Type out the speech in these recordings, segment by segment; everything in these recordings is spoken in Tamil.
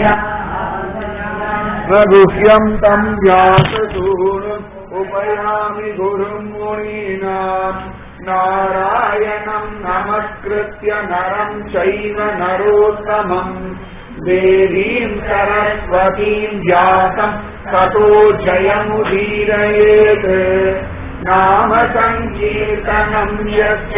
न गुह्यम् तम् व्याससूनुम् उपयामि गुरुम् मुनीनाम् नारायणम् नमस्कृत्य नरम् चैव नरोत्तमम् देवीम् सरस्वतीम् व्यासम् ततो जयमुदीरयेत् नाम सङ्कीर्तनम् यस्य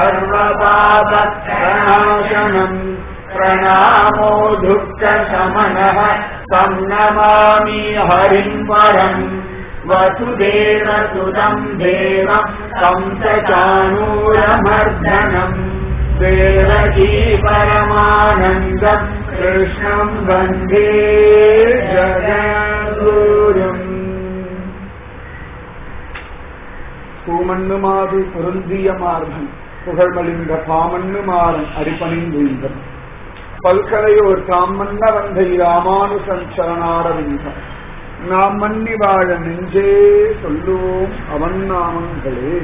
सर्वपापप्रणाशनम् प्रणामो दुःखशमनः तम् नमामि हरिम् परम् वसुदेवसुतम् देवम् तम् च चाणूरमर्दनम् देवकी परमानन्दम् कृष्णम् वन्दे जगद्गुरुम् பூமண்ணுமாது பொருந்திய மார்பன் புகழ்மலிந்த பாமண்ணு மாறன் அடிப்பணிந்தீந்தன் பல்கலையோர் தாம் மன்ன வந்தை ராமானுசன் சரணாரவிந்தம் நாம் மன்னி வாழ நெஞ்சே சொல்லுவோம் அவன் நாமங்களே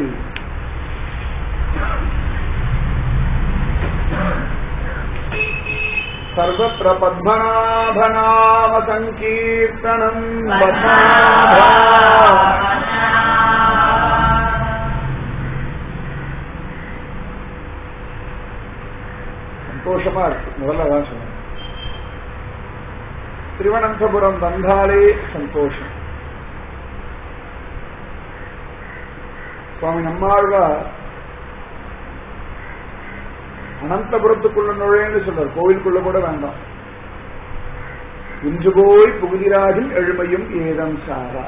सर्वत्र पद्मनाभनाम सङ्कीर्तनम् पद्मनाभा சந்தோஷமா இருக்கு முதல்ல அதான் சொன்னேன் திருவனந்தபுரம் வந்தாலே சந்தோஷம் சுவாமி நம்மாழ்வார் அனந்தபுரத்துக்குள்ள நுழைன்னு சொல்றார் கோவிலுக்குள்ள கூட வேண்டாம் இன்று போய் புகுதிராகில் எழுமையும் ஏதம் சாரா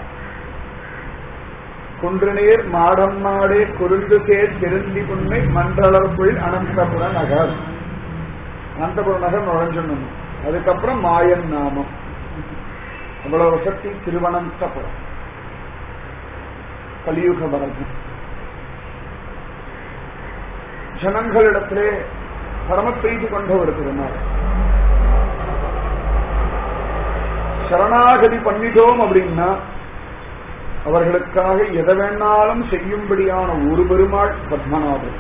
குன்றுநேர் மாடம் மாடே குருந்து சேர் திருந்தி புன்னை மன்றளவுக்குள் அனந்தபுர நகர் அனந்தபுர நகர் நுழைஞ்சணும் அதுக்கப்புறம் மாயன் நாமம் அவ்வளவு வசதி திருவனந்தபுரம் கலியுக வரதம் ஜனங்களிடத்திலே பரமப்பிரீதி கொண்ட ஒரு திருநாள் சரணாகதி பண்ணிட்டோம் அப்படின்னா அவர்களுக்காக எதை வேணாலும் செய்யும்படியான ஒரு பெருமாள் பத்மநாபன்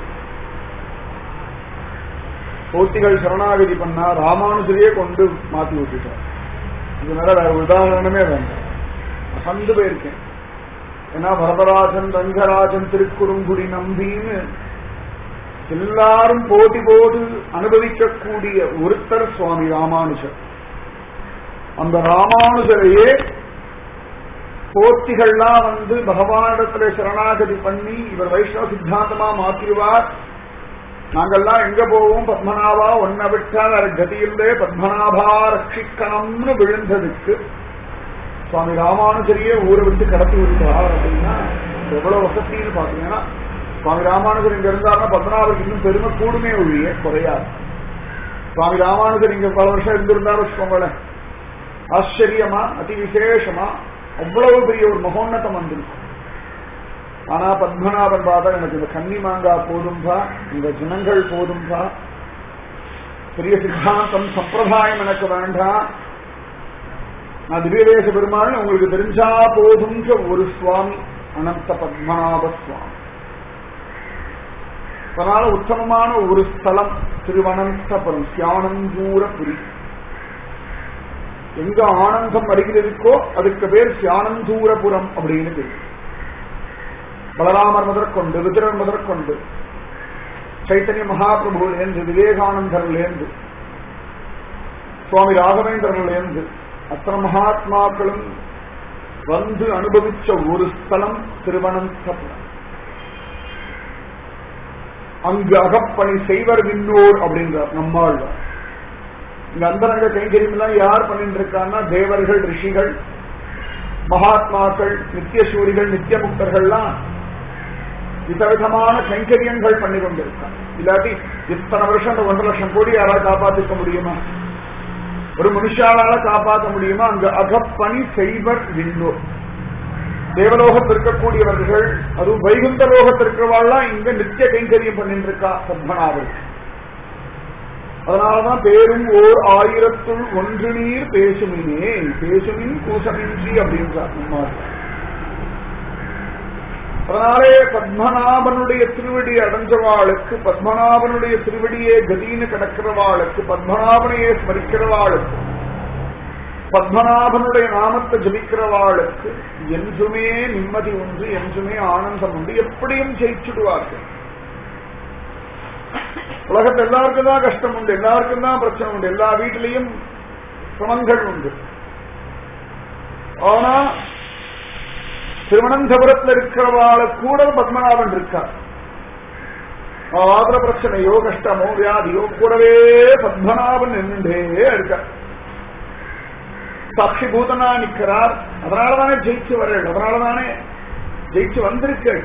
போட்டிகள் சரணாகதி பண்ணா ராமானுஜரையே கொண்டு மாத்தி விட்டுட்டார் இது மேல வேற உதாரணமே வேண்டாம் அசந்து போயிருக்கேன் ஏன்னா வரதராஜன் ரங்கராஜன் திருக்குறுங்குடி நம்பின்னு எல்லாரும் போட்டி போட்டு அனுபவிக்கக்கூடிய ஒருத்தர் சுவாமி ராமானுஜர் அந்த ராமானுஜரையே போட்டிகள்லாம் வந்து பகவானிடத்துல சரணாகதி பண்ணி இவர் வைஷ்ணவ சித்தாந்தமா மாத்திருவார் நாங்கெல்லாம் எங்க போவோம் பத்மநாபா ஒன்ன விட்டா வேற கதியில்லே பத்மநாபா ரட்சிக்கணும்னு விழுந்ததுக்கு சுவாமி ராமானுஜரையே ஊரை விட்டு கடத்தி விட்டார் அப்படின்னா எவ்வளவு வசதின்னு பாத்தீங்கன்னா சுவாமி ராமானுஜர் இங்க இருந்தாருன்னா பத்மநாபருக்கு இன்னும் பெருமை கூடுமே ஒழிய குறையாது சுவாமி ராமானுஜர் இங்க பல வருஷம் இருந்திருந்தாரு வச்சுக்கோங்களேன் ஆச்சரியமா அதி விசேஷமா அவ்வளவு பெரிய ஒரு மகோன்னதம் வந்திருக்கும் ஆனா பத்மநாபன் பார்த்தா எனக்கு இந்த கன்னி மாங்கா போதும்பா இந்த ஜனங்கள் போதும்பா பெரிய சித்தாந்தம் சம்பிரதாயம் எனக்கு வேண்டாம் நான் திவ்யதேச பெருமாள் உங்களுக்கு தெரிஞ்சா போதுன்ற ஒரு சுவாமி அனந்த பத்மநாப சுவாமி அதனால உத்தமமான ஒரு ஸ்தலம் திருவனந்தபுரம் சியானந்தூரபுரி எங்க ஆனந்தம் வருகிறதுக்கோ அதுக்கு பேர் சியானந்தூரபுரம் அப்படின்னு பேர் பலராமர் முதற்கொண்டு விதிரன் முதற்கொண்டு சைத்தன்ய மகாபிரபுலேருந்து விவேகானந்தர்லேருந்து சுவாமி ராகவேந்திரன்லேருந்து அத்தனை மகாத்மாக்களும் வந்து அனுபவிச்ச ஒரு ஸ்தலம் திருவனந்தபுரம் அங்கு அகப்பணி செய்வர் விண்ணோர் அப்படின்றார் நம்மாழ்வார் இங்க அந்தரங்க கைங்கரியம் எல்லாம் யார் பண்ணிட்டு இருக்கான்னா தேவர்கள் ரிஷிகள் மகாத்மாக்கள் நித்தியசூரிகள் நித்திய முக்தர்கள்லாம் விதவிதமான கைங்கரியங்கள் பண்ணி கொண்டிருக்காங்க இல்லாட்டி இத்தனை வருஷம் அந்த ஒன்றரை லட்சம் கோடி யாராவது காப்பாற்றிக்க முடியுமா ஒரு மனுஷாலால காப்பாற்ற முடியுமா அங்க அகப்பணி செய்வர் விண்ணோர் தேவலோகத்தில் இருக்கக்கூடியவர்கள் அதுவும் வைகுந்த லோகத்தில் இருக்கிறவாள்லாம் இங்க நித்திய கைங்கரியம் பண்ணிட்டு இருக்கா பத்மநாபர் அதனாலதான் பேரும் ஓர் ஆயிரத்துள் ஒன்று நீர் பேசுமினே பேசுமின் கூசமின்றி அப்படின்றார் நம்மால் அதனாலே பத்மநாபனுடைய திருவடி அடைஞ்சவாளுக்கு பத்மநாபனுடைய திருவடியே கதின்னு கிடக்கிறவாளுக்கு பத்மநாபனையே ஸ்மரிக்கிறவாளுக்கு பத்மநாபனுடைய நாமத்தை ஜபிக்கிறவாளுக்கு என்றுமே நிம்மதி உண்டு என்றுமே ஆனந்தம் உண்டு எப்படியும் ஜெயிச்சுடுவார்கள் உலகத்தில் எல்லாருக்கும் தான் கஷ்டம் உண்டு எல்லாருக்கும் தான் பிரச்சனை உண்டு எல்லா வீட்டிலையும் சிரமங்கள் உண்டு ஆனா திருவனந்தபுரத்தில் இருக்கிறவாள கூட பத்மநாபன் இருக்கார் ஆதர பிரச்சனையோ கஷ்டமோ வியாதியோ கூடவே பத்மநாபன் நின்றுட்டே இருக்கார் சாட்சி பூதனா நிற்கிறார் அதனாலதானே ஜெயிச்சு வரேன் அதனாலதானே ஜெயிச்சு வந்திருக்கள்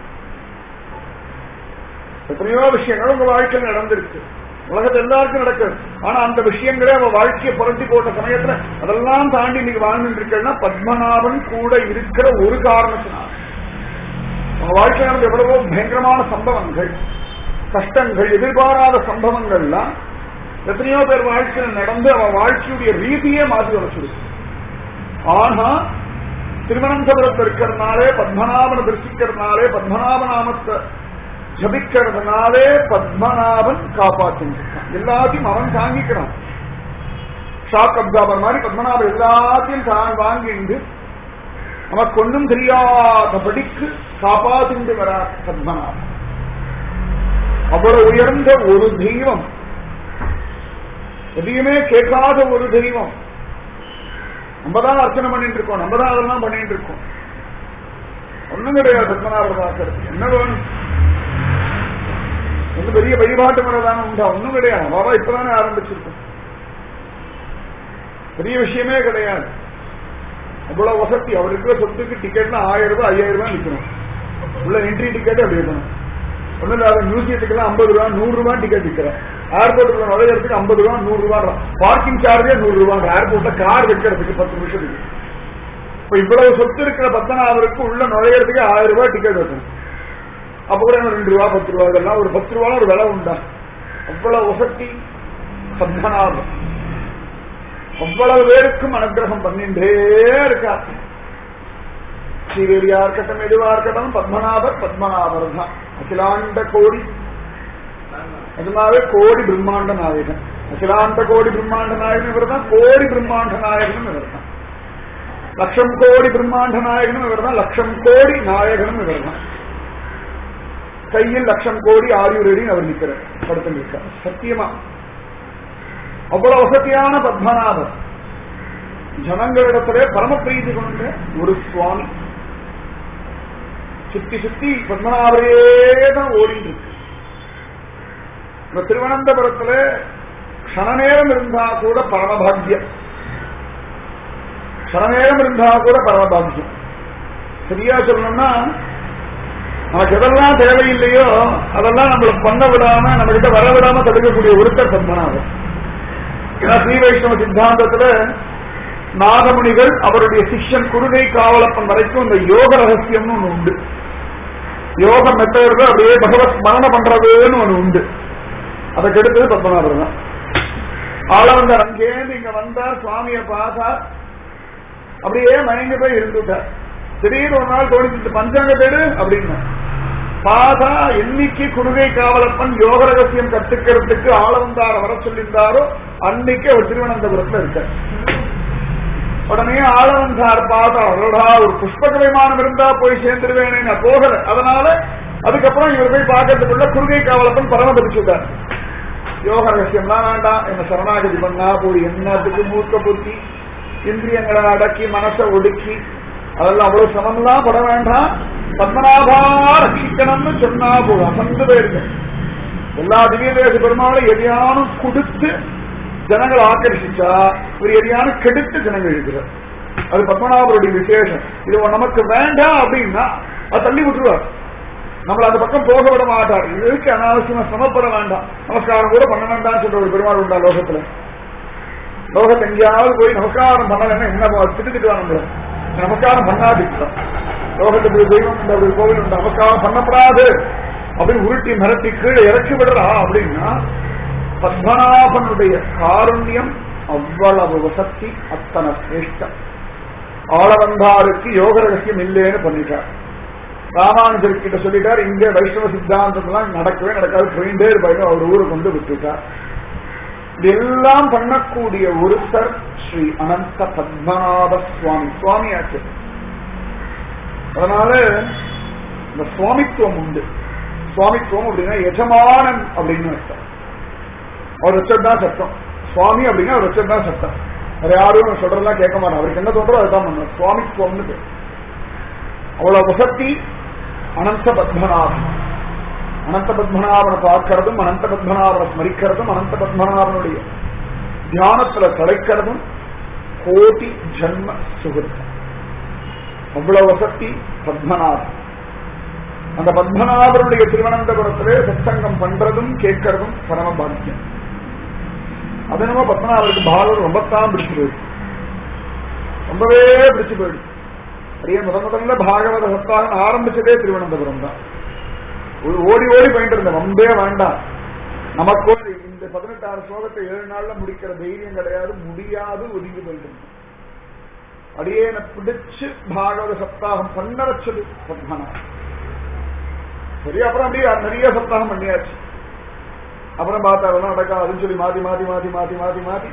எத்தனையோ விஷயங்கள் உங்க வாழ்க்கையில் நடந்திருக்கு உலகத்தில் எல்லாருக்கும் நடக்குது ஆனா அந்த விஷயங்களே அவ வாழ்க்கையை புரட்டி போட்ட சமயத்துல அதெல்லாம் தாண்டி நீங்க வாழ்ந்துட்டு இருக்கா பத்மநாபன் கூட இருக்கிற ஒரு காரணத்தினால் அவங்க வாழ்க்கையில் நடந்த எவ்வளவோ பயங்கரமான சம்பவங்கள் கஷ்டங்கள் எதிர்பாராத சம்பவங்கள்லாம் எத்தனையோ பேர் வாழ்க்கையில் நடந்து அவன் வாழ்க்கையுடைய ரீதியே மாற்றி வச்சுருக்கு ஆனா திருவனந்தபுரத்தில் இருக்கிறதுனாலே பத்மநாபனை தரிசிக்கிறதுனாலே பத்மநாப நாமத்தை ஜபிக்கிறதுனாலே பத்மநாபன் காப்பாற்றிருக்கான் எல்லாத்தையும் அவன் தாங்கிக்கிறான் ஷாக் அப்சாபர் மாதிரி பத்மநாபன் எல்லாத்தையும் தான் வாங்கிண்டு நமக்கு ஒன்றும் தெரியாதபடிக்கு காப்பாற்றிண்டு வரா பத்மநாபன் அவ்வளவு உயர்ந்த ஒரு தெய்வம் எதையுமே கேட்காத ஒரு தெய்வம் நம்ம தான் அர்ச்சனை பண்ணிட்டு இருக்கோம் நம்ம தான் அதெல்லாம் பண்ணிட்டு இருக்கோம் ஒண்ணும் கிடையாது பத்மநாபர் பார்க்கறது என்ன வேணும் ஒன்னும் பெரிய வழிபாட்டு முறை தானே உண்டா ஒன்னும் கிடையாது பாபா இப்பதானே ஆரம்பிச்சிருக்கோம் பெரிய விஷயமே கிடையாது அவ்வளவு வசதி அவர் இருக்கிற சொத்துக்கு டிக்கெட்னா ஆயிரம் ரூபாய் ஐயாயிரம் ரூபாய் நிக்கணும் உள்ள என்ட்ரி டிக்கெட் அப்படி இருக்கணும் ஒன்னும் இல்லாத மியூசியத்துக்கு ஐம்பது ரூபா நூறு ரூபாய் டிக்கெட் விற்கிறேன் ஏர்போர்ட்டுக்குள்ள நுழையிறதுக்கு ஐம்பது ரூபா நூறு ரூபாய் பார்க்கிங் சார்ஜே நூறு ரூபாய் ஏர்போர்ட்ல கார் வைக்கிறதுக்கு பத்து நிமிஷத்துக்கு இப்ப இவ்வளவு சொத்து இருக்கிற பத்தனாவருக்கு உள்ள நுழையிறதுக்கு ஆயிரம் ரூபாய் டிக்கெட் வைக்கணும் அப்ப கூட ரெண்டு ரூபா பத்து ரூபா இதெல்லாம் ஒரு பத்து ரூபா ஒரு விலை உண்டா அவ்வளவு வசதி பத்மநாபம் அவ்வளவு பேருக்கும் அனுகிரகம் பண்ணிட்டே இருக்கா ஸ்ரீவேலியா இருக்கட்டும் எதுவா இருக்கட்டும் பத்மநாபர் பத்மநாபர் தான் அகிலாண்ட கோடி நிஜமாவே கோடி பிரம்மாண்ட நாயகன் அகிலாண்ட கோடி பிரம்மாண்ட நாயகன் இவர் தான் கோடி பிரம்மாண்ட நாயகனும் இவர் தான் லட்சம் கோடி பிரம்மாண்ட நாயகனும் இவர் தான் லட்சம் கோடி நாயகனும் இவர் தான் கையில் லட்சம் கோடி ஆயுரடின்னு அவர் நிற்கிறார் படுத்து நிற்கிறார் சத்தியமா அவ்வளவு வசதியான பத்மநாபர் ஜனங்களிடத்திலே பரமப்பிரீதி கொண்ட ஒரு சுவாமி சுத்தி சுத்தி பத்மநாபரே தான் ஓடிட்டு இருக்கு இந்த திருவனந்தபுரத்துல க்ஷண நேரம் இருந்தா கூட பரமபாகியம் க்ஷண நேரம் இருந்தா கூட பரமபாகியம் சரியா சொல்லணும்னா நமக்கு எதெல்லாம் தேவையில்லையோ அதெல்லாம் நம்மள பண்ண விடாம நம்ம கிட்ட வர விடாம தடுக்கக்கூடிய ஒருத்தர் பத்மநாபர் ஏன்னா ஸ்ரீ வைஷ்ணவ சித்தாந்தத்துல நாகமுனிகள் அவருடைய சிஷ்யன் குருகை காவலப்பன் வரைக்கும் இந்த யோக ரகசியம்னு ஒண்ணு உண்டு யோக மெத்தட் அப்படியே பகவத் ஸ்மரணம் பண்றதுன்னு ஒண்ணு உண்டு அதை கெடுத்தது பத்மநாபர் தான் ஆளவந்தார் அங்கேருந்து இங்க வந்தார் சுவாமியை பார்த்தா அப்படியே மயங்கி போய் இருந்துட்டார் திடீர்னு ஒரு நாள் தோணிச்சு பஞ்சாங்க தேடு அப்படின்னு பார்த்தா என்னைக்கு குருகை காவலப்பன் யோக ரகசியம் கத்துக்கிறதுக்கு ஆளவந்தார வர சொல்லியிருந்தாரோ அன்னைக்கு அவர் திருவனந்தபுரத்துல இருக்கார் உடனே ஆளவந்தார் பார்த்தா அவரோடா ஒரு புஷ்பக விமானம் இருந்தா போய் சேர்ந்துருவேனே நான் போகல அதனால அதுக்கப்புறம் இவர் போய் பார்க்கறதுக்குள்ள குருகை காவலப்பன் பரமபதிச்சுட்டார் யோக ரகசியம்லாம் வேண்டாம் என்ன சரணாகதி பண்ணா போய் என்னத்துக்கு மூக்க புத்தி இந்திரியங்களை அடக்கி மனசை ஒடுக்கி அதெல்லாம் அவ்வளவு சிரமம்லாம் பட வேண்டாம் பத்மநாபா ரட்சிக்கணும்னு சொன்னா போதும் அசந்து போயிருக்கு எல்லா திவ்ய தேச பெருமாளும் எதையானும் கொடுத்து ஜனங்களை ஆக்கர்ஷிச்சா ஒரு எதையானும் கெடுத்து ஜனங்கள் இருக்கிறார் அது பத்மநாபருடைய விசேஷம் இது நமக்கு வேண்டாம் அப்படின்னா அது தள்ளி விட்டுருவார் நம்மள அந்த பக்கம் போக விட மாட்டார் இதுக்கு அனாவசியமா சிரமப்பட வேண்டாம் நமஸ்காரம் கூட பண்ண வேண்டாம்னு சொல்ற ஒரு பெருமாள் உண்டா லோகத்துல லோகத்தை எங்கேயாவது போய் நமஸ்காரம் பண்ணலன்னா என்ன திட்டு நம்மள நமஸ்காரம் பண்ணாது லோகத்துக்கு தெய்வம் இந்த ஒரு கோவில் உண்டு நமஸ்காரம் பண்ணப்படாது அப்படின்னு உருட்டி மிரட்டி கீழே இறக்கி விடுறா அப்படின்னா பத்மநாபனுடைய காருண்யம் அவ்வளவு வசதி அத்தனை சிரேஷ்டம் ஆளவந்தாருக்கு யோக ரகசியம் இல்லைன்னு பண்ணிட்டார் ராமானுஜர் கிட்ட சொல்லிட்டார் இங்க வைஷ்ணவ சித்தாந்தம் எல்லாம் நடக்கவே நடக்காது போயிட்டே இருப்பாங்க அவர் ஊரை கொண்டு விட்டுட்டார் இதெல்லாம் பண்ணக்கூடிய ஒருத்தர் ஸ்ரீ அனந்த பத்மநாப சுவாமி சுவாமியாச்சு அதனால இந்த சுவாமித்துவம் உண்டு சுவாமித்துவம் அப்படின்னா எஜமானன் அப்படின்னு அர்த்தம் அவர் வச்சதுதான் சட்டம் சுவாமி அப்படின்னா அவர் வச்சதுதான் சட்டம் வேற யாரும் சொல்றதெல்லாம் கேட்க மாட்டான் அவருக்கு என்ன தோன்றோ அதுதான் பண்ணுவார் சுவாமித்துவம்னு பேர் அவ்வளவு வசதி அனந்த பத்மநாபன் அனந்த பத்மநாபனை பார்க்கறதும் அனந்த பத்மநாபனை ஸ்மரிக்கிறதும் அனந்த பத்மநாபனுடைய தியானத்துல தலைக்கிறதும் கோடி ஜன்ம சுகிருத்தம் அவ்வளவு வசதி பத்மநாபன் அந்த பத்மநாபருடைய திருவனந்தபுரத்திலே சத்சங்கம் பண்றதும் கேட்கறதும் பரம பாக்கியம் அது என்னமோ பத்மநாபருக்கு பாகவதம் ரொம்பத்தான் பிடிச்சு போயிடுச்சு ரொம்பவே பிடிச்சு போயிடுச்சு அப்படியே முத முதல்ல பாகவத சப்தாகம் ஆரம்பிச்சதே திருவனந்தபுரம் தான் ஒரு ஓடி ஓடி போயிட்டு இருந்த ரொம்பவே வேண்டாம் நமக்கு இந்த பதினெட்டாறு ஸ்லோகத்தை ஏழு நாள்ல முடிக்கிற தைரியம் கிடையாது முடியாது ஒதுங்கி போயிட்டு இருந்தோம் அடியேன பிடிச்சு பாகவத சப்தாகம் பண்ண வச்சது பத்மநாபன் சரி அப்புறம் அப்படியே நிறைய சப்தாகம் பண்ணியாச்சு அப்புறம் பார்த்தா அதெல்லாம் நடக்காதுன்னு சொல்லி மாத்தி மாத்தி மாத்தி மாத்தி மாத்தி மாத்தி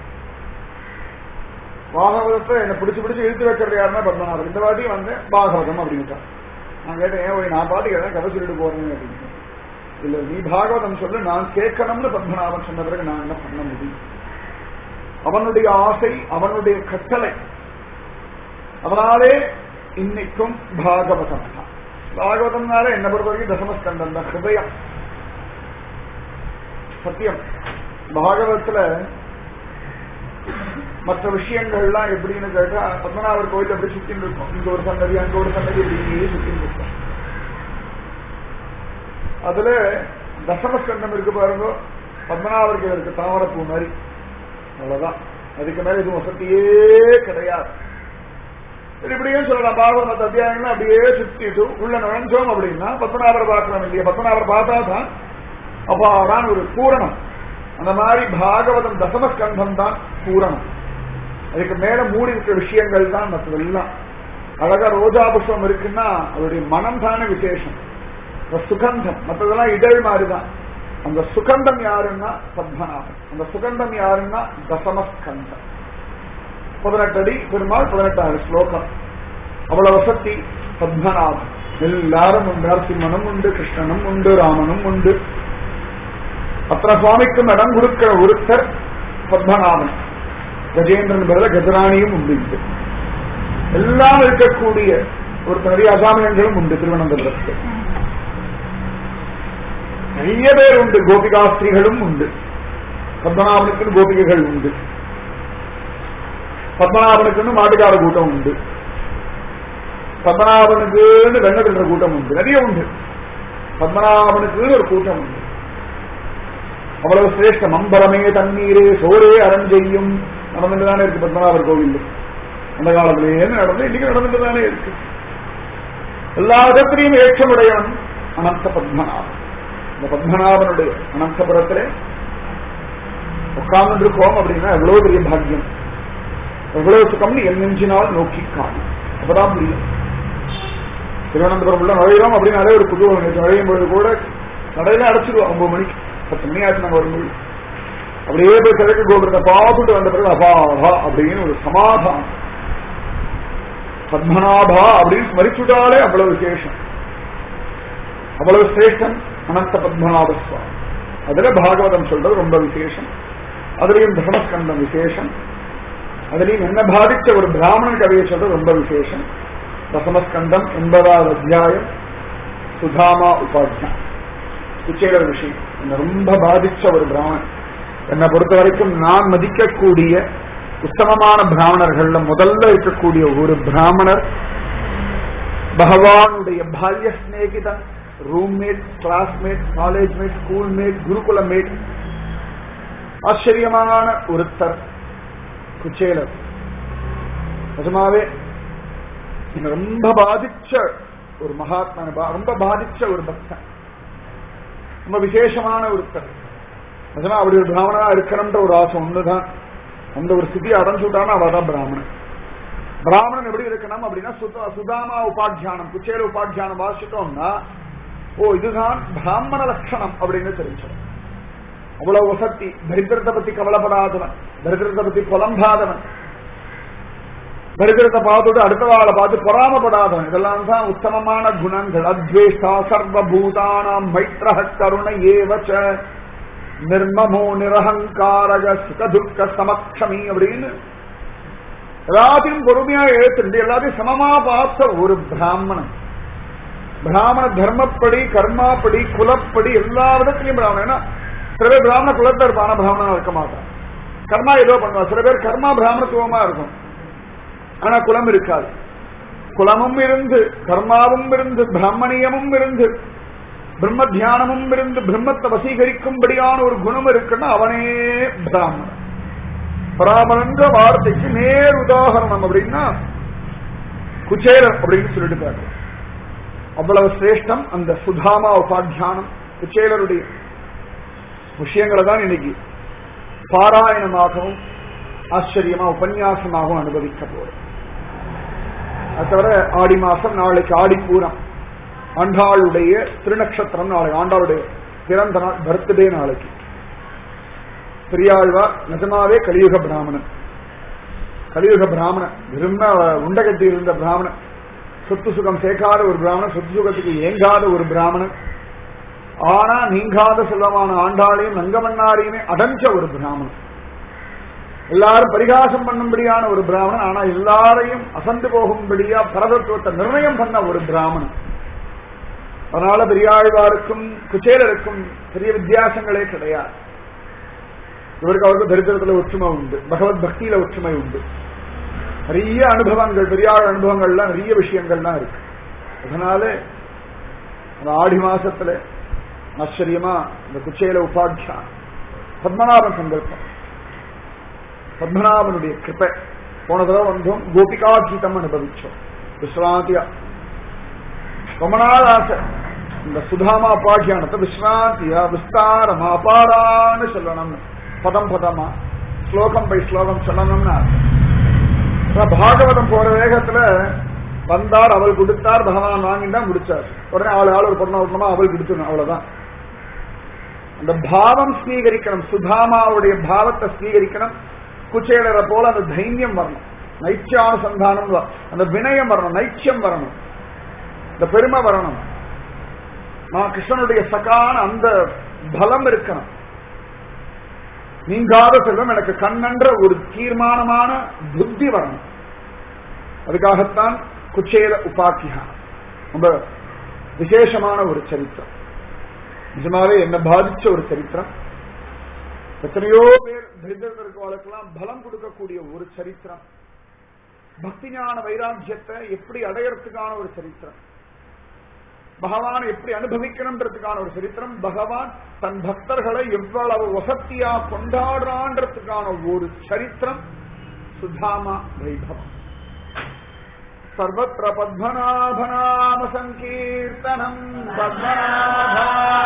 பாகவதத்தை என்ன பிடிச்சு பிடிச்சு இழுத்து வைக்கிறது யாருன்னா பத்மநாபன் இந்த வாட்டி வந்து பாகவதம் அப்படின்ட்டான் நான் கேட்டேன் ஏன் போய் நான் பாட்டுக்கு எதாவது கதை சொல்லிட்டு போறேன் அப்படின்னு இல்ல நீ பாகவதம் சொல்லு நான் கேட்கணும்னு பத்மநாபன் சொன்ன பிறகு நான் என்ன பண்ண முடியும் அவனுடைய ஆசை அவனுடைய கட்டளை அதனாலே இன்னைக்கும் பாகவதம் தான் பாகவதம்னால என்ன பொறுத்த வரைக்கும் தசமஸ்கந்தம் தான் ஹிருதயம் சத்தியம் பாகவதத்துல மற்ற விஷயங்கள்லாம் எப்படின்னு கேட்டா பத்மநாபர் கோயில் அப்படி சுத்தின்னு இருக்கும் இங்க ஒரு சன்னதி அங்க ஒரு சன்னதி இப்படியே சுத்தின்னு இருக்கும் அதுல தசமஸ்கந்தம் இருக்கு பாருங்க பத்மநாபருக்கு இருக்கு தாமரப்பூ மாதிரி அவ்வளவுதான் அதுக்கு மேல எதுவும் வசதியே கிடையாது இப்படியும் சொல்லலாம் பாகவத அத்தியாயங்கள் அப்படியே சுத்திட்டு உள்ள நுழைஞ்சோம் அப்படின்னா பத்மநாபர் பார்க்கலாம் இல்லையா பத்மநாபர் பார்த்தா தான் அப்பாதான் ஒரு பூரணம் அந்த மாதிரி பாகவதம் தசமஸ்கந்தம் தான் பூரணம் அதுக்கு மேல மூடி இருக்கிற விஷயங்கள் தான் மற்றதெல்லாம் அழகா ரோஜா புஷ்பம் இருக்குன்னா அதோடைய மனம் தானே விசேஷம் சுகந்தம் மற்றதெல்லாம் இதழ் மாதிரிதான் அந்த சுகந்தம் யாருன்னா பத்மநாபன் அந்த சுகந்தம் யாருன்னா தசமஸ்கந்தம் பதினெட்டு அடி பெருமாள் பதினெட்டாறு ஸ்லோகம் அவ்வளவு வசதி பத்மநாபன் எல்லாரும் உண்டு நரசிம்மனும் உண்டு கிருஷ்ணனும் உண்டு ராமனும் உண்டு அத்தனை சுவாமிக்கும் இடம் கொடுக்கிற ஒருத்தர் பத்மநாபன் கஜேந்திரன் பதில கஜராணியும் உண்டு இங்கு எல்லாம் இருக்கக்கூடிய ஒரு நிறைய அசாமியங்களும் உண்டு திருவனந்தபுரத்தில் நிறைய பேர் உண்டு கோபிகாஸ்திரிகளும் உண்டு பத்மநாபனுக்குன்னு கோபிகைகள் உண்டு பத்மநாபனுக்குன்னு மாட்டுக்கார கூட்டம் உண்டு பத்மநாபனுக்குன்னு வெண்ண தின்ற கூட்டம் உண்டு நிறைய உண்டு பத்மநாபனுக்குன்னு ஒரு கூட்டம் உண்டு அவ்வளவு சிரேஷ்டம் அம்பரமே தண்ணீரே சோரே அரஞ்செய்யும் நடந்துட்டு தானே இருக்கு பத்மநாபர் கோவில் அந்த காலத்திலேயே நடந்து இன்னைக்கு நடந்துட்டு தானே இருக்கு எல்லா விதத்திலையும் ஏற்றமுடையவன் அனந்த பத்மநாபன் இந்த பத்மநாபனுடைய அனந்தபுரத்திலே உட்கார்ந்து இருக்கோம் அப்படின்னா எவ்வளவு பெரிய பாக்கியம் எவ்வளவு சுகம்னு என் நெஞ்சினால் நோக்கி காணும் அப்பதான் முடியும் திருவனந்தபுரம் உள்ள நுழையிறோம் அப்படின்னாலே ஒரு புது நுழையும் பொழுது கூட கடையில அடைச்சிடுவோம் ஒன்பது மணிக்கு பத்து மணி ஆச்சு நாங்க வரும்போது அப்படியே போய் கிழக்கு கோபுரத்தை பார்த்துட்டு வந்த பிறகு அபாபா அப்படின்னு ஒரு சமாதானம் பத்மநாபா அப்படின்னு ஸ்மரிச்சுட்டாலே அவ்வளவு விசேஷம் அவ்வளவு சிரேஷ்டம் அனந்த பத்மநாப சுவாமி அதுல பாகவதம் சொல்றது ரொம்ப விசேஷம் அதுலயும் தசமஸ்கந்தம் விசேஷம் அதுலயும் என்ன பாதிச்ச ஒரு பிராமணன் கதையை சொல்றது ரொம்ப விசேஷம் தசமஸ்கந்தம் எண்பதாவது அத்தியாயம் சுதாமா உபாத்தியம் குச்சேலர் விஷயம் என்ன ரொம்ப பாதிச்ச ஒரு பிராமணன் என்னை பொறுத்த வரைக்கும் நான் மதிக்கக்கூடிய உத்தமமான பிராமணர்கள்ல முதல்ல இருக்கக்கூடிய ஒரு பிராமணர் பகவானுடைய பால்ய சிநேகிதன் roommate classmate college mate school mate குருகுல மேட் ஆச்சரியமான ஒருத்தர் குச்சேலர் நிஜமாவே என்ன ரொம்ப பாதிச்ச ஒரு மகாத்மா ரொம்ப பாதிச்ச ஒரு பக்தன் ரொம்ப விசேஷமான ஒருத்தர் நிஜமா அப்படி ஒரு பிராமணனா இருக்கணும்ன்ற ஒரு ஆசை ஒண்ணுதான் அந்த ஒரு ஸ்திதி அடைஞ்சுட்டானா அவதான் பிராமணன் பிராமணன் எப்படி இருக்கணும் அப்படின்னா சுதா சுதாமா உபாத்தியானம் குச்சேல உபாத்தியானம் வாசிட்டோம்னா ஓ இதுதான் பிராமண லட்சணம் அப்படின்னு தெரிஞ்சோம் அவ்வளவு வசத்தி தரித்திரத்தை பத்தி கவலைப்படாதவன் தரித்திரத்தை பத்தி புலம்பாதவன் தரித்திரத்தை பார்த்துட்டு அடுத்த வாழை பார்த்து பொறாமப்படாதவன் இதெல்லாம் தான் உத்தமமான குணங்கள் அத்வேஷ்டா சர்வபூதானாம் மைத்ரஹ கருணை ஏவச்ச நிர்மமோ நிரகங்காரக சுகதுக்க சமக்ஷமி அப்படின்னு எல்லாத்தையும் பொறுமையா ஏற்றுண்டு எல்லாத்தையும் சமமா பார்த்த ஒரு பிராமணன் பிராமண தர்மப்படி கர்மாப்படி குலப்படி எல்லா விதத்திலையும் பிராமணன் ஏன்னா சில பேர் பிராமண குலத்தை இருப்பான பிராமணனா இருக்க மாட்டான் கர்மா ஏதோ பண்ணுவா சில பேர் கர்மா பிராமணத்துவமா இருக்கும் ஆனா குலம் இருக்காது குலமும் இருந்து கர்மாவும் இருந்து பிராமணியமும் இருந்து பிரம்ம தியானமும் இருந்து பிரம்மத்தை வசீகரிக்கும்படியான ஒரு குணம் இருக்குன்னா அவனே பிராமணன் பிராமணன்ற வார்த்தைக்கு நேர் உதாகரணம் அப்படின்னா குச்சேலர் அப்படின்னு சொல்லிட்டு பாரு அவ்வளவு சிரேஷ்டம் அந்த சுதாமா உபாத்தியானம் குச்சேலருடைய விஷயங்களை தான் இன்னைக்கு பாராயணமாகவும் ஆச்சரியமா உபன்யாசமாகவும் அனுபவிக்க போறோம் அது தவிர ஆடி மாசம் நாளைக்கு ஆடிப்பூரம் ஆண்டாளுடைய திருநக்ஷத்திரம் நாளைக்கு ஆண்டாளுடைய பிறந்த நாள் பர்த்டே நாளைக்கு பெரியாழ்வார் நிஜமாவே கலியுக பிராமணன் கலியுக பிராமணன் விரும்ப உண்டகட்டி இருந்த பிராமணன் சொத்து சுகம் சேர்க்காத ஒரு பிராமணன் சொத்து சுகத்துக்கு ஏங்காத ஒரு பிராமணன் ஆனா நீங்காத செல்வமான ஆண்டாளையும் நங்கமன்னாரையுமே அடைஞ்ச ஒரு பிராமணன் எல்லாரும் பரிகாசம் பண்ணும்படியான ஒரு பிராமணன் ஆனா எல்லாரையும் அசந்து போகும்படியா பரதத்துவத்தை நிர்ணயம் பண்ண ஒரு பிராமணன் அதனால பெரியாழ்வாருக்கும் குச்சேலருக்கும் பெரிய வித்தியாசங்களே கிடையாது இவருக்கு அவருக்கு தரித்திரத்துல ஒற்றுமை உண்டு பகவத் பக்தியில ஒற்றுமை உண்டு நிறைய அனுபவங்கள் பெரியாள் அனுபவங்கள்லாம் நிறைய விஷயங்கள்லாம் இருக்கு அதனால அந்த ஆடி மாசத்துல ஆச்சரியமா இந்த குச்சேல உபாத்தியான் பத்மநாபன் சங்கல்பம் பத்மநாபனுடைய கிருப்பை போன தடவை வந்தோம் கோபிகா கீதம் அனுபவிச்சோம் விஸ்ராந்தியா ரொம்ப நாள் ஆசை இந்த சுதாமா உபாக்கியானத்தை விஸ்ராந்தியா விஸ்தாரமா அபாரான்னு சொல்லணும்னு பதம் பதமா ஸ்லோகம் பை ஸ்லோகம் சொல்லணும்னு ஆசை பாகவதம் போற வேகத்துல வந்தார் அவள் கொடுத்தார் பகவான் வாங்கிட்டா முடிச்சார் உடனே ஆள் ஆள் ஒரு பொண்ணை விடணுமா அவள் கொடுத்துடணும் அவ்வளவுதான் அந்த பாவம் ஸ்வீகரிக்கணும் சுதாமாவுடைய பாவத்தை ஸ்வீகரிக்கணும் குச்சேலரை போல அந்த தைரியம் வரணும் நைச்சியானுசந்தானம் அந்த வினயம் வரணும் நைச்சியம் வரணும் இந்த பெருமை வரணும் நான் கிருஷ்ணனுடைய சகான அந்த பலம் இருக்கணும் நீங்காத செல்வம் எனக்கு கண்ணன்ற ஒரு தீர்மானமான புத்தி வரணும் அதுக்காகத்தான் குச்சேல உபாக்கியா ரொம்ப விசேஷமான ஒரு சரித்திரம் நிஜமாவே என்ன பாதிச்ச ஒரு சரித்திரம் எத்தனையோ பேர் தரித்திரத்திற்காலக்கெல்லாம் பலம் கொடுக்கக்கூடிய ஒரு சரித்திரம் பக்தி ஞான வைராக்கியத்தை எப்படி அடையறதுக்கான ஒரு சரித்திரம் பகவானை எப்படி அனுபவிக்கணும்ன்றதுக்கான ஒரு சரித்திரம் பகவான் தன் பக்தர்களை எவ்வளவு வசத்தியா கொண்டாடுறான்றதுக்கான ஒரு சரித்திரம் சுதாமா வைபவம் சர்வத்திர பத்மநாபநாம சங்கீர்த்தனம் பத்மநாபா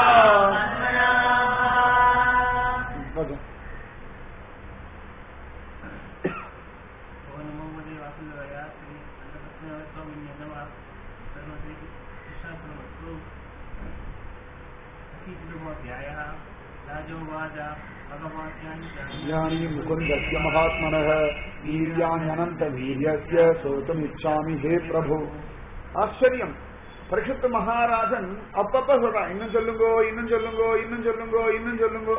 பஜன் ஞானி முகுந்தஸ்ய மகாத்மனः வீரியாணி அனந்த வீரியஸ்ய சோதமிச்சாமி ஹே பிரபு ஆச்சரியம் பரிசுத்த மகாராஜன் அப்பப்ப சொல்றான் இன்னும் சொல்லுங்கோ இன்னும் சொல்லுங்கோ இன்னும் சொல்லுங்கோ இன்னும் சொல்லுங்கோ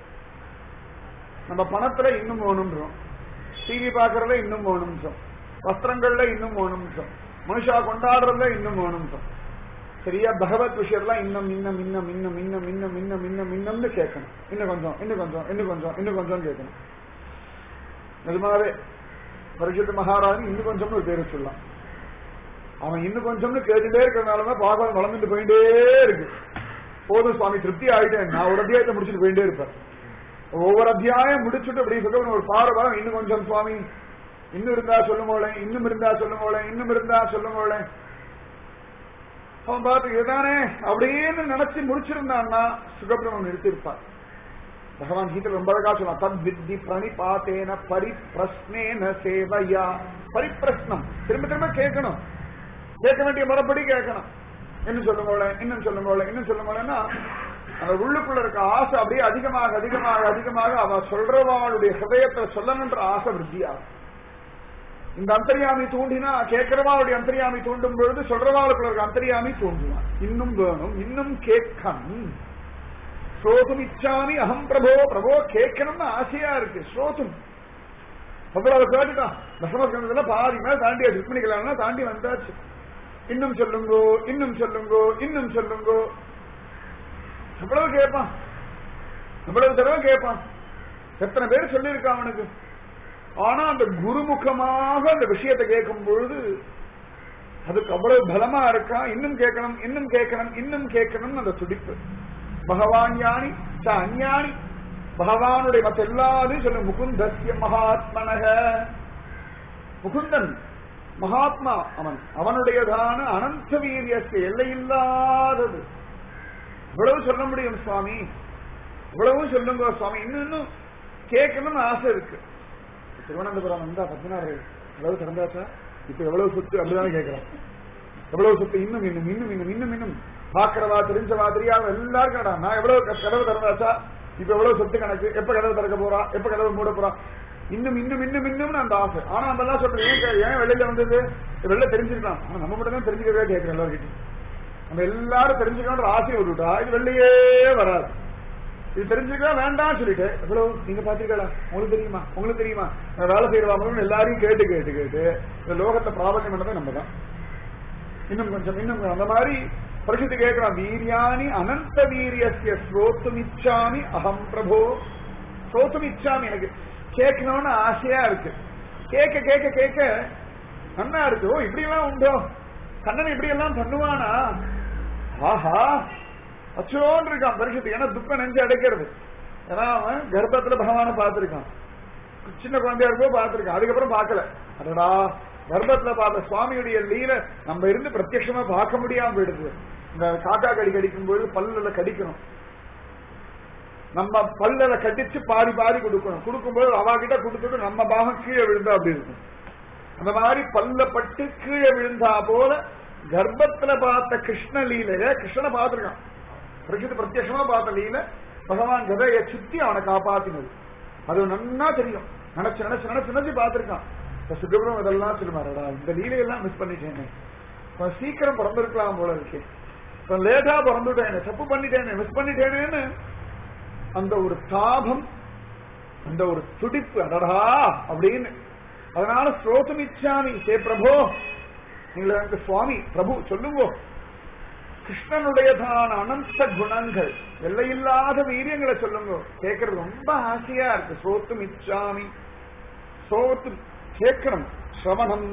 நம்ம பணத்துல இன்னும் மூணு நிமிஷம் டிவி பாக்குறதுல இன்னும் மூணு நிமிஷம் வஸ்திரங்கள்ல இன்னும் மூணு நிமிஷம் மனுஷா கொண்டாடுறதுல இன்னும் மூணு நிமிஷம் சரியா பகவத் விஷயம்லாம் இன்னும் இன்னும் இன்னும் இன்னும் இன்னும் இன்னும் இன்னும் இன்னும் இன்னும்னு கேட்கணும் இன்னும் கொஞ்சம் இன்னும் கொஞ்சம் இன்னும் கொஞ்சம் இன்னும் கொஞ்சம் கேட்கணும் நிஜமாவே பரிசுத்த மகாராஜன் இன்னும் கொஞ்சம்னு ஒரு பேரு சொல்லலாம் அவன் இன்னும் கொஞ்சம்னு கேட்டுட்டே இருக்கிறதுனாலதான் பாகவதம் வளர்ந்துட்டு போயிட்டே இருக்கு போதும் சுவாமி திருப்தி ஆயிட்டேன் நான் ஒரு அத்தியாயத்தை முடிச்சுட்டு போயிட்டே இருப்பேன் ஒவ்வொரு அத்தியாயம் முடிச்சுட்டு அப்படி சொல்ல ஒரு பாரு வரம் இன்னும் கொஞ்சம் சுவாமி இன்னும் இருந்தா சொல்லுங்களேன் இன்னும் இருந்தா சொல்லுங்களேன் இன்னும் இருந்தா சொல்லுங்களேன் அவன் பார்த்து இதுதானே அப்படின்னு நினைச்சு முடிச்சிருந்தான்னா சுகபிரமன் நிறுத்திருப்பான் பகவான் கீதை ரொம்ப அழகா சொல்லலாம் தத் வித்தி பிரணிபாத்தேன பரிப்பிரஸ்னேன சேவையா பரிப்பிரஸ்னம் திரும்ப திரும்ப கேட்கணும் கேட்க வேண்டிய முறைப்படி கேட்கணும் இன்னும் சொல்லுங்களேன் இன்னும் சொல்லுங்களேன் இன்னும் சொல்லுங்களேன்னா அந்த உள்ளுக்குள்ள இருக்க ஆசை அப்படியே அதிகமாக அதிகமாக அதிகமாக அவ சொல்றவாளுடைய ஹிருதயத்தை சொல்லணுன்ற ஆசை விருத்தியாகும் இந்த அந்தரியாமி தூண்டினா கேட்கிறவாளுடைய அந்தரியாமி தூண்டும் பொழுது சொல்றவாளுக்குள்ள இருக்க அந்தரியாமி தூண்டுவான் இன்னும் வேணும் இன்னும் கேட்கணும் ஸ்ரோதும் இச்சாமி அகம் பிரபோ பிரபோ கேட்கணும்னு ஆசையா இருக்கு ஸ்ரோதும் அவ்வளவு கேட்டுட்டான் தசமஸ்கந்தத்துல பாதி மேல தாண்டி ருக்மிணிகளான தாண்டி வந்தாச்சு இன்னும் சொல்லுங்கோ இன்னும் சொல்லுங்கோ இன்னும் சொல்லுங்கோ எவ்வளவு கேட்பான் எவ்வளவு தடவை கேட்பான் எத்தனை பேர் சொல்லியிருக்கான் அவனுக்கு ஆனா அந்த குருமுகமாக அந்த விஷயத்தை கேட்கும் பொழுது அதுக்கு அவ்வளவு பலமா இருக்கா இன்னும் கேட்கணும் இன்னும் கேட்கணும் இன்னும் கேட்கணும் அந்த துடிப்பு பகவான் ஞானி ச அஞ்ஞானி பகவானுடைய மத்த எல்லாத்தையும் சொல்லு முகுந்தஸ்ய மகாத்மனக முகுந்தன் மகாத்மா அவன் அவனுடையதான அனந்த வீரியஸ்ய எல்லையில்லாதது இவ்வளவு சொல்ல முடியும் சுவாமி இவ்வளவு சொல்லுங்க சுவாமி இன்னும் இன்னும் கேட்கணும்னு ஆசை இருக்கு திருவனந்தபுரம் வந்தா பத்மநாபர் எவ்வளவு திறந்தாச்சா இப்ப எவ்வளவு சொத்து அப்படிதானே கேட்கிறோம் எவ்வளவு சொத்து இன்னும் இன்னும் இன்னும் இன்னும் இன்னும் இன்னும் பாக்குறவா தெரிஞ்சவா தெரியாத எல்லாரும் கடா நான் எவ்வளவு க- கதவு திறந்தாச்சா இப்ப எவ்வளவு சொத்து கணக்கு எப்ப கதவு திறக்க போறா எப்ப கதவு மூட போறா இன்னும் இன்னும் இன்னும் இன்னும்னு அந்த ஆசை ஆனா நம்ம எல்லாம் சொல்றோம் ஏன் கே- ஏன் வெளியில வந்தது வெளில தெரிஞ்சிருக்கலாம் ஆனா நம்ம மட்டும் தான் தெரிஞ்சுக்கவே கேட்கிறோம் எல்லாருக்கிட்டையும் நம்ம எல்லாரும் தெரிஞ்சுக்கணுன்ற ஆசையை விட்டுட்டா இது வெளியே வராது இது தெரிஞ்சுக்கலாம் வேண்டாம் சொல்லிட்டு எவ்வளவு நீங்க பாத்தீங்களா உங்களுக்கு தெரியுமா உங்களுக்கு தெரியுமா நான் வேலை செய்யறவங்களும் எல்லாரையும் கேட்டு கேட்டு கேட்டு இந்த லோகத்தை பிராபல்யம் பண்ணதே நம்ம தான் இன்னும் கொஞ்சம் இன்னும் கொஞ்சம் அந்த மாதிரி பரிசுத்து கேட்கிறான் வீரியானி அனந்த வீரியஸ்ய ஸ்ரோத்துமிச்சாமி அகம் பிரபோ ஸ்ரோத்துமிச்சாமி எனக்கு கேட்கணும்னு ஆசையா இருக்கு கேட்க கேட்க கேட்க நன்னா இருக்கு ஓ இப்படி எல்லாம் உண்டோ கண்ணன் இப்படி எல்லாம் பண்ணுவானா ஆஹா அச்சோன்னு இருக்கான் பரிசுத்து ஏன்னா துக்கம் நெஞ்சு அடைக்கிறது ஏன்னா அவன் கர்ப்பத்துல பகவானை பார்த்திருக்கான் சின்ன குழந்தையா இருக்கோ பார்த்திருக்கான் அதுக்கப்புறம் பார்க்கல அடடா கர்ப்பத்துல பார்த்த சுவாமியுடைய லீல நம்ம இருந்து பிரத்யட்சமா பார்க்க முடியாம போயிடுது இந்த காக்கா கடி கடிக்கும் போது பல்லுல கடிக்கணும் நம்ம பல்லுல கடிச்சு பாதி பாதி கொடுக்கணும் கொடுக்கும்போது அவ கிட்ட கொடுத்துட்டு நம்ம பாகம் கீழே விழுந்தா அப்படி இருக்கும் அந்த மாதிரி பல்ல பட்டு கீழே விழுந்தா போல கர்ப்பத்துல பார்த்த கிருஷ்ண லீலையில கிருஷ்ணனை பார்த்திருக்கான் பிரகிருதி பிரத்யட்சமா பார்த்த லீல பகவான் கதையை சுத்தி அவனை காப்பாத்தினது அது நன்னா தெரியும் நினைச்சு நினைச்சு நினைச்சு நினைச்சு பார்த்திருக்கான் இப்ப சுப்பிரமணியம் இதெல்லாம் சொல்லுவாரடா இந்த லீலையெல்லாம் மிஸ் பண்ணிட்டேனே கொஞ்சம் சீக்கிரம் பிறந்திருக்கலாம் போல இருக்கே கொஞ்சம் லேட்டா பிறந்துட்டேனே தப்பு பண்ணிட்டேனே மிஸ் பண்ணிட்டேனேன்னு அந்த ஒரு தாபம் அந்த ஒரு துடிப்பு அடடா அப்படின்னு அதனால ஸ்ரோதமிச்சாமி ஹே பிரபோ நீங்கள் எனக்கு சுவாமி பிரபு சொல்லுங்க கிருஷ்ணனுடையதான அனந்த குணங்கள் எல்லையில்லாத வீரியங்களை சொல்லுங்க கேட்கறது ரொம்ப ஆசையா இருக்கு சோத்தும் இச்சாமி சோத்து கேட்கணும் சிரவணம்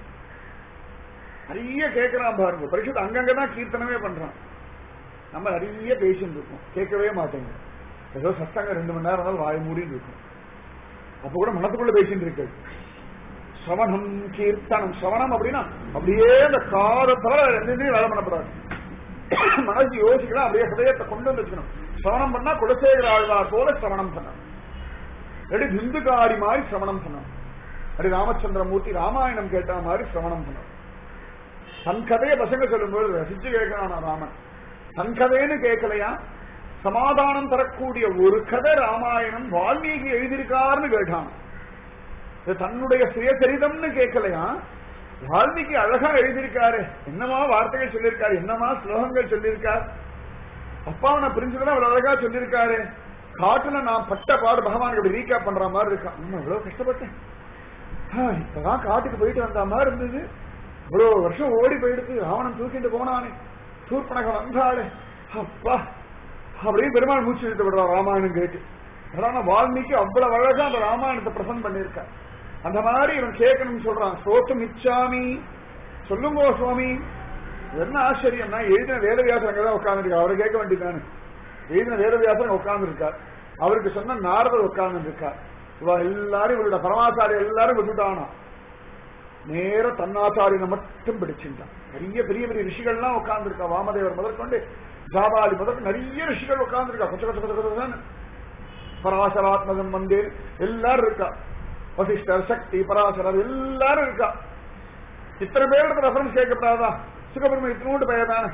நிறைய கேட்கறான் பாருங்க பரிசுத்த அங்கங்கதான் கீர்த்தனமே பண்றான் நம்ம நிறைய பேசிட்டு இருக்கோம் கேட்கவே மாட்டேங்க ஏதோ சத்தங்க ரெண்டு மணி நேரம் இருந்தாலும் வாய் மூடின்னு இருக்கும் அப்ப கூட மனத்துக்குள்ள பேசிட்டு இருக்கு சவணம் கீர்த்தனம் சவணம் அப்படின்னா அப்படியே அந்த காரத்தால ரெண்டு வேலை பண்ணப்படாது மனசு யோசிக்கலாம் அப்படியே ஹதயத்தை கொண்டு வந்து வச்சுக்கணும் சிரவணம் பண்ணா குலசேகர ஆழ்வார் போல சிரவணம் பண்ணணும் ரெடி பிந்துகாரி மாதிரி சிரவணம் பண்ணணும் அப்படி ராமச்சந்திரமூர்த்தி ராமாயணம் கேட்ட மாதிரி சிரவணம் பண்ணணும் தன் கதையை பசங்க சொல்லும்போது ரசிச்சு கேட்கிறானா ராமன் தன் கதைன்னு கேட்கலையா சமாதானம் தரக்கூடிய ஒரு கதை ராமாயணம் வால்மீகி எழுதியிருக்காருன்னு கேட்டான் இது தன்னுடைய சுயசரிதம்னு கேட்கலையா வால்மீகி அழகா எழுதியிருக்காரு என்னமா வார்த்தைகள் சொல்லியிருக்காரு என்னமா ஸ்லோகங்கள் சொல்லியிருக்கார் அப்பாவை நான் பிரிஞ்சுதான் அவ்வளவு அழகா சொல்லியிருக்காரு காட்டுல நான் பட்ட பாடு பகவானுக்கு அப்படி ரீகேப் பண்ற மாதிரி இருக்கான் இன்னும் இவ்வளவு கஷ்டப்பட்டேன் ஆ, இப்பதான் காட்டுக்கு போயிட்டு வந்த மாதிரி இருந்தது இவ்வளவு வருஷம் ஓடி போயிடுச்சு ராவணன் தூக்கிட்டு போனானே சூர்பனக வந்தாளே அப்பா அப்படியே பெருமாள் மூச்சு இழுத்து விடுறான் ராமாயணம் கேட்டு அதான் வால்மீகி அவ்வளவு அழகா அந்த ராமாயணத்தை பிரசன்ட் பண்ணியிருக்கான் அந்த மாதிரி இவன் கேட்கணும்னு சொல்றான் சோத்து மிச்சாமி சொல்லுங்கோ சுவாமி என்ன ஆச்சரியம்னா எழுதின வேதவியாசம் அங்கதான் உட்கார்ந்துருக்கார் அவரை கேட்க வேண்டியதானே எழுதின வேதவியாசம் உட்கார்ந்து இருக்கார் அவருக்கு சொன்ன நாரதர் உட்கார்ந்து இருக்கார் இவ எல்லாரும் இவரோட பரமாச்சாரிய எல்லாரும் விட்டுட்டானா நேர தன்னாச்சாரியனை மட்டும் பிடிச்சிருந்தான் நிறைய பெரிய பெரிய ரிஷிகள்லாம் உட்கார்ந்துருக்கா வாமதேவர் முதற்கொண்டு ஜாபாலி முதற்கொண்டு நிறைய ரிஷிகள் உட்கார்ந்துருக்கா கொச்ச கொச்ச கொச்ச கொச்சன்னு பராசராத்மகன் மந்தேர் எல்லாரும் இருக்கா வசிஷ்டர் சக்தி பராசரர் எல்லாரும் இருக்கா இத்தனை பேருக்கு ரெஃபரன்ஸ் கேட்கப்படாதா சுகபிரம இத்தனோண்டு பையன் தானே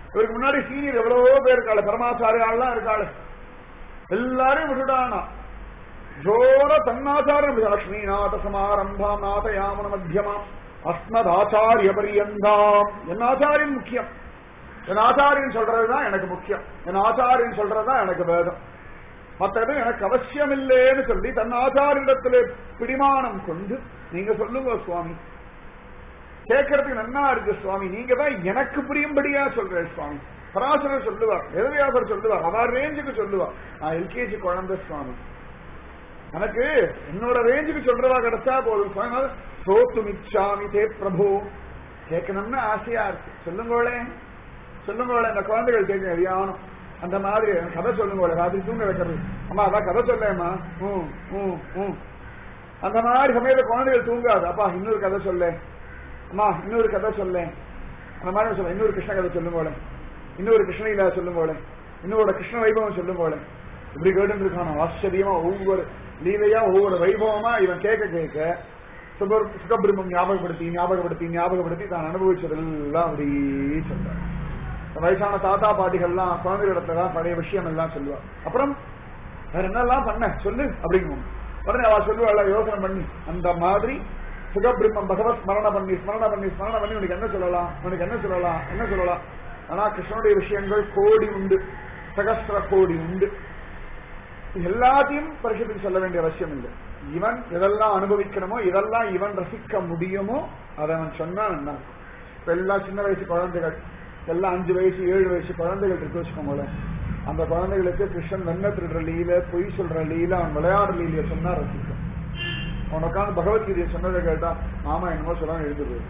இவருக்கு முன்னாடி சீனியர் எவ்வளவோ பேர் இருக்காள் பரமாச்சாரியாள்லாம் இருக்காள் எல்லாரையும் விட்டுட்டானா ஜோர தன்னாச்சாரம் லக்ஷ்மிநாத சமாரம்பாம் நாதயாமன மத்தியமாம் அஸ்மதாச்சாரிய பரியந்தாம் என் ஆச்சாரியன் முக்கியம் என் ஆச்சாரியன் சொல்றதுதான் எனக்கு முக்கியம் என் ஆச்சாரியன் சொல்றதுதான் எனக்கு வேதம் மற்றது எனக்கு அவசியம் இல்லைன்னு சொல்லி தன் ஆச்சாரியிடத்திலே பிடிமானம் கொண்டு நீங்க சொல்லுங்க சுவாமி கேட்கறதுக்கு நன்னா இருக்கு சுவாமி நீங்க தான் எனக்கு புரியும்படியா சொல்றேன் சுவாமி பராசரர் சொல்லுவார் வேதவியாசர் சொல்லுவார் அவர் ரேஞ்சுக்கு சொல்லுவார் நான் எல்கேஜி குழந்தை சுவாமி எனக்கு என்னோட ரேஞ்சுக்கு சொல்றதா கிடைச்சா போதும் சுவாமி சோத்து மிச்சாமி தே பிரபு கேட்கணும்னு ஆசையா இருக்கு சொல்லுங்களே சொல்லுங்களே இந்த குழந்தைகள் கேட்க அறியானும் அந்த மாதிரி கதை சொல்லுங்களே ராத்திரி தூங்க வைக்கிறது அம்மா அதான் கதை சொல்லேம்மா ம் ம் ம் அந்த மாதிரி சமயத்துல குழந்தைகள் தூங்காது அப்பா இன்னொரு கதை சொல்ல அம்மா இன்னொரு கதை சொல்ல அந்த மாதிரி சொல்ல இன்னொரு கிருஷ்ண கதை சொல்லுங்களே இன்னொரு கிருஷ்ணலீலா சொல்லுங்களே இன்னொரு கிருஷ்ண வைபவம் சொல்லுங்களே இப்படி கேட்டு இருக்கான ஆச்சரியமா ஒவ்வொரு லீலையா ஒவ்வொரு வைபவமா இவன் கேட்க கேட்க சுபர் சுகபிரம்மம் ஞாபகப்படுத்தி ஞாபகப்படுத்தி ஞாபகப்படுத்தி தான் அனுபவிச்சதெல்லாம் அப்படி சொல்றான் வயசான தாத்தா பாட்டிகள்லாம் குழந்தைகளிடத்துல தான் பழைய விஷயம் எல்லாம் சொல்லுவா அப்புறம் வேற என்னெல்லாம் பண்ண சொல்லு அப்படிங்கும் உடனே அவ சொல்லுவாள் யோசனை பண்ணி அந்த மாதிரி சுகபிரம்மம் பகவத் ஸ்மரண பண்ணி ஸ்மரண பண்ணி ஸ்மரண பண்ணி உனக்கு என்ன சொல்லலாம் உனக்கு என்ன சொல்லலாம் என்ன சொல்லலாம் ஆனா கிருஷ்ணனுடைய விஷயங்கள் கோடி உண்டு சகஸ்திர கோடி உண்டு எல்லாத்தையும் பரிசுத்துக்கு சொல்ல வேண்டிய அவசியம் இல்லை இவன் எதெல்லாம் அனுபவிக்கணுமோ இதெல்லாம் இவன் ரசிக்க முடியுமோ அதை அவன் சொன்னா நல்லா இப்ப எல்லாம் சின்ன வயசு குழந்தைகள் எல்லாம் அஞ்சு வயசு ஏழு வயசு குழந்தைகள் இருக்கு வச்சுக்கோங்களேன் அந்த குழந்தைகளுக்கு கிருஷ்ணன் வெண்ண திருடுற லீல பொய் சொல்ற லீல அவன் விளையாடுற லீலைய சொன்னா ரசிக்கும் அவன் உட்காந்து பகவத்கீதையை சொன்னதை கேட்டா ஆமா என்னமோ சொல்ல எழுதுது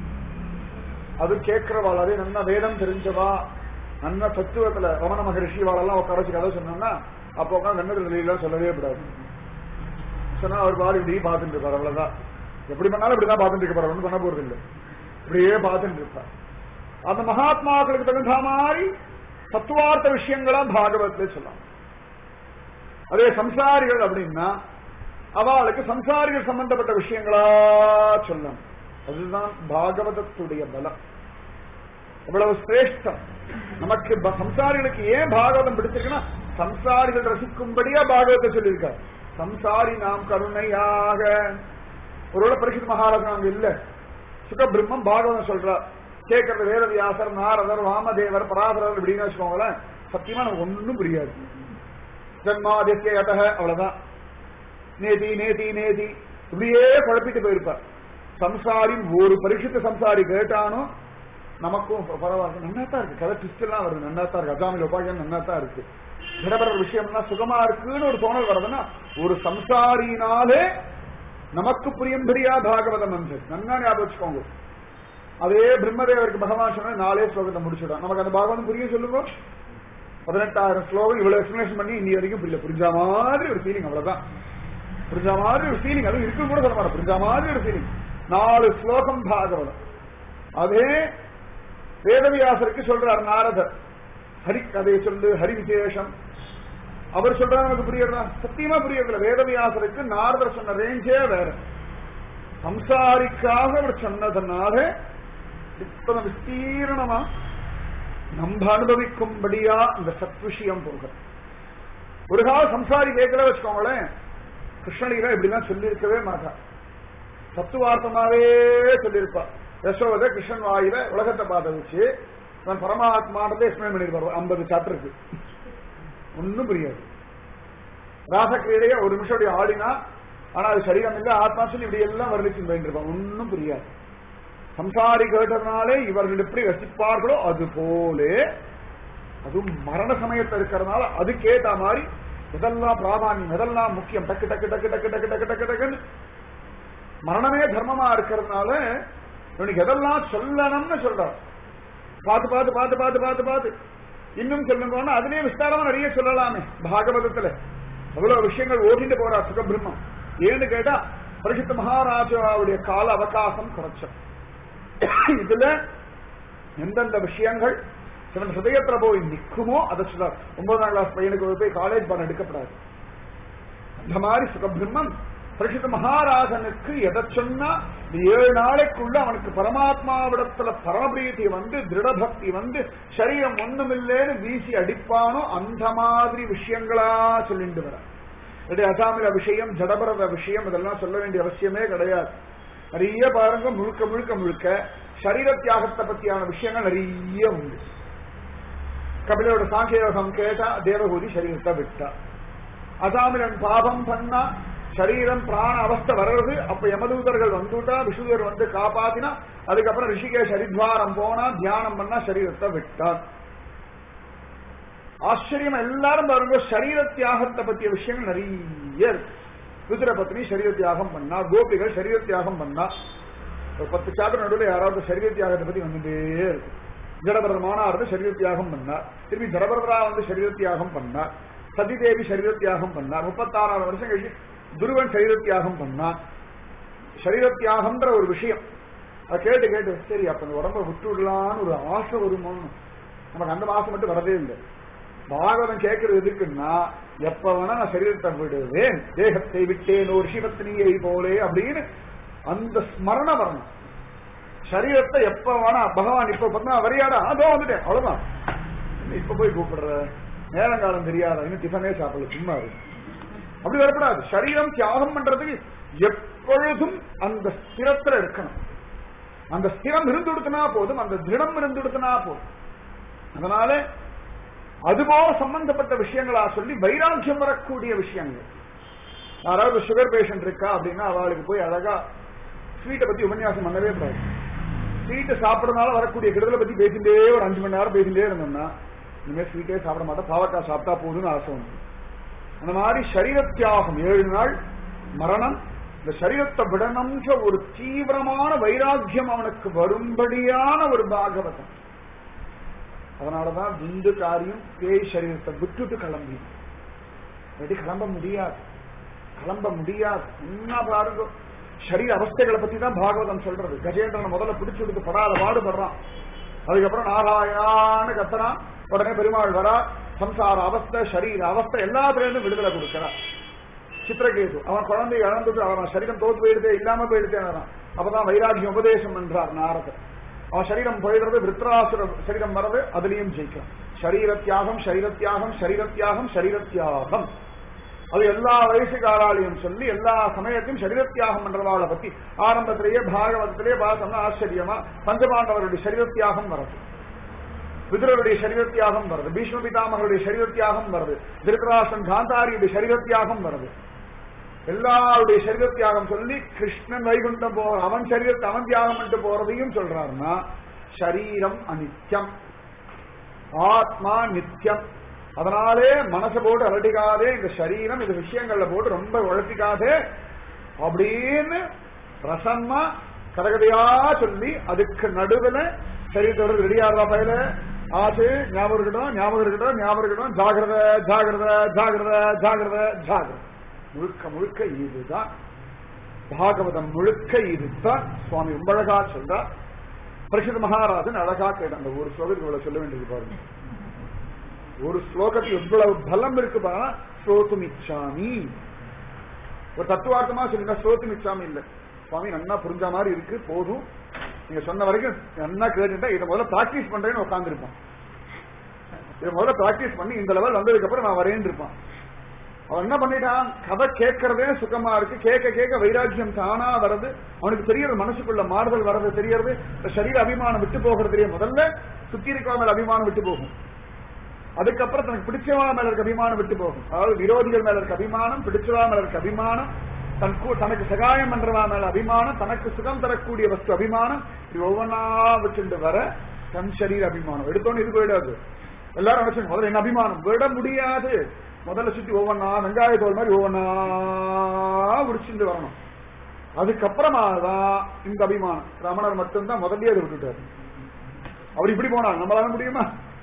அது கேட்கிறவாள் அதே நல்ல வேதம் தெரிஞ்சவா நல்ல தத்துவத்துல ரமண மகரிஷி வாழெல்லாம் உட்கார வச்சு கதை சொன்னோம்னா அப்போ உட்காந்து வெண்ண திருடலாம் சொல்லவே கூடாது சொன்னா அவர் பாரு இப்படி பார்த்துட்டு இருப்பார் அவ்வளவுதான் எப்படி பண்ணாலும் இப்படிதான் பார்த்துட்டு இருப்பார் ஒன்றும் பண்ண போறது இல்லை இப்படியே பார்த்துட்டு இருப்பார் அந்த மகாத்மாக்களுக்கு தகுந்த மாதிரி தத்துவார்த்த விஷயங்களா பாகவத்ல சொல்லலாம் அதே சம்சாரிகள் அப்படின்னா அவளுக்கு சம்சாரிகள் சம்பந்தப்பட்ட விஷயங்களா சொல்லணும் அதுதான் பாகவதத்துடைய பலம் எவ்வளவு சிரேஷ்டம் நமக்கு ப- சம்சாரிகளுக்கு ஏன் பாகவதம் பிடிச்சிருக்குன்னா சம்சாரிகள் ரசிக்கும்படியா பாகவத்தை சொல்லியிருக்கார் சம்சாரி நாம் கருணையாக ஒருவேளை பரிசுத்த மகாராஜன் அங்க இல்ல சுகபிரம்மம் பாகவதம் சொல்றார் கேட்கறது வேதவியாசர் நாரதர் வாமதேவர் பராசரர் இப்படின்னு வச்சுக்கோங்களேன் சத்தியமா நமக்கு ஒன்றும் புரியாது ஜன்மாதித்ய யதக அவ்வளவுதான் நேதி நேதி நேதி இப்படியே குழப்பிட்டு போயிருப்பார் சம்சாரி ஒரு பரிசுத்த சம்சாரி கேட்டானோ நமக்கும் பரவாயில்ல நன்னாத்தான் இருக்கு கதை ட்விஸ்ட் எல்லாம் வருது நன்னாத்தான் இருக்கு அஜாமில் உபாயம் நன்னாத்தான் இருக்கு இடபெற விஷயம்லாம் சுகமா இருக்குன்னு ஒரு தோணல் வருதுன்னா ஒரு சம்சாரினாலே நமக்கு புரியும்படியா பாகவதம் வந்து நன்னா ஞாபகம் வச்சுக்கோங்க அதே பிரம்மதேவருக்கு பகவான் சொன்ன நாளே ஸ்லோகத்தை முடிச்சுடும் நமக்கு அந்த பாகவதம் புரிய சொல்லுங்க பதினெட்டாயிரம் ஸ்லோகம் இவ்வளவு எக்ஸ்பிளேஷன் பண்ணி இன்னி வரைக்கும் புரியல புரிஞ்ச மாதிரி ஒரு ஃபீலிங் அவ்வளவுதான் புரிஞ்ச மாதிரி ஒரு ஃபீலிங் அது இருக்கு கூட சொல்ல மாட்டேன் புரிஞ்ச மாதிரி ஒரு ஃபீலிங் நாலு ஸ்லோகம் பாகவதம் அதே வேதவியாசருக்கு சொல்றார் நாரதர் ஹரி கதையை சொல்லு ஹரி விசேஷம் அவர் சொல்றாரு நமக்கு புரியறதா சத்தியமா புரியறதில்ல வேதவியாசருக்கு நாரதர் சொன்ன ரேஞ்சே வேற சம்சாரிக்காக அவர் சொன்னதனால இத்தனை விஸ்தீரணமா நம்ம அனுபவிக்கும்படியா இந்த சத்விஷயம் போகிறது ஒரு கால சம்சாரி கேட்கல வச்சுக்கோங்களேன் கிருஷ்ணலீலா இப்படிலாம் சொல்லியிருக்கவே மாட்டா தத்துவார்த்தமாவே சொல்லியிருப்பா யசோத கிருஷ்ணன் வாயில உலகத்தை பார்த்த வச்சு நான் பரமாத்மானத்தை எக்ஸ்பிளைன் பண்ணிருப்பாரு ஐம்பது சாப்டருக்கு ஒன்னும் புரியாது ராசக்கிரீடைய ஒரு நிமிஷம் அப்படி ஆடினா ஆனா அது சரீரம் இல்ல ஆத்மா சொல்லி இப்படி எல்லாம் வர்ணிச்சு போயிருப்பான் ஒன்னும் புரியாது சம்சாரி கேட்டதுனாலே இவர்கள் எப்படி ரசிப்பார்களோ அது போலே அதுவும் மரண சமயத்துல இருக்கிறதுனால அதுக்கேத்த மாதிரி எதெல்லாம் பிராமான்யம் எதெல்லாம் முக்கியம் டக்கு டக்கு டக்கு டக்கு டக்கு டக்கு டக்கு டக்குன்னு மரணமே தர்மமா இருக்கிறதுனால இவனுக்கு எதெல்லாம் சொல்லணும்னு சொல்றார் பார்த்து பார்த்து பார்த்து பார்த்து பார்த்து பார்த்து இன்னும் சொல்லுங்கன்னா அதுலயே விஸ்தாரமா நிறைய சொல்லலாமே பாகவதத்துல அவ்வளவு விஷயங்கள் ஓட்டிட்டு போறா சுகபிரம்மம் ஏன்னு கேட்டா பரிசுத்த மகாராஜாவுடைய கால அவகாசம் குறைச்சம் இதுல எந்தெந்த விஷயங்கள் சிவன் ஹிருதயத்துல போய் நிற்குமோ அதை சொல்றார் ஒன்பதாம் கிளாஸ் பையனுக்கு போய் காலேஜ் பண்ண எடுக்கப்படாது அந்த மாதிரி சுகபிரம்மம் பரிசுத்த மகாராஜனுக்கு எதை சொன்னா இந்த ஏழு நாளைக்குள்ள அவனுக்கு பரமாத்மாவிடத்துல பரமபிரீதி வந்து திருடபக்தி வந்து சரீரம் ஒண்ணுமில்லேன்னு வீசி அடிப்பானோ அந்த மாதிரி விஷயங்களா சொல்லிட்டு வர இடைய அசாமில விஷயம் ஜடபரத விஷயம் இதெல்லாம் சொல்ல வேண்டிய அவசியமே கிடையாது நிறைய பாருங்க முழுக்க முழுக்க முழுக்க சரீர தியாகத்தை பத்தியான விஷயங்கள் நிறைய உண்டு கபிலோட சாங்கியோகம் கேட்டா தேவகூதி சரீரத்தை விட்டா அசாமிலன் பாபம் பண்ணா சரீரம் பிராண அவஸ்தை வர்றது அப்ப யமதூதர்கள் வந்துட்டா விஷ்ணுதர் வந்து காப்பாத்தினா அதுக்கப்புறம் ரிஷிகேஷ் ஹரித்வாரம் போனா தியானம் பண்ணா சரீரத்தை விட்டான் ஆச்சரியம் எல்லாரும் பாருங்க சரீர தியாகத்தை பத்திய விஷயங்கள் நிறைய இருக்கு ருத்ர பத்னி சரீர தியாகம் பண்ணா கோபிகள் சரீர தியாகம் பண்ணா ஒரு பத்து சாப்பிட நடுவில் யாராவது சரீர தியாகத்தை பத்தி வந்துட்டே இருக்கு ஜடபரமானார் சரீர தியாகம் பண்ணார் திருப்பி ஜடபரதரா வந்து சரீர தியாகம் பண்ணார் சதிதேவி சரீர தியாகம் பண்ணார் முப்பத்தாறாவது வருஷம் கழிச்சு துருவன் சரீர தியாகம் பண்ணான் சரீர தியாகம்ன்ற ஒரு விஷயம் அதை கேட்டு கேட்டு சரி அப்ப இந்த உடம்ப விட்டு விடலான்னு ஒரு ஆசை வருமோன்னு நமக்கு அந்த மாசம் மட்டும் வரதே இல்லை பாகவதம் கேட்கறது எதுக்குன்னா எப்ப வேணா நான் சரீரத்தை விடுவேன் தேகத்தை விட்டேன் ஒரு சிவத்தினியை போலே அப்படின்னு அந்த ஸ்மரண வரணும் சரீரத்தை எப்ப வேணா பகவான் இப்ப பார்த்தா வரியாடா அதோ வந்துட்டேன் அவ்வளவுதான் இப்ப போய் கூப்பிடுற நேரங்காலம் தெரியாத இன்னும் டிஃபனே சாப்பிடல சும்மா இருக்கு அப்படி வரக்கூடாது சரீரம் தியாகம் பண்றதுக்கு எப்பொழுதும் அந்த ஸ்திரத்துல இருக்கணும் அந்த ஸ்திரம் இருந்துடுத்தினா போதும் அந்த திருடம் இருந்துடுத்தினா போதும் அதனால அதுபோல சம்பந்தப்பட்ட விஷயங்களா சொல்லி வைராக்கியம் வரக்கூடிய விஷயங்கள் யாராவது சுகர் பேஷண்ட் இருக்கா அப்படின்னா அவளுக்கு போய் அழகா ஸ்வீட்டை பத்தி உபன்யாசம் பண்ணவே கூடாது ஸ்வீட்டு சாப்பிடறதுனால வரக்கூடிய கெடுதலை பத்தி பேசிட்டே ஒரு அஞ்சு மணி நேரம் பேசிட்டே இருந்தோம்னா இனிமேல் ஸ்வீட்டே சாப்பிட மாட்டேன் பாவக்காய் சாப்பிட்டா போதும்னு ஆசை வந்து அந்த மாதிரி சரீர தியாகம் ஏழு நாள் மரணம் இந்த சரீரத்தை விடணுன்ற ஒரு தீவிரமான வைராக்கியம் அவனுக்கு வரும்படியான ஒரு பாகவதம் அதனாலதான் விந்து காரியம் பேய் சரீரத்தை விட்டுட்டு கிளம்பி ரெடி கிளம்ப முடியாது கிளம்ப முடியாது என்ன பாருங்க சரீர அவஸ்தைகளை பத்தி தான் பாகவதம் சொல்றது கஜேந்திரனை முதல்ல பிடிச்சு கொடுத்து படாத பாடுபடுறான் அதுக்கப்புறம் நாராயணான்னு கத்தனான் உடனே பெருமாள் வரா சம்சார அவஸ்தை சரீர அவஸ்தை எல்லாத்திலிருந்து விடுதலை கொடுக்கிறார் சித்திரகேது அவன் குழந்தை இழந்தது அவன் சரீரம் தோத்து போயிடுதே இல்லாம போயிடுதேன் அப்பதான் வைராகியம் உபதேசம் என்றார் நாரதர் அவன் சரீரம் போயிடுறது விருத்ராசுர சரீரம் வர்றது அதுலயும் ஜெயிக்கலாம் சரீர தியாகம் சரீர தியாகம் சரீர தியாகம் சரீர தியாகம் அது எல்லா வயசுக்காராலையும் சொல்லி எல்லா சமயத்தையும் சரீர தியாகம் பண்றவாளை பத்தி ஆரம்பத்திலேயே பாகவதத்திலேயே பார்த்தோம்னா ஆச்சரியமா பஞ்சபாண்டவருடைய சரீர தியாகம் வருது விதுரருடைய சரீர தியாகம் வருது பீஷ்ம பிதாமகருடைய சரீர தியாகம் வருது திருத்தராசன் காந்தாரியுடைய சரீர தியாகம் வருது எல்லாருடைய சரீர தியாகம் சொல்லி கிருஷ்ணன் வைகுண்டம் போற அவன் சரீரத்தை அவன் தியாகம் பண்ணிட்டு போறதையும் சொல்றாருன்னா சரீரம் அனித்யம் ஆத்மா நித்தியம் அதனாலே மனசை போட்டு அலட்டிக்காதே இந்த சரீரம் இந்த விஷயங்கள்ல போட்டு ரொம்ப உழப்பிக்காதே அப்படின்னு பிரசன்னா கதகதையா சொல்லி அதுக்கு நடுவுல சரீரத்தோட ரெடியாடுறா பயில ஆசு ஞாபகம் இருக்கட்டும் ஞாபகம் இருக்கட்டும் ஞாபகம் இருக்கட்டும் ஜாகிரத ஜாகிரத ஜாகிரத ஜாகிரத ஜாகிரத முழுக்க முழுக்க இதுதான் பாகவதம் முழுக்க இதுதான் சுவாமி ரொம்ப அழகா சொல்றார் பரிசுத்த மகாராஜன் அழகா கேட்ட அந்த ஒரு ஸ்லோகத்துக்கு இவ்வளவு சொல்ல வேண்டியது பாருங்க ஒரு ஸ்லோகத்துக்கு எவ்வளவு பலம் இருக்கு பாருங்க ஸ்ரோத்துமிச்சாமி ஒரு தத்துவார்த்தமா சொல்லுங்க ஸ்ரோத்துமிச்சாமி இல்ல சுவாமி நன்னா புரிஞ்ச மாதிரி இருக்கு போதும் நீங்க சொன்ன வரைக்கும் நன்னா கேட்டுட்டா இதை முதல்ல பிராக்டிஸ் பண்றேன்னு உட்காந்துருப்பான் இதை முதல்ல பிராக்டிஸ் பண்ணி இந்த லெவல் வந்ததுக்கு அப்புறம் நான் வரேன்னு இருப்பான் அவன் என்ன பண்ணிட்டான் கதை கேட்கறதே சுகமா இருக்கு கேட்க கேட்க வைராக்கியம் தானா வருது அவனுக்கு தெரியறது மனசுக்குள்ள மாறுதல் வர்றது தெரியறது இந்த சரீர அபிமானம் விட்டு போகிறது தெரியும் முதல்ல சுத்தி இருக்கிற மேல அபிமானம் விட்டு போகும் அதுக்கப்புறம் தனக்கு பிடிச்சவா மேல இருக்க அபிமானம் விட்டு போகும் அதாவது விரோதிகள் மேல இருக்க அபிமானம் பிடிச்சவா மேல இருக்க அபிமானம் தன் கூ- தனக்கு சகாயம் பண்றவா மேல அபிமானம் தனக்கு சுகம் தரக்கூடிய வஸ்து அபிமானம் இது ஒவ்வொன்னா வச்சுட்டு வர தன் சரீர அபிமானம் எடுத்தோன்னு இது போயிடாது எல்லாரும் நினைச்சு முதல்ல என்ன அபிமானம் விட முடியாது முதல்ல சுத்தி ஒவ்வொன்னா வெங்காய தோல் மாதிரி ஒவ்வொன்னா உடிச்சுட்டு வரணும் அதுக்கப்புறமா தான் இந்த அபிமானம் ரமணர் மட்டும்தான் முதல்லயே அதை விட்டுட்டாரு அவர் இப்படி போனார் நம்மளால முடியுமா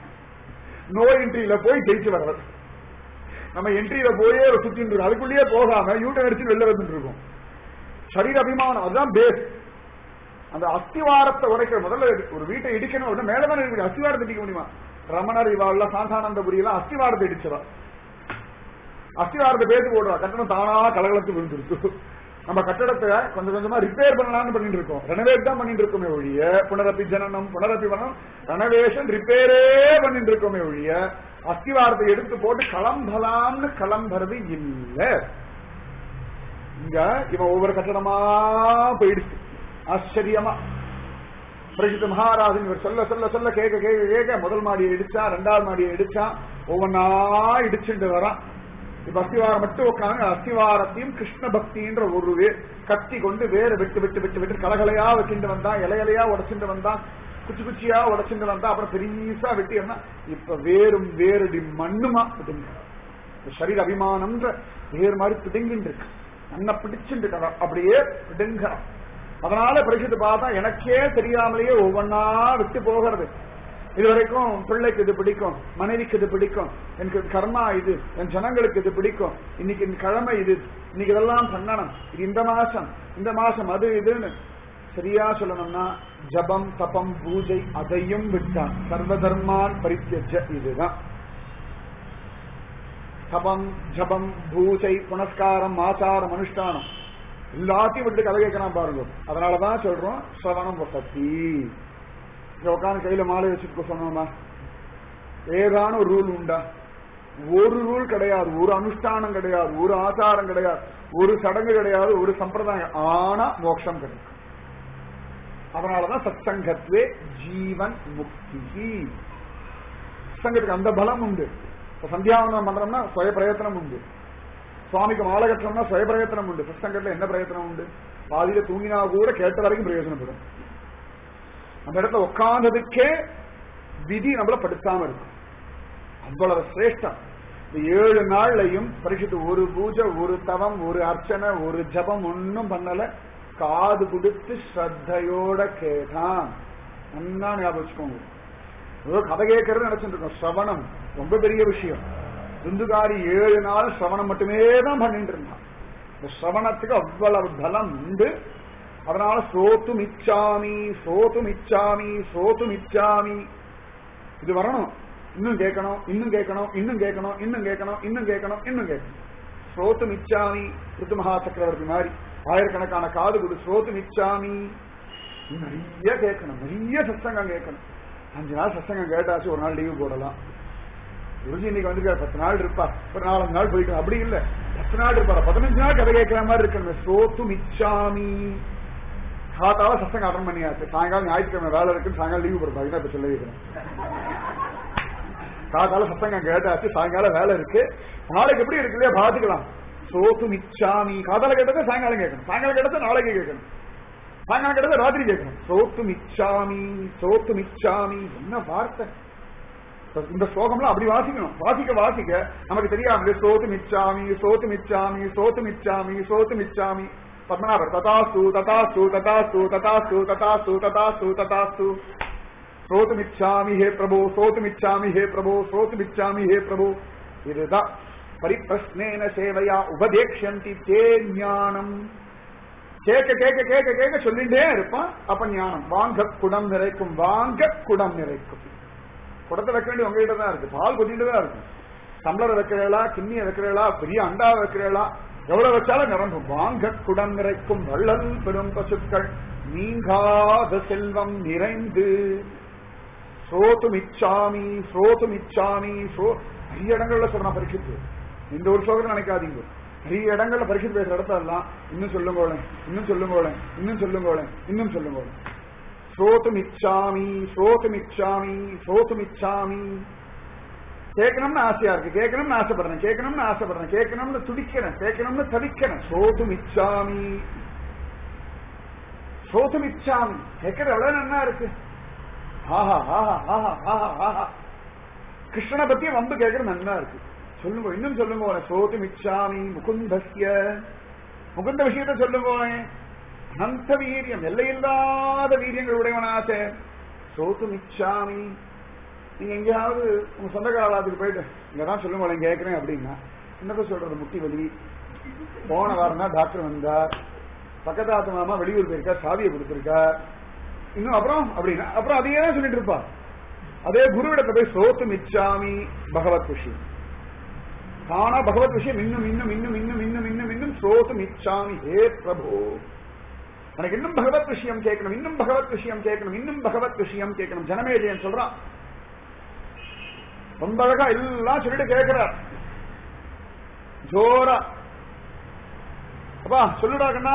நோ என்ட்ரியில போய் ஜெயிச்சு வர்றது நம்ம என்ட்ரியில போயே ஒரு சுத்திட்டு இருக்கோம் அதுக்குள்ளேயே போகாம யூட்டன் அடிச்சு வெளில வந்துட்டு இருக்கோம் சரீர அபிமானம் அதுதான் பேஸ் அந்த அஸ்திவாரத்தை உடைக்கிற முதல்ல ஒரு வீட்டை இடிக்கணும் அப்படின்னா மேலதான் இருக்க முடியும் அஸ்திவாரத்தை இடிக்க முடியுமா ரமணர் இவாள்ல சாந்தானந்தபுரி எல்லாம் அஸ்திவாரத்தை இடிச்சவா அஸ்திவாரத்தை பேசி போடுறா கட்டணம் தானா கலகலத்து விழுந்துருக்கு நம்ம கட்டடத்தை கொஞ்சம் கொஞ்சமா ரிப்பேர் பண்ணலாம்னு பண்ணிட்டு இருக்கோம் ரெனோவேட் தான் பண்ணிட்டு இருக்கோமே ஒழிய புனரப்பி ஜனனம் புனரப்பி வனம் ரெனோவேஷன் ரிப்பேரே பண்ணிட்டு இருக்கோமே ஒழிய அஸ்திவாரத்தை எடுத்து போட்டு கிளம்பலாம்னு கிளம்புறது இல்ல இங்க இவன் ஒவ்வொரு கட்டடமா போயிடுச்சு ஆச்சரியமா பிரசித்த மகாராஜன் இவர் சொல்ல சொல்ல சொல்ல கேட்க கேட்க கேட்க முதல் மாடியை இடிச்சா ரெண்டாவது மாடியை இடிச்சா ஒவ்வொன்னா இடிச்சுட்டு வரான் இப்ப அஸ்திவாரம் மட்டும் உட்காந்து அஸ்திவாரத்தையும் கிருஷ்ண பக்தின்ற ஒரு வே- கத்தி கொண்டு வேற விட்டு விட்டு விட்டு விட்டு கலகலையா வைக்கிட்டு வந்தான் இலையலையா உடைச்சுட்டு வந்தான் குச்சி குச்சியா உடைச்சுட்டு வந்தா அப்புறம் பெரியசா வெட்டி என்ன இப்ப வேறும் வேறுடி மண்ணுமா பிடுங்க இந்த சரீர அபிமானம்ன்ற வேறு மாதிரி பிடுங்கிட்டு இருக்கு அண்ணா பிடிச்சுட்டு இருக்கா அப்படியே பிடுங்கிறான் அதனால பரிசுத்து பார்த்தா எனக்கே தெரியாமலேயே ஒவ்வொன்னா விட்டு போகிறது இது வரைக்கும் பிள்ளைக்கு இது பிடிக்கும் மனைவிக்கு இது பிடிக்கும் எனக்கு கர்மா இது என் ஜனங்களுக்கு இது பிடிக்கும் இன்னைக்கு இந்த கிழமை இது இன்னைக்கு இதெல்லாம் பண்ணணும் இது இந்த மாசம் இந்த மாசம் அது இதுன்னு சரியா சொல்லணும்னா ஜபம் தபம் பூஜை அதையும் விட்டான் சர்வதர்மான் பரித்தியஜ இதுதான் தபம் ஜபம் பூஜை புனஸ்காரம் ஆச்சாரம் அனுஷ்டானம் எல்லாத்தையும் விட்டு கதை கேட்கறான் பாருங்க அதனாலதான் சொல்றோம் சவணம் வசதி இங்க உட்காந்து கையில மாலை வச்சுட்டு சொன்னோமா ஏதான ஒரு ரூல் உண்டா ஒரு ரூல் கிடையாது ஒரு அனுஷ்டானம் கிடையாது ஒரு ஆச்சாரம் கிடையாது ஒரு சடங்கு கிடையாது ஒரு சம்பிரதாயம் ஆனா மோட்சம் கிடைக்கும் அதனாலதான் சத்சங்கத்வே ஜீவன் முக்தி சங்கத்துக்கு அந்த பலம் உண்டு இப்ப சந்தியாவனம் பண்றோம்னா சுய பிரயத்தனம் உண்டு சுவாமிக்கு மாலை கட்டணும்னா சுய பிரயத்தனம் உண்டு சத்சங்கத்துல என்ன பிரயத்தனம் உண்டு பாதியில தூங்கினா கூட கேட்ட வரைக்கும் பிரயோஜனப்படும் அந்த இடத்துல உட்கார்ந்ததுக்கே விதி நம்மள படுத்தாம இருக்கும் அவ்வளவு சிரேஷ்டம் இந்த ஏழு நாள்லையும் பரிசுத்து ஒரு பூஜை ஒரு தவம் ஒரு அர்ச்சனை ஒரு ஜபம் ஒன்னும் பண்ணல காது கொடுத்து ஸ்ரத்தையோட கேட்டான் நல்லா ஞாபகம் வச்சுக்கோங்க ஏதோ கதை கேட்கறது நினைச்சிட்டு இருக்கோம் சிரவணம் ரொம்ப பெரிய விஷயம் துந்துகாரி ஏழு நாள் சிரவணம் மட்டுமே தான் பண்ணிட்டு இருந்தான் இந்த சிரவணத்துக்கு அவ்வளவு பலம் உண்டு அதனால சோத்து மிச்சாமி சோத்து மிச்சாமி சோத்து மிச்சாமி இது வரணும் இன்னும் கேட்கணும் இன்னும் கேட்கணும் இன்னும் கேட்கணும் இன்னும் கேட்கணும் இன்னும் கேட்கணும் இன்னும் கேட்கணும் ஸ்ரோத்து மிச்சாமி ருத்து மகா சக்கரவர்த்தி மாதிரி ஆயிரக்கணக்கான காது கொடு ஸ்ரோத்து மிச்சாமி நிறைய கேட்கணும் நிறைய சத்சங்கம் கேட்கணும் அஞ்சு நாள் சத்சங்கம் கேட்டாச்சு ஒரு நாள் லீவு போடலாம் குருஜி இன்னைக்கு வந்து பத்து நாள் இருப்பா ஒரு நாலஞ்சு நாள் போயிட்டு அப்படி இல்ல பத்து நாள் இருப்பாரா பதினஞ்சு நாள் கதை கேட்கிற மாதிரி இருக்கு சோத்து மிச்சாமி காத்தால சத்தங்க அட்டன் பண்ணியாச்சு சாயங்காலம் ஞாயிற்றுக்கிழமை வேலை இருக்குன்னு சாயங்காலம் லீவு போடுறா இதான் இப்ப சொல்லி வைக்கிறேன் காத்தால சத்தங்கம் கேட்டாச்சு சாயங்காலம் வேலை இருக்கு நாளைக்கு எப்படி இருக்கு இல்லையா பாத்துக்கலாம் சோத்து மிச்சாமி காதால கேட்டதை சாயங்காலம் கேட்கணும் சாயங்காலம் கேட்டதை நாளைக்கு கேட்கணும் சாயங்காலம் கேட்டதை ராத்திரி கேட்கணும் சோத்து மிச்சாமி சோத்து மிச்சாமி என்ன வார்த்தை இந்த ஸ்லோகம்லாம் அப்படி வாசிக்கணும் வாசிக்க வாசிக்க நமக்கு தெரியாமலே சோத்து மிச்சாமி சோத்து மிச்சாமி சோத்து மிச்சாமி சோத்து மிச்சாமி பத்மநாபர் ததாஸ்து ததாஸ்து ததாஸ்து ததாஸ்து ததாஸ்து ததாஸ்து ததாஸ்து சோத்துமிச்சாமி ஹே பிரபு சோத்துமிச்சாமி ஹே பிரபு சோத்துமிச்சாமி ஹே பிரபு இதுதான் பரிப்பிரஸ்னேன சேவையா உபதேக்ஷந்தி தே ஞானம் கேட்க கேட்க கேட்க கேட்க சொல்லிட்டே இருப்பான் அப்ப ஞானம் வாங்க குடம் நிறைக்கும் வாங்க குடம் நிறைக்கும் குடத்தை வைக்க வேண்டிய உங்ககிட்ட தான் இருக்கு பால் கொட்டிட்டு தான் இருக்கு டம்ளரை வைக்கிறீங்களா கிண்ணிய வைக்கிறீங்களா பெரிய அண்டா வைக்கிறீங்களா எவ்வளவு வச்சாலும் நிரம்பும் வாங்க குடம் நிறைக்கும் வள்ளல் பெரும் பசுக்கள் நீங்காத செல்வம் நிறைந்து சோத்து மிச்சாமி சோத்து மிச்சாமி சோ நிறைய இடங்கள்ல சொல்றான் பரிசுத்து இந்த ஒரு சோகத்தை நினைக்காதீங்க நிறைய இடங்கள்ல பரிசுத்து பேசுற இடத்தெல்லாம் இன்னும் சொல்லுங்கோளேன் இன்னும் சொல்லுங்கோளேன் இன்னும் சொல்லுங்கோளேன் இன்னும் சொல்லுங்கோளேன் சோத்து மிச்சாமி சோத்து மிச்சாமி சோத்து மிச்சாமி கேட்கணும்னு ஆசையா இருக்கு கேட்கணும்னு ஆசைப்படுறேன் கேட்கணும்னு ஆசைப்படுறேன் கேட்கணும்னு துடிக்கிறேன் கேட்கணும்னு தவிக்கிறேன் சோத்து மிச்சாமி சோத்து மிச்சாமி கேட்கறது எவ்வளவு நல்லா இருக்கு ஆஹா ஆஹா ஆஹா ஆஹா ஆஹா கிருஷ்ணனை பத்தி வந்து கேட்கறது நல்லா இருக்கு சொல்லுங்க இன்னும் சொல்லுங்க சோத்து மிச்சாமி முகுந்தஸ்ய முகுந்த விஷயத்த சொல்லுங்க அனந்த வீரியம் எல்லையில்லாத வீரியங்கள் உடையவனாச்சே சோத்து மிச்சாமி நீங்க எங்கேயாவது உங்க சொந்தக்காரத்துக்கு போயிட்டு இங்கதான் சொல்லுங்க கேட்கிறேன் அப்படின்னா என்னதான் சொல்றது முட்டி வலி போன வாரம் தான் டாக்டர் வந்தார் பக்கத்தாத்து மாமா வெளியூர் போயிருக்கா சாவியை கொடுத்திருக்கா இன்னும் அப்புறம் அப்படின்னா அப்புறம் அதையே தான் சொல்லிட்டு இருப்பா அதே குருவிடத்தை போய் சோத்து மிச்சாமி பகவத் குஷி தானா பகவத் விஷயம் இன்னும் இன்னும் இன்னும் இன்னும் இன்னும் இன்னும் இன்னும் ஸ்ரோதும் இச்சாமி ஹே பிரபு எனக்கு இன்னும் பகவத் விஷயம் கேட்கணும் இன்னும் பகவத் விஷயம் கேட்கணும் இன்னும் பகவத் விஷயம் கேட்கணும் ஜனமேஜயன் சொல்றான் ரொம்ப அழகா எல்லாம் சொல்லிட்டு கேட்கிறார் ஜோரா அப்பா சொல்லுடா கண்ணா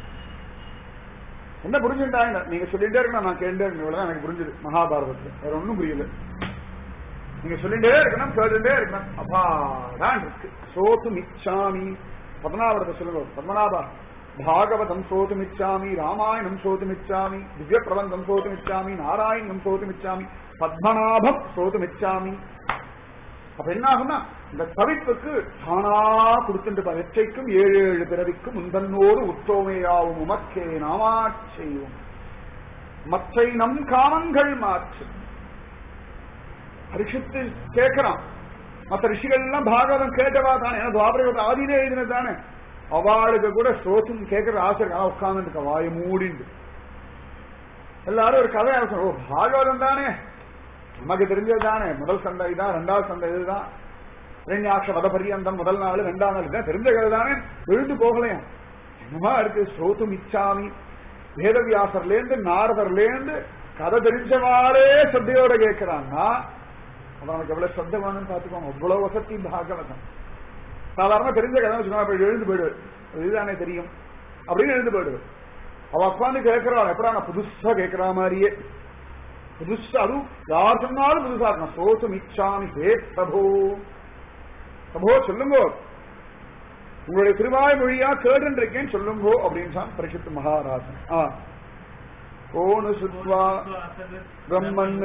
என்ன புரிஞ்சுட்டாங்க நீங்க சொல்லிட்டே இருக்கணும் நான் கேட்டே இருக்கணும் இவ்வளவுதான் எனக்கு புரிஞ்சுது மகாபாரதத்துல வேற ஒண்ணும் புரியல நீங்க சொல்லிட்டே இருக்கணும் கேட்டுட்டே இருக்கணும் அப்பாதான் இருக்கு சோத்து மிச்சாமி பத்மநாபரத்தை சொல்லுங்க பத்மநாபா பாகவதம் சோதுமிச்சாமி ராமாயணம் சோதுமிச்சாமி திவ்ய பிரபந்தம் சோதுமிச்சாமி நாராயணம் சோதுமிச்சாமி பத்மநாபம் சோதுமிச்சாமி அப்ப என்ன ஆகும்னா இந்த தவிப்புக்கு தானா கொடுத்துட்டு எச்சைக்கும் ஏழு ஏழு பிறவிக்கும் முன்பன்னோடு உத்தோமையாவும் உமக்கே நாமாச்செய்வோம் மற்றை நம் காமங்கள் மாற்று பரிசுத்து கேட்கிறான் மற்ற ரிஷிகள் எல்லாம் பாகவதம் கேட்டவா தானே ஏன்னா துவாபரயோட ஆதியிலே எழுதினது தானே அவளுக்கு கூட ஸ்ரோத்தும் கேட்கற ஆசை இருக்கா உட்கார்ந்துருக்க வாய மூடிண்டு எல்லாரும் ஒரு கதை அவசரம் ஓ பாகவதம் தானே நமக்கு தெரிஞ்சது தானே முதல் சண்டை தான் ரெண்டாவது சண்டை இதுதான் இரண்யாட்ச வத பரியந்தம் முதல் நாள் ரெண்டாம் நாள் இதான் தெரிஞ்ச கதை தானே விழுந்து போகலையா என்னமா இருக்கு ஸ்ரோத்தும் இச்சாமி வேதவியாசர்ல இருந்து நாரதர்ல இருந்து கதை தெரிஞ்சவாறே சத்தையோட கேட்கிறான்னா அவனுக்கு எவ்வளவு சத்த வேணும்னு பாத்துக்கோங்க அவ்வளவு வசதி பாகவதம் சாதாரண தெரிஞ்ச கதை வச்சுக்கோங்க அப்படி எழுந்து போயிடுவார் இதுதானே தெரியும் அப்படின்னு எழுந்து போயிடுவார் அவ உட்காந்து கேட்கிறான் எப்படா நான் புதுசா கேட்கிற மாதிரியே புதுசா அதுவும் யார் சொன்னாலும் புதுசா இருக்கணும் சோசம் இச்சாமி ஹே பிரபோ பிரபோ சொல்லுங்கோ உங்களுடைய திருவாய் மொழியா கேட்டு இருக்கேன் சொல்லுங்கோ அப்படின்னு சொன்ன பரிசுத்து மகாராஜன் ஆ ஓனு சுத்வா பிரம்மன்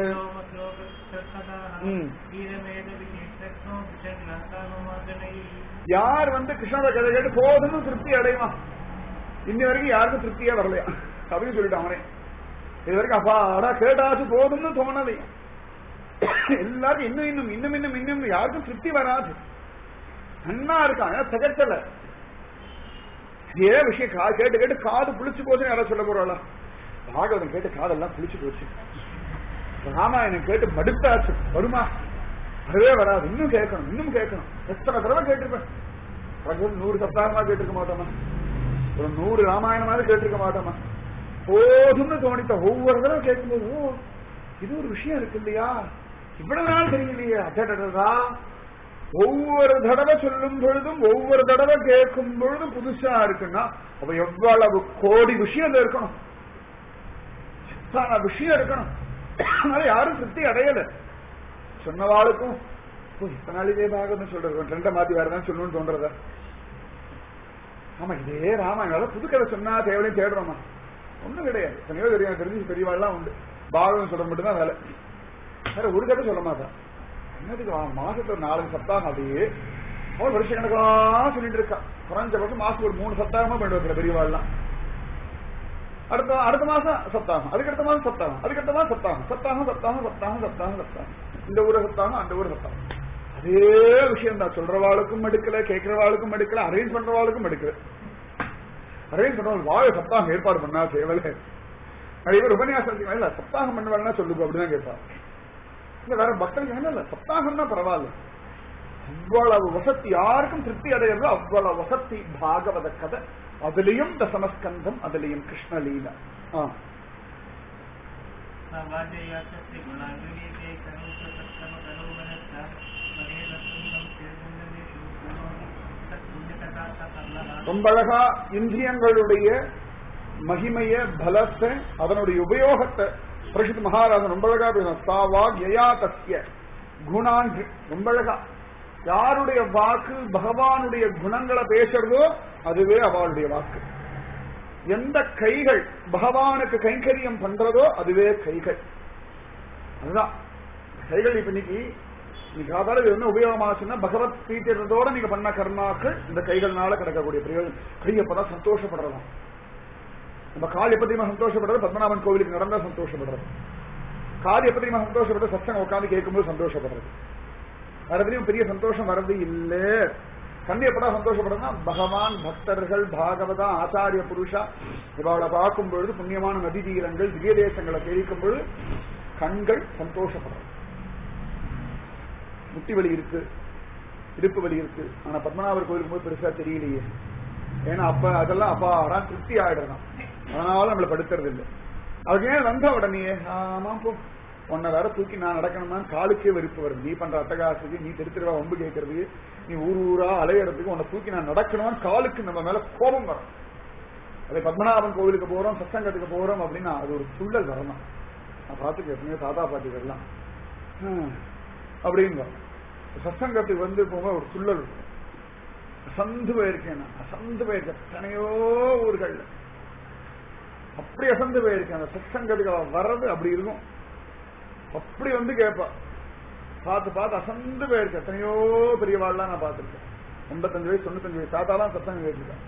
ம். யார் வந்து கிருஷ்ணோட கதை கேட்டு போதும்னு திருப்தி அடைவான் இன்னி வரைக்கும் யாருக்கும் திருப்தியே வரலையா அப்படின்னு சொல்லிட்டான் அவனே இது வரைக்கும் அப்பா அடா கேட்டாச்சு போதும்னு தோணலையா எல்லாரும் இன்னும் இன்னும் இன்னும் இன்னும் இன்னும் யாருக்கும் திருப்தி வராது நன்னா இருக்கான் ஏன்னா திகட்டல இதே விஷயம் கா- கேட்டு கேட்டு காது புளிச்சு போச்சுன்னு யாராவது சொல்ல போறாளா பாகவதம் கேட்டு காதெல்லாம் புளிச்சு போச்சு ராமாயணம் கேட்டு மடுத்தாச்சு வருமா வரவே வராது இன்னும் கேட்கணும் இன்னும் கேட்கணும் எத்தனை தடவை கேட்டிருப்பேன் பகவத் நூறு சப்தாகமா கேட்டிருக்க மாட்டோமா ஒரு நூறு ராமாயணமாவது கேட்டிருக்க மாட்டோமா போதும்னு தோணித்த ஒவ்வொரு தடவை கேட்கும்போது ஓ இது ஒரு விஷயம் இருக்கு இல்லையா இவ்வளவு நாள் தெரியலையே அடடடா ஒவ்வொரு தடவை சொல்லும் பொழுதும் ஒவ்வொரு தடவை கேட்கும் பொழுதும் புதுசா இருக்குன்னா அப்ப எவ்வளவு கோடி விஷயம் அதுல இருக்கணும் எத்தனை விஷயம் இருக்கணும் அதனால யாரும் திருப்தி அடையல சொன்னவாளுக்கும் ஓ, இத்தனை நாள் இதே பாகம்னு சொல்றது ட்ரெண்டை மாத்தி வேறதான் சொல்லணும்னு தோன்றதா ஆமா இதே ராமாயணம் புது கதை சொன்னா தேவையும் தேடுறோமா ஒண்ணும் கிடையாது எத்தனையோ தெரியும் தெரிஞ்சு பெரியவாள்லாம் உண்டு பாகவதம் சொல்ற மட்டும்தான் வேலை வேற ஒரு கதை சொல்ல மாட்டான் என்னதுக்கு வா- மாசத்துல ஒரு நாலு சப்தாகம் அப்படியே அவன் வருஷ கணக்கா சொல்லிட்டு இருக்கா குறைஞ்சபட்சம் மாசத்துக்கு ஒரு மூணு சப்தாகமா பண்ணி வைக்கிற பெரியவாள்லாம் அடுத்த அடுத்த மாசம் சப்தாகம் அதுக்கடுத்த மாசம் சப்தாகம் அதுக்கடுத்த மாசம் சப்தாகம் சப்தாகம் சப்தாகம் சப்தாகம் சப்தாகம் சப்தாகம் இந்த ஊர சப்தாகம் அந்த ஊர சப்தாகம் அதே விஷயம் தான் சொல்றவாளுக்கும் எடுக்கல கேட்கிறவாளுக்கும் எடுக்கல அரேஞ்ச் பண்றவாளுக்கும் எடுக்கல அரேஞ்ச் பண்றவங்க வாழ சப்தாகம் ஏற்பாடு பண்ணா தேவல நிறைய பேர் உபன்யாசம் இல்ல சப்தாகம் பண்ணுவாங்கன்னா சொல்லுங்க அப்படிதான் கேட்பாங்க இல்ல வேற பக்தர்கள் என்ன இல்ல சப்தாகம்னா பரவாயில்ல அவ்வளவு வசதி யாருக்கும் திருப்தி அடையிறது அவ்வளவு வசதி பாகவத கதை அதுலயும் தசமஸ்கந்தம் அதுலயும் கிருஷ்ணலீலா ஆ. ரொம்ப அழகா இந்திரியங்களுடைய மகிமைய பலத்தை அதனுடைய உபயோகத்தை பிரசித் மகாராஜன் ரொம்ப அழகா பேசுறான் சாவா யயா தஸ்ய குணான் ரொம்ப அழகா யாருடைய வாக்கு பகவானுடைய குணங்களை பேசுறதோ அதுவே அவளுடைய வாக்கு எந்த கைகள் பகவானுக்கு கைங்கரியம் பண்றதோ அதுவே கைகள் அதுதான் கைகள் இப்ப இன்னைக்கு இன்னைக்கு காதால இது என்ன உபயோகமாச்சுன்னா பகவத் பீட்டிருந்தோட நீங்க பண்ண கர்மாக்கள் இந்த கைகள்னால கிடைக்கக்கூடிய பிரயோஜனம் கை அப்பதான் சந்தோஷப்படுறதாம் நம்ம கால் எப்ப தெரியுமா சந்தோஷப்படுறது பத்மநாபன் கோவிலுக்கு நடந்தா சந்தோஷப்படுறது கால் எப்ப தெரியுமா சந்தோஷப்படுறது சச்சங்க உட்காந்து கேட்கும்போது சந்தோஷப்படுறது வேற எதுலயும் பெரிய சந்தோஷம் வர்றது இல்ல கண்ணு எப்படா சந்தோஷப்படுறதுன்னா பகவான் பக்தர்கள் பாகவதா ஆச்சாரிய புருஷா இவளை பார்க்கும் பொழுது புண்ணியமான நதி தீரங்கள் திவ்ய தேசங்களை கேட்கும் பொழுது கண்கள் சந்தோஷப்படுறது முட்டி வலி இருக்கு இடுப்பு வலி இருக்கு ஆனா பத்மநாபர் கோயிலுக்கு போய் பெருசா தெரியலையே ஏன்னா அப்ப அதெல்லாம் அப்பா திருப்தி ஆயிடுறான் அதனால நம்மள படுத்துறது இல்லை அதுக்கு ஏன் வந்த உடனே ஆமா போ உன்னை வேற தூக்கி நான் நடக்கணுமா காலுக்கே வெறுப்பு வருது நீ பண்ற அட்டகாசுக்கு நீ தெரு தெருவா வம்பு கேட்கறதுக்கு நீ ஊர் ஊரா அலையறதுக்கு உன்னை தூக்கி நான் நடக்கணுமா காலுக்கு நம்ம மேல கோபம் வரும் அதே பத்மநாபன் கோவிலுக்கு போறோம் சத்சங்கத்துக்கு போறோம் அப்படின்னா அது ஒரு சுள்ளல் வரணும் நான் பார்த்துக்க எத்தனையோ தாத்தா பாட்டிகள்லாம் ஹம், அப்படின்னு வரும். சத்சங்கத்துக்கு வந்து போக ஒரு சுள்ளல் இருக்கும் அசந்து போயிருக்கேன் நான் அசந்து போயிருக்கேன் எத்தனையோ ஊர்கள்ல அப்படி அசந்து போயிருக்கேன் அந்த சத்சங்கத்துக்கு அவ வர்றது அப்படி இருக்கும் அப்படி வந்து கேட்பா பார்த்து பார்த்து அசந்து போயிருக்கேன் எத்தனையோ பெரியவாள்லாம் நான் பார்த்திருக்கேன் எண்பத்தஞ்சு வயசு தொண்ணூத்தஞ்சு வயசு தாத்தாலாம் சத்தங்க கேட்டிருக்கேன்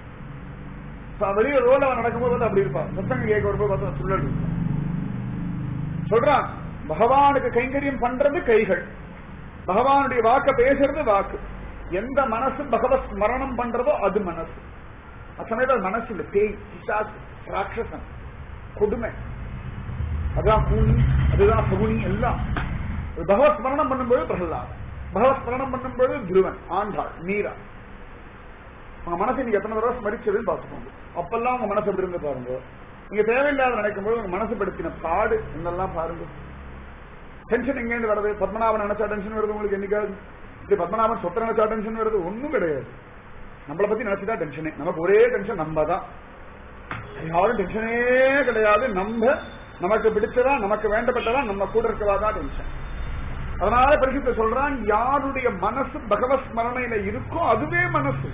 ச- வெளியே ரோல அவன் நடக்கும்போது வந்து அப்படி இருப்பான் சத்தங்க கேட்க வரும்போது பார்த்தா சுழல் இருக்கும். சொல்றான் பகவானுக்கு கைங்கரியம் பண்றது கைகள் பகவானுடைய வாக்க பேசுறது வாக்கு எந்த மனசு பகவத் ஸ்மரணம் பண்றதோ அது மனசு அசமயத்தில் மனசு இல்ல பேய் பிசாசு ராட்சசன் கொடுமை அதான் கூனி அதுதான் சகுனி எல்லாம் பகவத் ஸ்மரணம் பண்ணும்போது பிரகலாத் பகவத் ஸ்மரணம் பண்ணும்போது துருவன் ஆண்டாள் மீரா உங்க மனசை நீங்க எத்தனை தடவை ஸ்மரிச்சதுன்னு பார்த்துக்கோங்க அப்பெல்லாம் உங்க மனசு எப்படி இருந்து பாருங்க நீங்க தேவையில்லாத நினைக்கும் போது உங்க மனசு படுத்தின பாடு என்னெல்லாம் பாருங்க டென்ஷன் எங்கேருந்து வருது பத்மநாபன் நினைச்சா டென்ஷன் வருது உங்களுக்கு என்னைக்காவது இப்படி பத்மநாபன் சொத்த நினைச்சா டென்ஷன் வருது ஒண்ணும் கிடையாது நம்மளை பத்தி நினைச்சுதான் டென்ஷனே நமக்கு ஒரே டென்ஷன் நம்ம தான் யாரும் டென்ஷனே கிடையாது நம்ம நமக்கு பிடிச்சதா நமக்கு வேண்டப்பட்டதா நம்ம கூட இருக்கவா தான் டென்ஷன் அதனால பரிசுத்த சொல்றான் யாருடைய மனசு பகவத் ஸ்மரணையில இருக்கோ அதுவே மனசு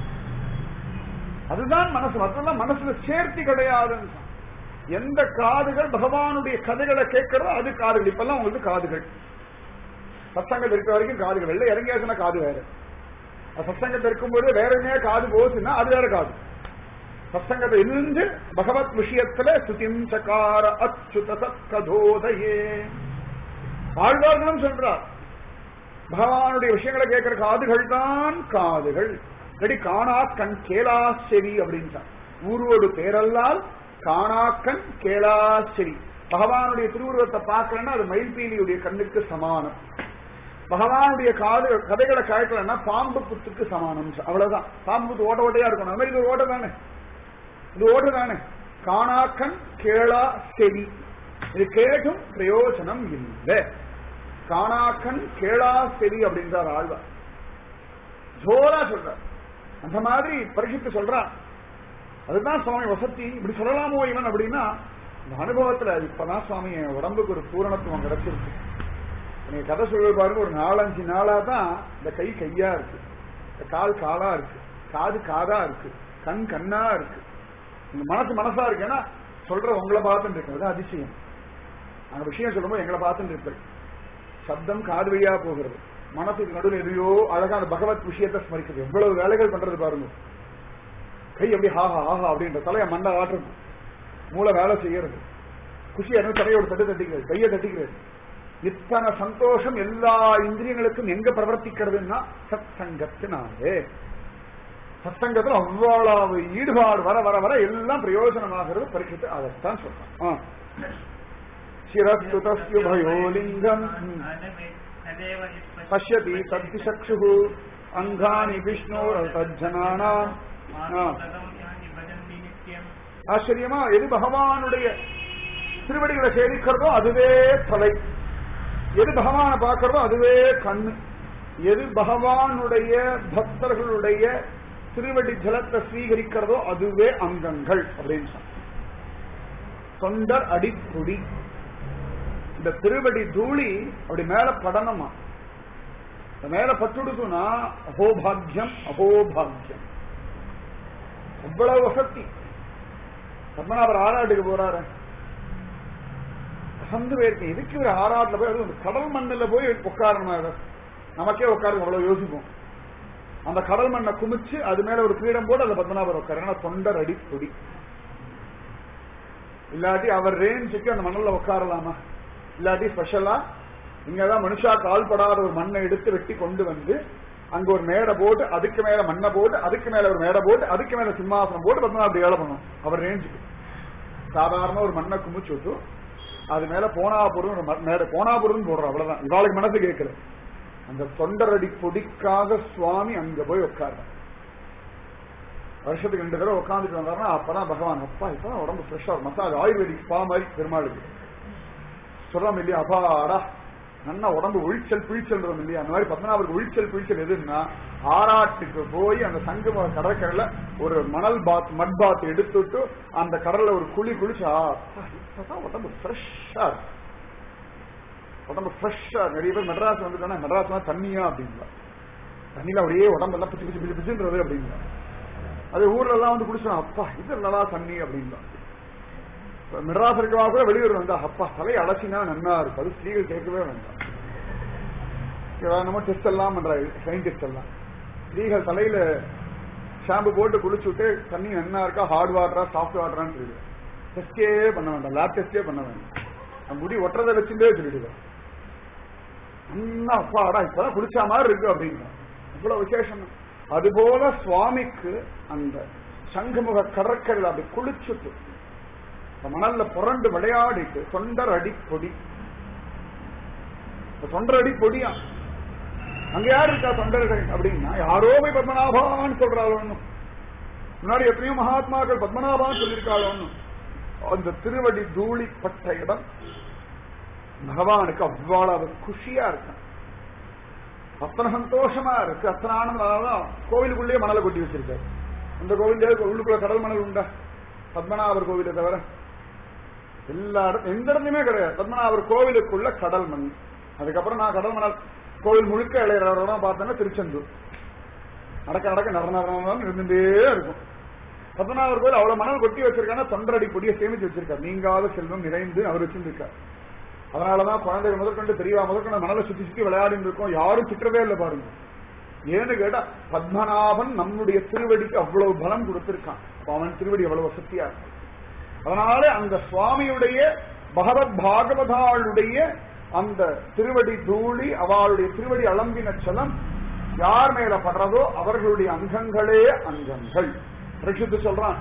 அதுதான் மனசு மற்றெல்லாம் மனசுல சேர்த்தி கிடையாதுன்னு சொன்னான். எந்த காதுகள் பகவானுடைய கதைகளை கேட்கிறதோ அது காதுகள் இப்பெல்லாம் உங்களுக்கு காதுகள் சத்சங்கத்தில் இருக்கிற வரைக்கும் காதுகள் வெளில இறங்கியாச்சுன்னா காது வேற அது சத்சங்கத்தில் இருக்கும்போது வேற எங்கேயா காது போச்சுன்னா அது வேற காது சத்சங்கத்தை இருந்து பகவத் விஷயத்துல சுதிம் சகார அச்சுத சத்கதோதயே ஆழ்வார்களும் சொல்றார் பகவானுடைய விஷயங்களை கேட்கிற காதுகள் தான் காதுகள் ரெடி காணா கண் கேளா செவி அப்படின்றான் ஊரோடு பேரல்லால் காணாக்கண் கேளா செவி பகவானுடைய திருவுருவத்தை பார்க்கலன்னா அது மயில்பீலியுடைய கண்ணுக்கு சமானம் பகவானுடைய காது கதைகளை கேட்கலன்னா பாம்பு புத்துக்கு சமானம் அவ்வளவுதான் பாம்பு புத்து ஓட்ட ஓட்டையா இருக்கணும் அது மாதிரி இது ஓட்ட தானே இது ஓட்ட தானே காணாக்கண் கேளா செவி இது கேட்கும் பிரயோஜனம் இல்லை காணாக்கண் கேளா செவி அப்படின்றார் ஆழ்வார் ஜோரா சொல்றார் அந்த மாதிரி பரிசுத்து சொல்றான் அதுதான் சுவாமி வசதி இப்படி சொல்லலாமோ இவன் அப்படின்னா இந்த அனுபவத்துல இப்பதான் சுவாமி என் உடம்புக்கு ஒரு பூரணத்துவம் கிடைச்சிருக்கு நீங்க கதை சொல்ல பாருங்க ஒரு நாலஞ்சு நாளா தான் இந்த கை கையா இருக்கு இந்த கால் காலா இருக்கு காது காதா இருக்கு கண் கண்ணா இருக்கு இந்த மனசு மனசா இருக்கு ஏன்னா சொல்ற உங்களை பார்த்துட்டு இருக்கு அது அதிசயம் அந்த விஷயம் சொல்லும்போது எங்களை பார்த்துட்டு இருப்பேன் சப்தம் காது வழியா போகிறது மனசுக்கு நடுவில் எதையோ அழகான பகவத் விஷயத்தை ஸ்மரிக்கிறது எவ்வளவு வேலைகள் பண்றது பாருங்க கை அப்படி ஆஹா ஆஹா அப்படின்ற தலையை மண்டை ஆட்டுறது மூளை வேலை செய்யறது குஷி என்ன தலையோட தட்டு தட்டிக்கிறது கையை தட்டிக்கிறது இத்தனை சந்தோஷம் எல்லா இந்திரியங்களுக்கும் எங்க பிரவர்த்திக்கிறதுன்னா சத் சங்கத்தினாலே சத்சங்கத்தில் அவ்வளவு ஈடுபாடு வர வர வர எல்லாம் பிரயோஜனமாகிறது பரிசுத்து அதைத்தான் சொல்றான் சிரஸ்துதஸ்யுபயோலிங்கம் பசியதி சக்திசக்ஷு அங்கானி விஷ்ணோரஜனானாம் ஆச்சரியமா எது பகவானுடைய திருவடிகளை சேவிக்கிறதோ அதுவே தலை எது பகவானை பார்க்கிறதோ அதுவே கண்ணு எது பகவானுடைய பக்தர்களுடைய திருவடி ஜலத்தை ஸ்வீகரிக்கிறதோ அதுவே அங்கங்கள் அப்படின்னு சொன்ன தொண்டர் அடிக்குடி இந்த திருவடி தூளி அப்படி மேல படணுமா இந்த மேல பட்டுடுதுன்னா அகோபாகியம் அகோபாகியம் அவ்வளவு வசதி பத்மநாபர் ஆறாட்டுக்கு போறாரு அசந்து போயிருக்கு இதுக்கு ஒரு ஆறாட்டுல போய் அதுவும் கடல் மண்ணில் போய் உட்காரணும் அதை நமக்கே உட்காருங்க அவ்வளவு யோசிப்போம் அந்த கடல் மண்ணை குமிச்சு அது மேல ஒரு பீடம் போட்டு அந்த பத்மநாபர் உட்காரு ஏன்னா தொண்டர் அடி கொடி இல்லாட்டி அவர் ரேஞ்சுக்கு அந்த மண்ணில் உட்காரலாமா இல்லாட்டி ஸ்பெஷலா இங்கதான் மனுஷா கால்படாத ஒரு மண்ணை எடுத்து வெட்டி கொண்டு வந்து அங்க ஒரு மேடை போட்டு அதுக்கு மேல மண்ணை போட்டு அதுக்கு மேல ஒரு மேடை போட்டு அதுக்கு மேல சிம்மாசனம் போட்டு பத்மநாப அப்படி வேலை பண்ணும் அவர் ரேஞ்சுக்கு சாதாரண ஒரு மண்ணை குமிச்சு விட்டு அது மேல போனாபுரம் ஒரு ம- மேடை போனாபுரம் போடுறோம் அவ்வளவுதான் இவாளுக்கு மனசு கேட்கல அந்த தொண்டரடி பொடிக்காக சுவாமி அங்க போய் உட்கார்றார் வருஷத்துக்கு ரெண்டு தடவை உட்காந்துட்டு வந்தாருன்னா அப்பதான் பகவான் அப்பா இப்ப உடம்பு ஃப்ரெஷ்ஷா மசாஜ் ஆயுர்வேதிக் பா மாதிரி பெருமாளுக்கு சொல்றாம இல்லையா அப்பாடா நல்லா உடம்பு ஒழிச்சல் பிழிச்சல்றோம் இல்லையா அந்த மாதிரி பத்மநாபருக்கு ஒழிச்சல் பிழிச்சல் எதுன்னா ஆராட்டுக்கு போய் அந்த சங்கம கடற்கரையில ஒரு மணல் பாத் மட் பாத் எடுத்துட்டு அந்த கடல்ல ஒரு குழி குளிச்சு ஆ, அப்பா, இப்பதான் உடம்பு ஃப்ரெஷ்ஷா இருக்கு உடம்பு ஃப்ரெஷ்ஷா நிறைய பேர் மெட்ராஸ் வந்துட்டோம்னா மெட்ராஸ் தண்ணியா அப்படிங்களா தண்ணியில அப்படியே உடம்பெல்லாம் பிச்சு பிச்சு பிச்சு பிச்சுன்றது அப்படிங்களா அது ஊர்ல எல்லாம் வந்து குடிச்சோம் அப்பா இது நல்லா தண்ணி அப்படிங்களா மெட்ராஸ் இருக்கவா கூட வெளியூர் வந்தா அப்பா தலை அடைச்சினா நன்னா இருக்கும் அது ஸ்திரீகள் கேட்கவே வேண்டாம் இவன் நம்ம டெஸ்ட் எல்லாம் பண்றாரு சயின்டிஸ்ட் எல்லாம் ஸ்திரீகள் தலையில ஷாம்பு போட்டு குளிச்சு விட்டு தண்ணி நன்னா இருக்கா ஹார்ட் வாட்டரா சாஃப்ட் வாட்டரான்னு சொல்லிடு டெஸ்டே பண்ண வேண்டாம் லேப் டெஸ்டே பண்ண வேண்டாம் அந்த முடி ஒட்டுறதை வச்சுட்டே சொல்லிடுவேன் நல்லா அப்பாடா இப்பதான் குளிச்சா மாதிரி இருக்கு அப்படின்னு இவ்வளவு விசேஷம் அதுபோல சுவாமிக்கு அந்த சங்கமுக கடற்கரையில் அப்படி குளிச்சுட்டு அந்த மணல்ல புரண்டு விளையாடிட்டு தொண்டர் அடி பொடி இந்த தொண்டர் அடி பொடியா அங்க யார் இருக்கா தொண்டர்கள் அப்படின்னா யாரோ போய் பத்மநாபான்னு சொல்றாள் ஒண்ணும் முன்னாடி எத்தனையோ மகாத்மாக்கள் பத்மநாபான்னு சொல்லியிருக்காள் ஒண்ணும் அந்த திருவடி தூளிப்பட்ட இடம் பகவானுக்கு அவ்வளவு குஷியா இருக்கான் அத்தனை சந்தோஷமா இருக்கு அத்தனை ஆனந்தம் கோவிலுக்குள்ளேயே மணலை கொட்டி வச்சிருக்காரு அந்த கோவில் உள்ளுக்குள்ள கடல் மணல் உண்டா பத்மநாபர் கோவிலை தவிர எல்லா இடம் எந்த இடத்துலயுமே கிடையாது பத்மநாபர் கோவிலுக்குள்ள கடல் மண் அதுக்கப்புறம் நான் கடல் மணல் கோவில் முழுக்க இளையரோட பார்த்தேன்னா திருச்செந்தூர் நடக்க நடக்க நர நரம் இருந்துட்டே இருக்கும் பத்மநாபர் கோவில் அவ்வளவு மணல் கொட்டி வச்சிருக்காங்க தொண்டரடி பொடியை சேமிச்சு வச்சிருக்காரு நீங்காத செல்வம் நிறைந்து அவர் வச்சிருக்காரு அதனாலதான் குழந்தைகள் முதற்கொண்டு தெரியவா முதற்கொண்டு மணலை சுத்தி சுத்தி விளையாடிட்டு இருக்கோம் யாரும் திட்டவே இல்லை பாருங்க ஏன்னு கேட்டா பத்மநாபன் நம்முடைய திருவடிக்கு அவ்வளவு பலம் கொடுத்திருக்கான் அப்ப அவன் திருவடி அவ்வளவு வசதியா இருக்கு அதனால அந்த சுவாமியுடைய பகவத் பாகவதாளுடைய அந்த திருவடி தூளி அவளுடைய திருவடி அலம்பின சலம் யார் மேல படுறதோ அவர்களுடைய அங்கங்களே அங்கங்கள் பரிசுத்து சொல்றான்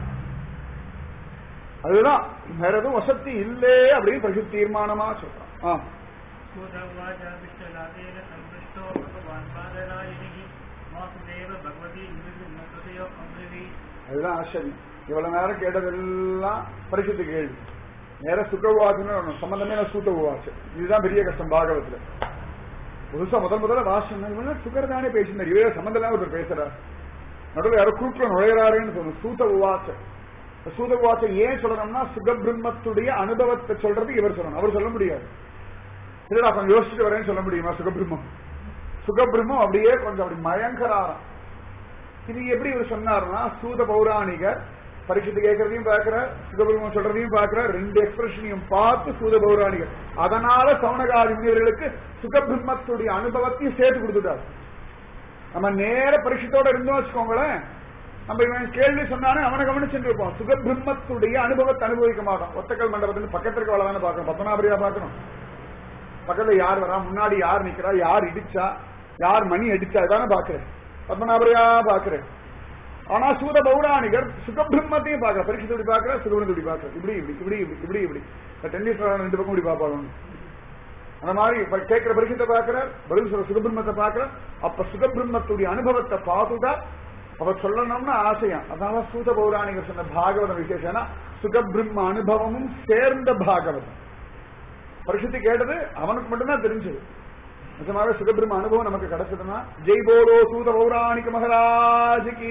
அதுதான் வேற எதுவும் வசதி இல்லே அப்படின்னு பரிசுத்த தீர்மானமா சொல்றான் ஆ. भूतवाच विष्णुलादेन सम्पृष्टो भगवान् पादरायणिः वासुदेव भगवती निर्विघ्नकृतयो अब्रवी அதுதான் ஆச்சரியம் இவ்வளவு நேரம் கேட்டதெல்லாம் பரிசுத்த கேள்வி நேர சுகவாச்சுன்னு ஒண்ணு சம்பந்தமே நான் சூட்ட உவாச்சு இதுதான் பெரிய கஷ்டம் பாகவத்துல புதுசா முதல் முதல்ல வாசம் இவங்க சுகர் தானே பேசினார் இவரே சம்பந்தம் இல்லாம ஒருத்தர் பேசுறார் நடுவில் யாரோ குறுக்குல நுழையிறாருன்னு சொன்ன சூத்த உவாச்ச சூத உவாச்ச ஏன் சொல்லணும்னா சுகபிரம்மத்துடைய அனுபவத்தை சொல்றது இவர் சொல்லணும் அவர் சொல்ல முடியாது இல்லடா கொஞ்சம் யோசிச்சுட்டு வரேன்னு சொல்ல முடியுமா சுகபிரம்மம் சுகபிரம்மம் அப்படியே கொஞ்சம் அப்படி மயங்கராராம் இது எப்படி இவர் சொன்னார்னா சூத பௌராணிகர் பரிசுத்து கேட்கறதையும் பார்க்கிறார் சுகபிரம்மம் சொல்றதையும் பார்க்கிறார் ரெண்டு எக்ஸ்பிரஷனையும் பார்த்து சூத பௌராணிகர் அதனால சவுனகாதி முனிவர்களுக்கு சுகபிரம்மத்துடைய அனுபவத்தையும் சேர்த்து கொடுத்துட்டார் நம்ம நேர பரிசுத்தோட இருந்தோம் வச்சுக்கோங்களேன் நம்ம இவன் கேள்வி சொன்னானே அவனை கவனிச்சுட்டு இருப்போம் சுகபிரம்மத்துடைய அனுபவத்தை அனுபவிக்க மாட்டோம் ஒத்தக்கல் மண்டபத்துல பக்கத்துல இருக்க தானே பார்க்கணும் பத்மநாபரியா பார்க்கணும் பக்கத்துல யார் வரா முன்னாடி யார் நிக்கிறா யார் இடிச்சா யார் மணி அடிச்சா இதானே பாக்குறேன் பத்மநாபரியா பாக்குறேன் ஆனா சூத பௌராணிகர் சுகபிரம்மத்தையும் பாக்குற பரீட்சை இப்படி பாக்குற சுகபிரம் இப்படி பாக்குற இப்படி இப்படி இப்படி இப்படி இப்படி இப்படி டென்னிஸ் ரெண்டு பக்கம் இப்படி பாப்பாங்க அந்த மாதிரி இப்ப கேட்கிற பரிசுத்தை பாக்குறார் பதில் சொல்ற சுகபிரம்மத்தை பாக்குறார் அப்ப சுகபிரம்மத்துடைய அனுபவத்தை பார்த்துட்டா அவர் சொல்லணும்னு ஆசையா அதனால சூத பௌராணிகர் சொன்ன பாகவதம் விசேஷம்னா சுகபிரம்ம அனுபவமும் சேர்ந்த பாகவதம் பரிசுத்தி கேட்டது அவனுக்கு மட்டும்தான் தெரிஞ்சது நிஜமாவே சுகபிரம்ம அனுபவம் நமக்கு கிடைச்சதுன்னா ஜெய் போலோ சூத பௌராணிக மகராஜிக்கு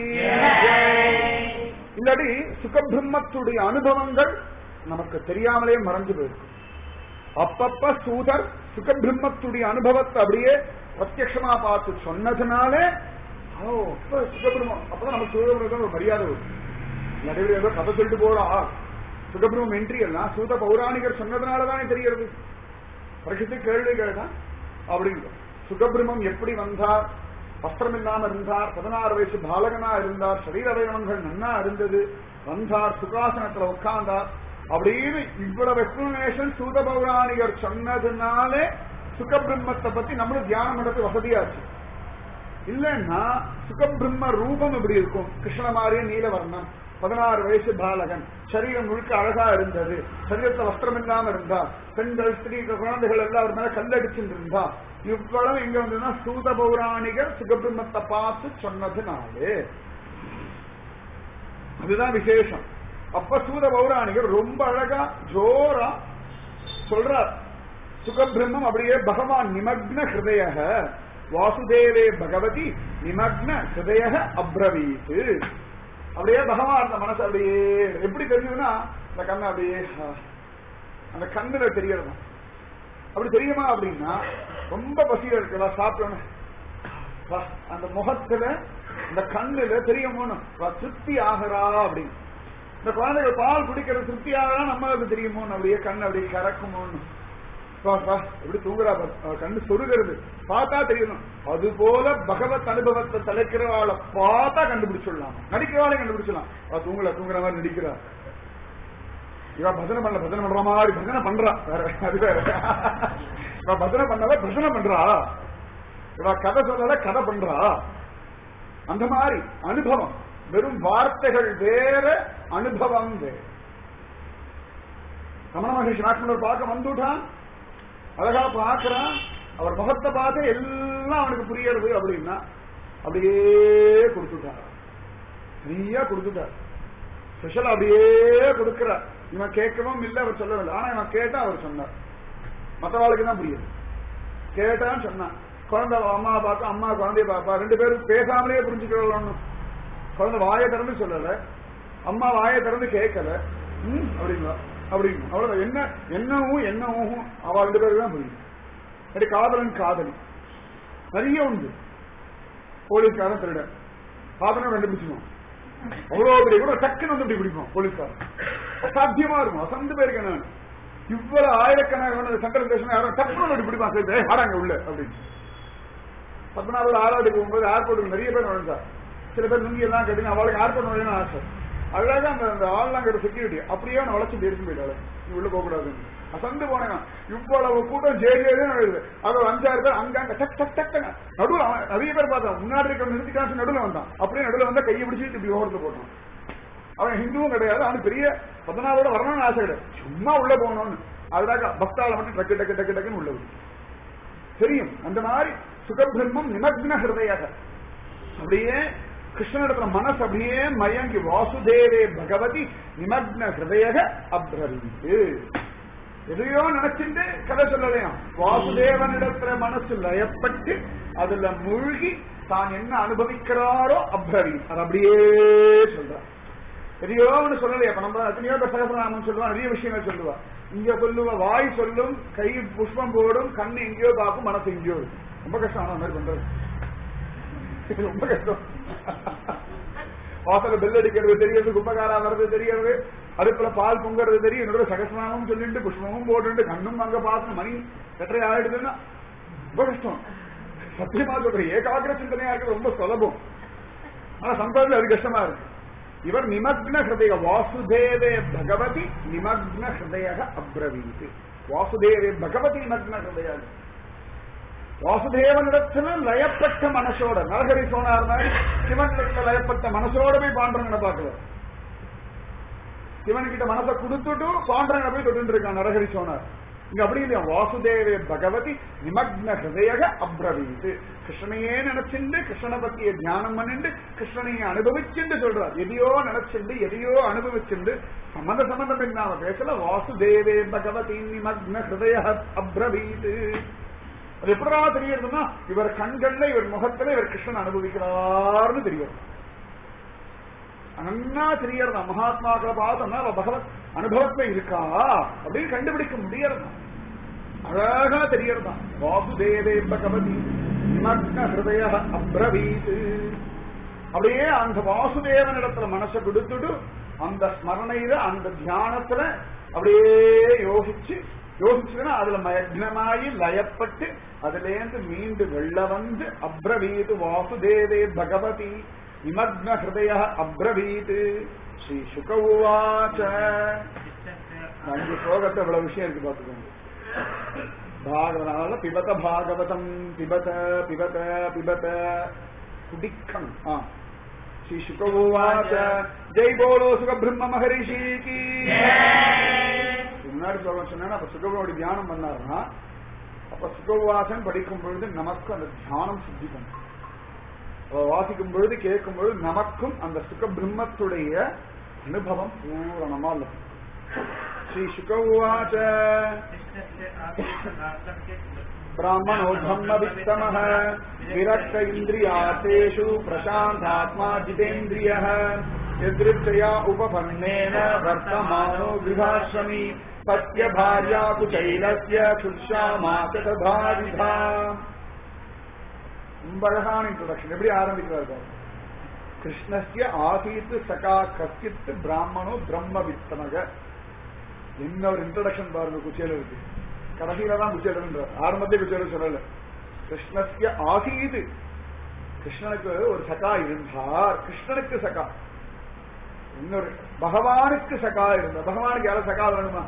இல்லாடி சுகபிரம்மத்துடைய அனுபவங்கள் நமக்கு தெரியாமலே மறைஞ்சு போயிருக்கு அப்பப்ப சூதர் சுகபிரம்மத்துடைய அனுபவத்தை அப்படியே பிரத்யட்சமா பார்த்து சொன்னதுனால ஓ அப்ப சுகபிரம்மம் அப்பதான் நமக்கு சுகபிரம்மம் ஒரு மரியாதை வரும் நடுவில் ஏதோ கதை சொல்லிட்டு போறா சுகபிரம்மம் என்ட்ரி எல்லாம் சூத பௌராணிகர் சொன்னதுனால தானே தெரிகிறது பரிசுத்து கேள்வி கேட்டான் அப்படின்னு சுகபிரம்மம் எப்படி வந்தார் வஸ்திரம் இல்லாம இருந்தார் பதினாறு வயசு பாலகனா இருந்தார் சரீர அவயவங்கள் நன்னா இருந்தது வந்தார் சுகாசனத்துல உட்கார்ந்தார் அப்படின்னு இவ்வளவு எக்ஸ்பிளனேஷன் சூத பௌராணிகர் சொன்னதுனாலே சுகபிரம்மத்தை பத்தி நம்மளும் தியானம் பண்றது வசதியாச்சு இல்லைன்னா சுகபிரம்ம ரூபம் எப்படி இருக்கும் கிருஷ்ண மாதிரியே நீலவர்ணம் பதினாறு வயசு பாலகன் சரீரம் முழுக்க அழகா இருந்தது சரீரத்துல வஸ்திரம் இல்லாம இருந்தா பெண்கள் ஸ்திரீ குழந்தைகள் எல்லாம் ஒரு மேல கல்லடிச்சுட்டு இருந்தா இவ்வளவு எங்க வந்ததுன்னா சூத பௌராணிகர் சுகபிரம்மத்தை பார்த்து சொன்னதுனாலே அதுதான் விசேஷம் அப்ப சூத பௌராணிகர் ரொம்ப அழகா ஜோரா சொல்றார் சுகபிரம்மம் அப்படியே பகவான் நிமக்ன ஹிருதய வாசுதேவே பகவதி நிமக்ன ஹிருதய அப்ரவீத் அப்படியே பகவான் அந்த மனசு அப்படியே எப்படி தெரியுதுன்னா அந்த கண்ணு அப்படியே ஆ, அந்த கண்ணுல தெரியறதா அப்படி தெரியுமா அப்படின்னா ரொம்ப பசியா இருக்குதா சாப்பிடணும் வா, அந்த முகத்துல இந்த கண்ணுல தெரியுமோன்னு வா, திருப்தி ஆகிறா அப்படின்னு இந்த குழந்தைகள் பால் குடிக்கிற திருப்தி ஆகிறா நம்மளுக்கு தெரியுமோன்னு அப்படியே கண்ணு அப்படியே கறக்குமோன்னு வா, வா, எப்படி தூங்குறா பாரு. அவ கண்ணு சொருகிறது பார்த்தா தெரியணும் அது போல பகவத் அனுபவத்தை தலைக்கிறவாளை பார்த்தா கண்டுபிடிச்சிடலாம் நடிக்கிறவாளை கண்டுபிடிச்சிடலாம் அவ தூங்கல தூங்குற மாதிரி நடிக்கிறா இவ பஜனை பண்ணல பஜனை பண்ற மாதிரி பஜனை பண்றா வேற அது வேற இவ பஜனை பண்ணல பஜனை பண்றா இவ கதை சொல்லல கதை பண்றா அந்த மாதிரி அனுபவம் வெறும் வார்த்தைகள் வேற அனுபவம் வேற ரமண மகர்ஷி நாட்கள் பார்க்க வந்துட்டான் அழகா பார்க்கறான் அவர் முகத்தை பார்த்து எல்லாம் அவனுக்கு புரியறது அப்படின்னா அப்படியே கொடுத்துட்டார் நிறைய கொடுத்துட்டார் ஸ்பெஷல் அப்படியே கொடுக்கிறார் இவன் கேட்கவும் இல்லை அவர் சொல்லவும் இல்லை ஆனா இவன் கேட்டா அவர் சொன்னார் மற்றவாளுக்கு தான் புரியுது கேட்டான்னு சொன்னான் குழந்தை அம்மா பார்க்க அம்மா குழந்தைய பார்ப்பா ரெண்டு பேரும் பேசாமலே புரிஞ்சுக்கிறோம் குழந்தை வாயை திறந்து சொல்லல அம்மா வாயை திறந்து கேட்கல ம் அப்படிங்களா அப்படிங்க அவ்வளவு என்ன என்னவும் என்னவும் அவ ரெண்டு பேருக்கு தான் புரியும் அப்படி காதலன் காதலி நிறைய உண்டு போலீஸ்காரன் திருடன் காதலன் கண்டுபிடிச்சிடுவான் அவ்வளவு பெரிய கூட டக்குன்னு வந்து இப்படி பிடிப்போம் போலீஸ்காரன் அசாத்தியமா இருக்கும் அசந்து போயிருக்கேன் நான் இவ்வளவு ஆயிரக்கணக்கான சென்ட்ரல் ஸ்டேஷன் யாரும் டக்குன்னு அப்படி பிடிப்பான் சரி "ஏய், வாடாங்க உள்ள அப்படின்னு பத்மநாபர் ஆறாவது போகும்போது ஏர்போர்ட்டுக்கு நிறைய பேர் நுழைஞ்சார் சில பேர் லுங்கி எல்லாம் கட்டி அவளுக்கு ஏர்போர்ட் நுழையணும் ஆசை அழகா அந்த அந்த ஆள்லாம் கிட்ட செக்யூரிட்டி அப்படியே அவனை வளர்ச்சி எடுத்து போயிட்டாரு நீ உள்ள போக கூடாதுன்னு அசந்து போனேன் இவ்வளவு கூட்டம் ஜேஜே நுழையுது அது ஒரு அஞ்சாறு பேர் அங்க அங்க டக் டக் டக் நடுவில் அவன் நிறைய பேர் பார்த்தான் முன்னாடி இருக்க நிறுத்திக்காசு நடுவில் வந்தான் அப்படியே நடுவில் வந்தா கையை பிடிச்சிட்டு இப்படி ஓரத்து போட்டான் அவன் ஹிந்துவும் கிடையாது அவனுக்கு பெரிய பத்மநாபோட வரணும்னு ஆசை கிடையாது சும்மா உள்ள போகணும்னு அதுதான் பக்தால மட்டும் டக்கு டக்கு டக்கு டக்குன்னு உள்ள விடும். தெரியும் அந்த மாதிரி சுகபிரம்மம் நிமக்ன ஹிருதயாக அப்படியே கிருஷ்ணனிடத்துல மனசு அப்படியே மயங்கி வாசுதேவே பகவதி நிமக்ன ஹிருதயக அப்ரவீத்து எதையோ நினைச்சிட்டு கதை சொல்லலையாம் வாசுதேவனிடத்துல மனசு லயப்பட்டு அதுல மூழ்கி தான் என்ன அனுபவிக்கிறாரோ அப்ரவி அது அப்படியே சொல்றார் எதையோ ஒண்ணு சொல்லலையா இப்ப நம்ம எத்தனையோ பேர் சகசிரநாமம் சொல்லுவா நிறைய விஷயங்கள் சொல்லுவா இங்க சொல்லுவா வாய் சொல்லும் கை புஷ்பம் போடும் கண்ணு எங்கேயோ பார்க்கும் மனசு எங்கேயோ இருக்கும் ரொம்ப கஷ்டம் ஆனா அந்த மாதிரி பண்றது இது ரொம்ப கஷ்டம் வாசல பெல் அடிக்கிறது தெரியறது குப்பக்காரா வர்றது தெரியறது அடுப்புல பால் பொங்குறது தெரியும் என்னோட சகசிரநாமம் சொல்லிட்டு புஷ்பமும் போட்டுட்டு கண்ணும் அங்க பார்த்து மணி எட்டரை ஆயிடுதுன்னா ரொம்ப கஷ்டம் சத்தியமா சொல்றேன் ஏகாகிர சிந்தனையா இருக்கிறது ரொம்ப சுலபம் ஆனா சம்பாதிச்சு அது கஷ்டமா இருக்கு இவர் நிமக்ன ஹிருதய வாசுதேவே பகவதி நிமக்ன ஹிருதய அப்ரவீத் வாசுதேவே பகவதி நிமக்ன ஹிருதய வாசுதேவனிடத்துல லயப்பட்ட மனசோட நரகரி சோனார் மாதிரி சிவனிடத்துல லயப்பட்ட மனசோட போய் பாண்டவங்களை பார்க்கல சிவன்கிட்ட மனசை கொடுத்துட்டு பாண்டவனை போய் தொட்டு இருக்கான் நரகரி சோனார் இங்க அப்படி இல்லையா வாசுதேவே பகவதி நிமக்ன ஹிருதய அப்ரவீத் கிருஷ்ணனையே நினைச்சுண்டு கிருஷ்ணனை பத்திய தியானம் பண்ணிண்டு கிருஷ்ணனையே அனுபவிச்சுண்டு சொல்றார் எதையோ நினைச்சுண்டு எதையோ அனுபவிச்சுண்டு சம்பந்த சம்பந்தம் இல்லாம பேசல வாசுதேவே பகவதி நிமக்ன ஹிருதய அப்ரவீத் அது எப்படா தெரியறதுன்னா இவர் கண்கள்ல இவர் முகத்துல இவர் கிருஷ்ணன் அனுபவிக்கிறார்னு தெரியும் நன்னா தெரியறதா மகாத்மாக்களை பார்த்தோம்னா அவ பகவத் அனுபவத்துல இருக்கா அப்படின்னு கண்டுபிடிக்க முடியறதா அழகா தெரியறதா வாசுதேவே பகவதி நிமக்ன ஹிருதய அப்ரவீத் அப்படியே அந்த வாசுதேவன் இடத்துல மனசை கொடுத்துட்டு அந்த ஸ்மரணையில அந்த தியானத்துல அப்படியே யோசிச்சு யோசிச்சுன்னா அதுல மயக்னமாயி லயப்பட்டு அதுலேருந்து மீண்டு வெள்ள வந்து அப்ரவீத் வாசுதேவே பகவதி நிமக்ன ஹிருதய அப்ரவீத் ஸ்ரீ சுக உவாச்ச அஞ்சு ஸ்லோகத்தை இவ்வளவு விஷயம் இருக்கு பாத்துக்கோங்க பாகவனால பிபத பாகவதம் பிபத பிபத பிபத குடிக்கணும் ஆ ஸ்ரீ சுகவாச்ச ஜெய் போலோ சுக பிரம்ம மகரிஷி கி முன்னாடி சொல்ல சொன்னா அப்ப சுகவனுடைய தியானம் பண்ணாருன்னா அப்ப சுகவாசன் படிக்கும் பொழுது நமக்கு அந்த தியானம் சித்தி பண்ணும் அவ வாசிக்கும் பொழுது கேட்கும் பொழுது நமக்கும் அந்த சுக பிரம்மத்துடைய அனுபவம் பூரணமா இல்லை ஸ்ரீ சுகவாச்ச कृष्णस्य आदेशनार्थस्य ब्राह्मणो ब्रह्मवित्तमः विरक्त इन्द्रियार्थेषु प्रशान्तात्मा जितेन्द्रियः यदृच्छया उपपन्नेन वर्तमानो गृहाश्रमी पत्य भार्या कुचैलस्य क्षुत्सामाच तथाविधा ரொம்ப அழகான இன்ட்ரோடக்ஷன் எப்படி ஆரம்பிக்கிறார் பாரு. கிருஷ்ணஸ்ய ஆசீத் சகா கஸ்தித் பிராமணோ பிரம்ம வித்தமக என்ன ஒரு இன்ட்ரோடக்ஷன் பாருங்க குச்சேல இருக்கு கடைசியில தான் குச்சேலன்றார் ஆரம்பத்தை குச்சேல சொல்லல கிருஷ்ணஸ்ய ஆசீது கிருஷ்ணனுக்கு ஒரு சகா இருந்தார் கிருஷ்ணனுக்கு சகா இன்னொரு பகவானுக்கு சகா இருந்தார் பகவானுக்கு யாரும் சகா வேணுமா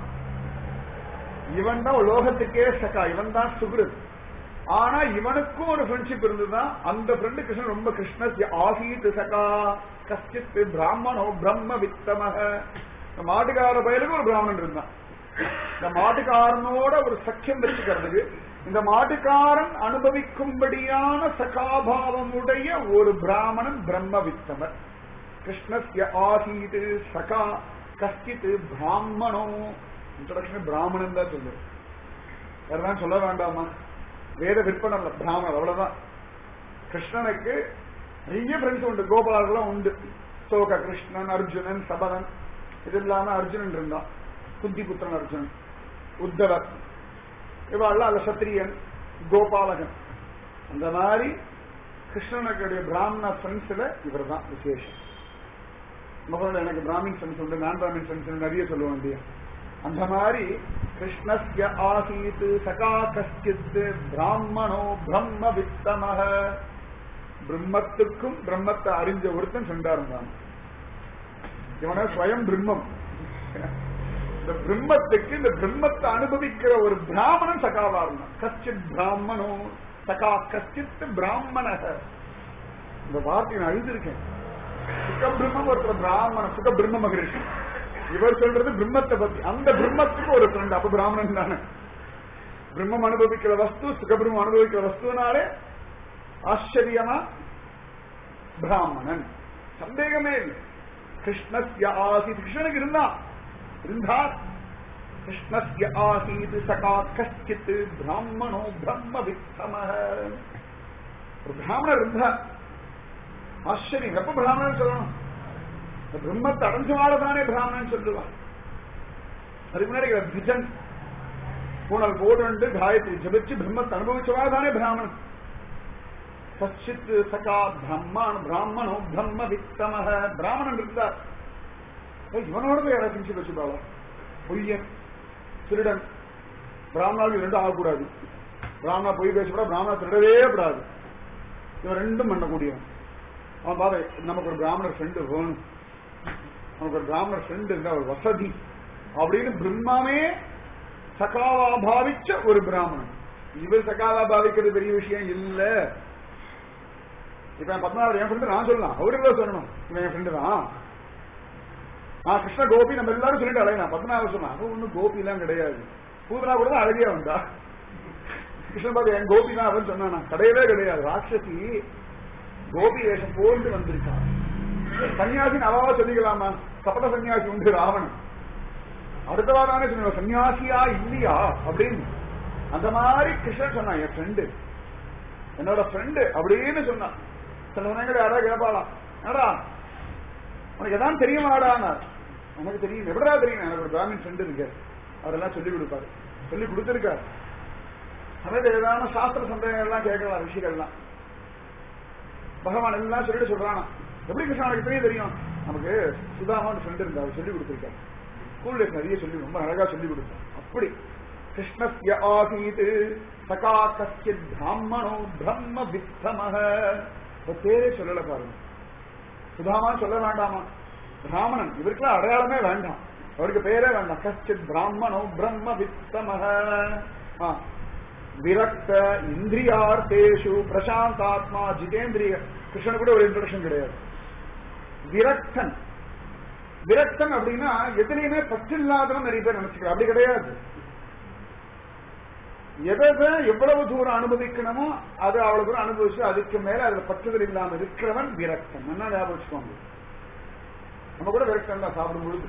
இவன் தான் லோகத்துக்கே சகா இவன் தான் சுக்ருத் ஆனா இவனுக்கும் ஒரு ஃப்ரெண்ட்ஷிப் இருந்ததுதான் அந்த ஃப்ரெண்டு கிருஷ்ணன் ரொம்ப கிருஷ்ணஸ்ய ஆசீத் சகா கஷ்டித் பிராமணோ பிரம்ம வித்தமக இந்த மாட்டுக்கார பயலுக்கு ஒரு பிராமணன் இருந்தான் இந்த மாட்டுக்காரனோட ஒரு சக்கியம் வச்சுக்கிறதுக்கு இந்த மாட்டுக்காரன் அனுபவிக்கும்படியான சகாபாவமுடைய ஒரு பிராமணன் பிரம்ம வித்தமர் கிருஷ்ணஸ்ய ஆசீத் சகா கஷ்டித் பிராமணோ இன்ட்ரடக்ஷன் பிராமணன் தான் சொல்லு வேறதான் சொல்ல வேண்டாமா வேத விற்பனர்ல பிராமணர் அவ்வளவுதான் கிருஷ்ணனுக்கு நிறைய ஃப்ரெண்ட்ஸ் உண்டு கோபாலர்கள்லாம் உண்டு சோக கிருஷ்ணன் அர்ஜுனன் சபதன் இது இல்லாம அர்ஜுனன் இருந்தான் குந்தி புத்திரன் அர்ஜுனன் உத்தவர் இவாள்லாம் அல்ல சத்திரியன் கோபாலகன் அந்த மாதிரி கிருஷ்ணனுடைய பிராமண ஃப்ரெண்ட்ஸ்ல இவர் தான் விசேஷம் முதல்ல எனக்கு பிராமின் ஃப்ரெண்ட்ஸ் உண்டு நான் பிராமின் ஃப்ரெண்ட்ஸ் நிறைய சொல்லுவோம் இல்லையா அந்த மாதிரி கிருஷ்ணஸ்ய ஆசீத் சகா கஷ்டித் பிராமணோ பிரம்ம வித்தமக பிரம்மத்துக்கும் பிரம்மத்தை அறிஞ்ச ஒருத்தன் சென்றாருந்தான் இவன ஸ்வயம் பிரம்மம் இந்த பிரம்மத்துக்கு இந்த பிரம்மத்தை அனுபவிக்கிற ஒரு பிராமணன் சகாவா இருந்தான் கஷ்டித் பிராமணோ சகா கஷ்டித் பிராமணக இந்த வார்த்தையை நான் எழுதியிருக்கேன் சுகபிரம்மம் ஒருத்தர் பிராமண சுகபிரம்ம மகரிஷி இவர் சொல்றது பிரம்மத்தை பத்தி அந்த பிரம்மத்துக்கு ஒரு ஃப்ரெண்ட் அப்ப பிராமணன் தானே பிரம்மம் அனுபவிக்கிற வஸ்து சுகபிரம்மம் அனுபவிக்கிற வஸ்துனாலே ஆச்சரியமா பிராமணன் சந்தேகமே இல்லை கிருஷ்ணஸ்ய ஆசீத் கிருஷ்ணனுக்கு இருந்தான் இருந்தார் கிருஷ்ணஸ்ய ஆசீத் சகா கஷ்டித் பிராமணோ பிரம்ம வித்தம ஒரு பிராமணர் இருந்தார் ஆச்சரியம் எப்ப பிராமணன் சொல்லணும் இந்த பிரம்மத்தை அடைஞ்சவாறு பிராமணன் சொல்லுவான் அதுக்கு முன்னாடி திஜன் பூனல் போட்டு காயத்ரி ஜபிச்சு பிரம்மத்தை அனுபவிச்சவாறு தானே பிராமணன் சச்சித் சகா பிரம்மன் பிராமணோ பிரம்ம வித்தமக பிராமணன் இருந்தார் ஏய், இவனோட போய் யாராவது பிரிச்சு வச்சுப்பாளா பொய்யன் திருடன் பிராமணாவுக்கு ரெண்டும் ஆகக்கூடாது பிராமணா பொய் பேசக்கூடாது பிராமணா திருடவே கூடாது இவன் ரெண்டும் பண்ணக்கூடியவன் அவன் பாரு நமக்கு ஒரு பிராமணர் ஃப்ரெண்டு வேணும் நமக்கு ஒரு பிராமணர் ஃப்ரெண்டு இருந்தா ஒரு வசதி அப்படின்னு பிரம்மாவே சகாவா பாவிச்ச ஒரு பிராமணன் இவர் சகாவா பாவிக்கிறது பெரிய விஷயம் இல்ல இப்ப என் பத்மநாபர் என் ஃப்ரெண்டு நான் சொல்லலாம் அவருக்கு சொல்லணும் இவன் என் ஃப்ரெண்டு தான் நான் கிருஷ்ண கோபி நம்ம எல்லாரும் சொல்லிட்டு அழகா பத்மநாபர் சொன்னா அவன் ஒன்னும் கோபி எல்லாம் கிடையாது பூதனா கூட தான் அழகியா வந்தா கிருஷ்ணன் பாபு என் கோபி தான் அவன் சொன்னா கிடையவே கிடையாது ராட்சசி கோபி வேஷம் போன்று வந்திருக்கான் சன்னியாசின்னு அவாவா சொல்லிக்கலாமா சபட சன்னியாசி உண்டு ராவணன் அடுத்தவா தானே சொன்ன சன்னியாசியா இல்லையா அப்படின்னு அந்த மாதிரி கிருஷ்ணன் சொன்னான் என் ஃப்ரெண்டு என்னோட ஃப்ரெண்டு அப்படின்னு சொன்னான் சில சமயங்கள் யாராவது கேட்பாளாம் என்னடா உனக்கு எதான் தெரியுமாடானார் எனக்கு தெரியும் எப்படா தெரியும் எனக்கு ஒரு பிராமின் ஃப்ரெண்டு இருக்கு அவரெல்லாம் சொல்லி கொடுப்பாரு சொல்லி கொடுத்திருக்காரு அதாவது ஏதான சாஸ்திர சந்தேகம் எல்லாம் கேட்கலாம் ரிஷிகள்லாம் பகவான் எல்லாம் சொல்லிட்டு சொல்றானா எப்படி கிருஷ்ணனுக்கு பெரிய தெரியும் நமக்கு சுதாமான ஃப்ரெண்ட் இருந்தா அவர் சொல்லி கொடுத்திருக்காரு ஸ்கூல் டேஸ் நிறைய சொல்லி ரொம்ப அழகா சொல்லி கொடுத்தார் அப்படி கிருஷ்ணஸ்ய ஆசீத் சகா கஷ்டித் பிராமணோ பிரம்ம வித்தமக இப்ப பேரே சொல்லல பாருங்க சுதாமா சொல்ல வேண்டாமா பிராமணன் இவருக்குலாம் அடையாளமே வேண்டாம் அவருக்கு பேரே வேண்டாம் கஷ்டித் பிராமணோ பிரம்ம வித்தமக ஆ. விரக்த இந்திரியார்த்தேஷு பிரசாந்தாத்மா ஜிதேந்திரிய கிருஷ்ணன் கூட ஒரு இன்ட்ரடக்ஷன் கிடையாது விரக்தன் விரக்தன் அப்படின்னா எதுலையுமே பற்று இல்லாதவன் நிறைய பேர் நினைச்சுக்கிறார் அப்படி கிடையாது எதை எவ்வளவு தூரம் அனுபவிக்கணுமோ அது அவ்வளவு தூரம் அனுபவிச்சு அதுக்கு மேல அதுல பற்றுதல் இல்லாம இருக்கிறவன் விரக்தன் என்ன ஞாபகம் வச்சுக்கோங்க நம்ம கூட விரக்தன் தான் சாப்பிடும் பொழுது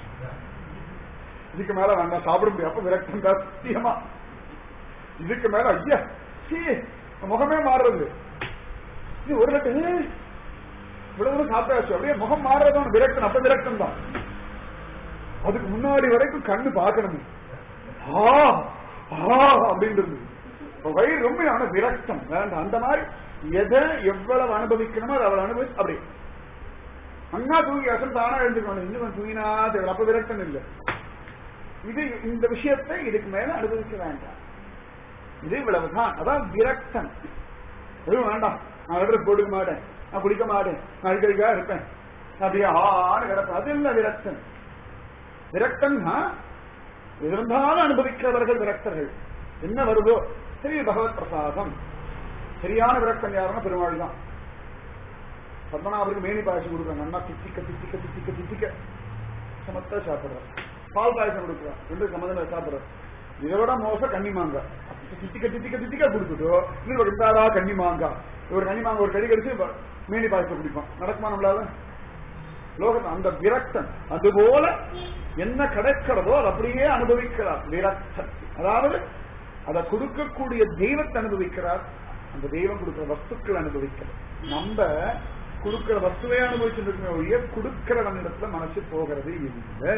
இதுக்கு மேல வேண்டாம் சாப்பிட முடியும் அப்ப விரக்தன் தான் சத்தியமா இதுக்கு மேல ஐயா சீ, முகமே மாறுறது இது ஒரு லட்டு ஏய், இவ்வளவு தூரம் சாப்பிட்டாச்சு அப்படியே முகம் மாறுறதும் விரக்தன் அப்ப விரக்தன் தான் அதுக்கு முன்னாடி வரைக்கும் கண்ணு பார்க்கணுமே ஆ ஆ அப்படின்றது இப்ப வயிறு ரொம்ப ஆன விரக்தம் வேண்டாம் அந்த மாதிரி எதை எவ்வளவு அனுபவிக்கணுமோ அதை அவ்வளவு அனுபவி அப்படி அண்ணா தூங்கி அசல் தானா எழுந்துக்கணும் இன்னும் தூங்கினா தேவை அப்ப விரக்தம் இல்லை இது இந்த விஷயத்தை இதுக்கு மேல அனுபவிக்க வேண்டாம் இது இவ்வளவுதான் அதான் விரக்தன் எதுவும் வேண்டாம் நான் அட்ரஸ் போட்டுக்க மாட்டேன் நான் குடிக்க மாட்டேன் நான் அடிக்கடிக்கா இருப்பேன் நான் அப்படியே ஆன்னு கிடப்பேன் அது இல்ல விரக்தன் விரக்தன்னா இருந்தாலும் அனுபவிக்கிறவர்கள் விரக்தர்கள் என்ன வருதோ சரி பகவத் பிரசாதம் சரியான விரக்தன் யாருன்னா பெருமாள் தான் பத்மநாபருக்கு மேனி பாயசம் கொடுக்குறாங்க அண்ணா தித்திக்க தித்திக்க தித்திக்க தித்திக்க சமத்தா சாப்பிடுறார் பால் பாயசம் கொடுக்குறான் ரெண்டு சம்மந்தம் சாப்பிடுறார் இதை விட மோசம் கன்னி மாங்கா தித்திக்க தித்திக்க தித்திக்க கொடுத்துட்டோ இன்னொரு ரெண்டாரா கன்னி மாங்கா ஒரு கன்னி மாங்கா ஒரு கடி கடிச்சு ப- மேனி பாயசம் குடிப்பான் நடக்குமா நம்மளால லோகம் அந்த விரக்தன் அதுபோல என்ன கிடைக்கிறதோ அது அப்படியே அனுபவிக்கிறார் விரக்தன் அதாவது அதை கொடுக்கக்கூடிய தெய்வத்தை அனுபவிக்கிறார் அந்த தெய்வம் கொடுக்கிற வஸ்துக்கள் அனுபவிக்கிறார் நம்ம கொடுக்கிற வஸ்துவை அனுபவிச்சுட்டு இருக்கோம் ஒழிய கொடுக்கிறவன் இடத்துல மனசு போகிறது இல்லை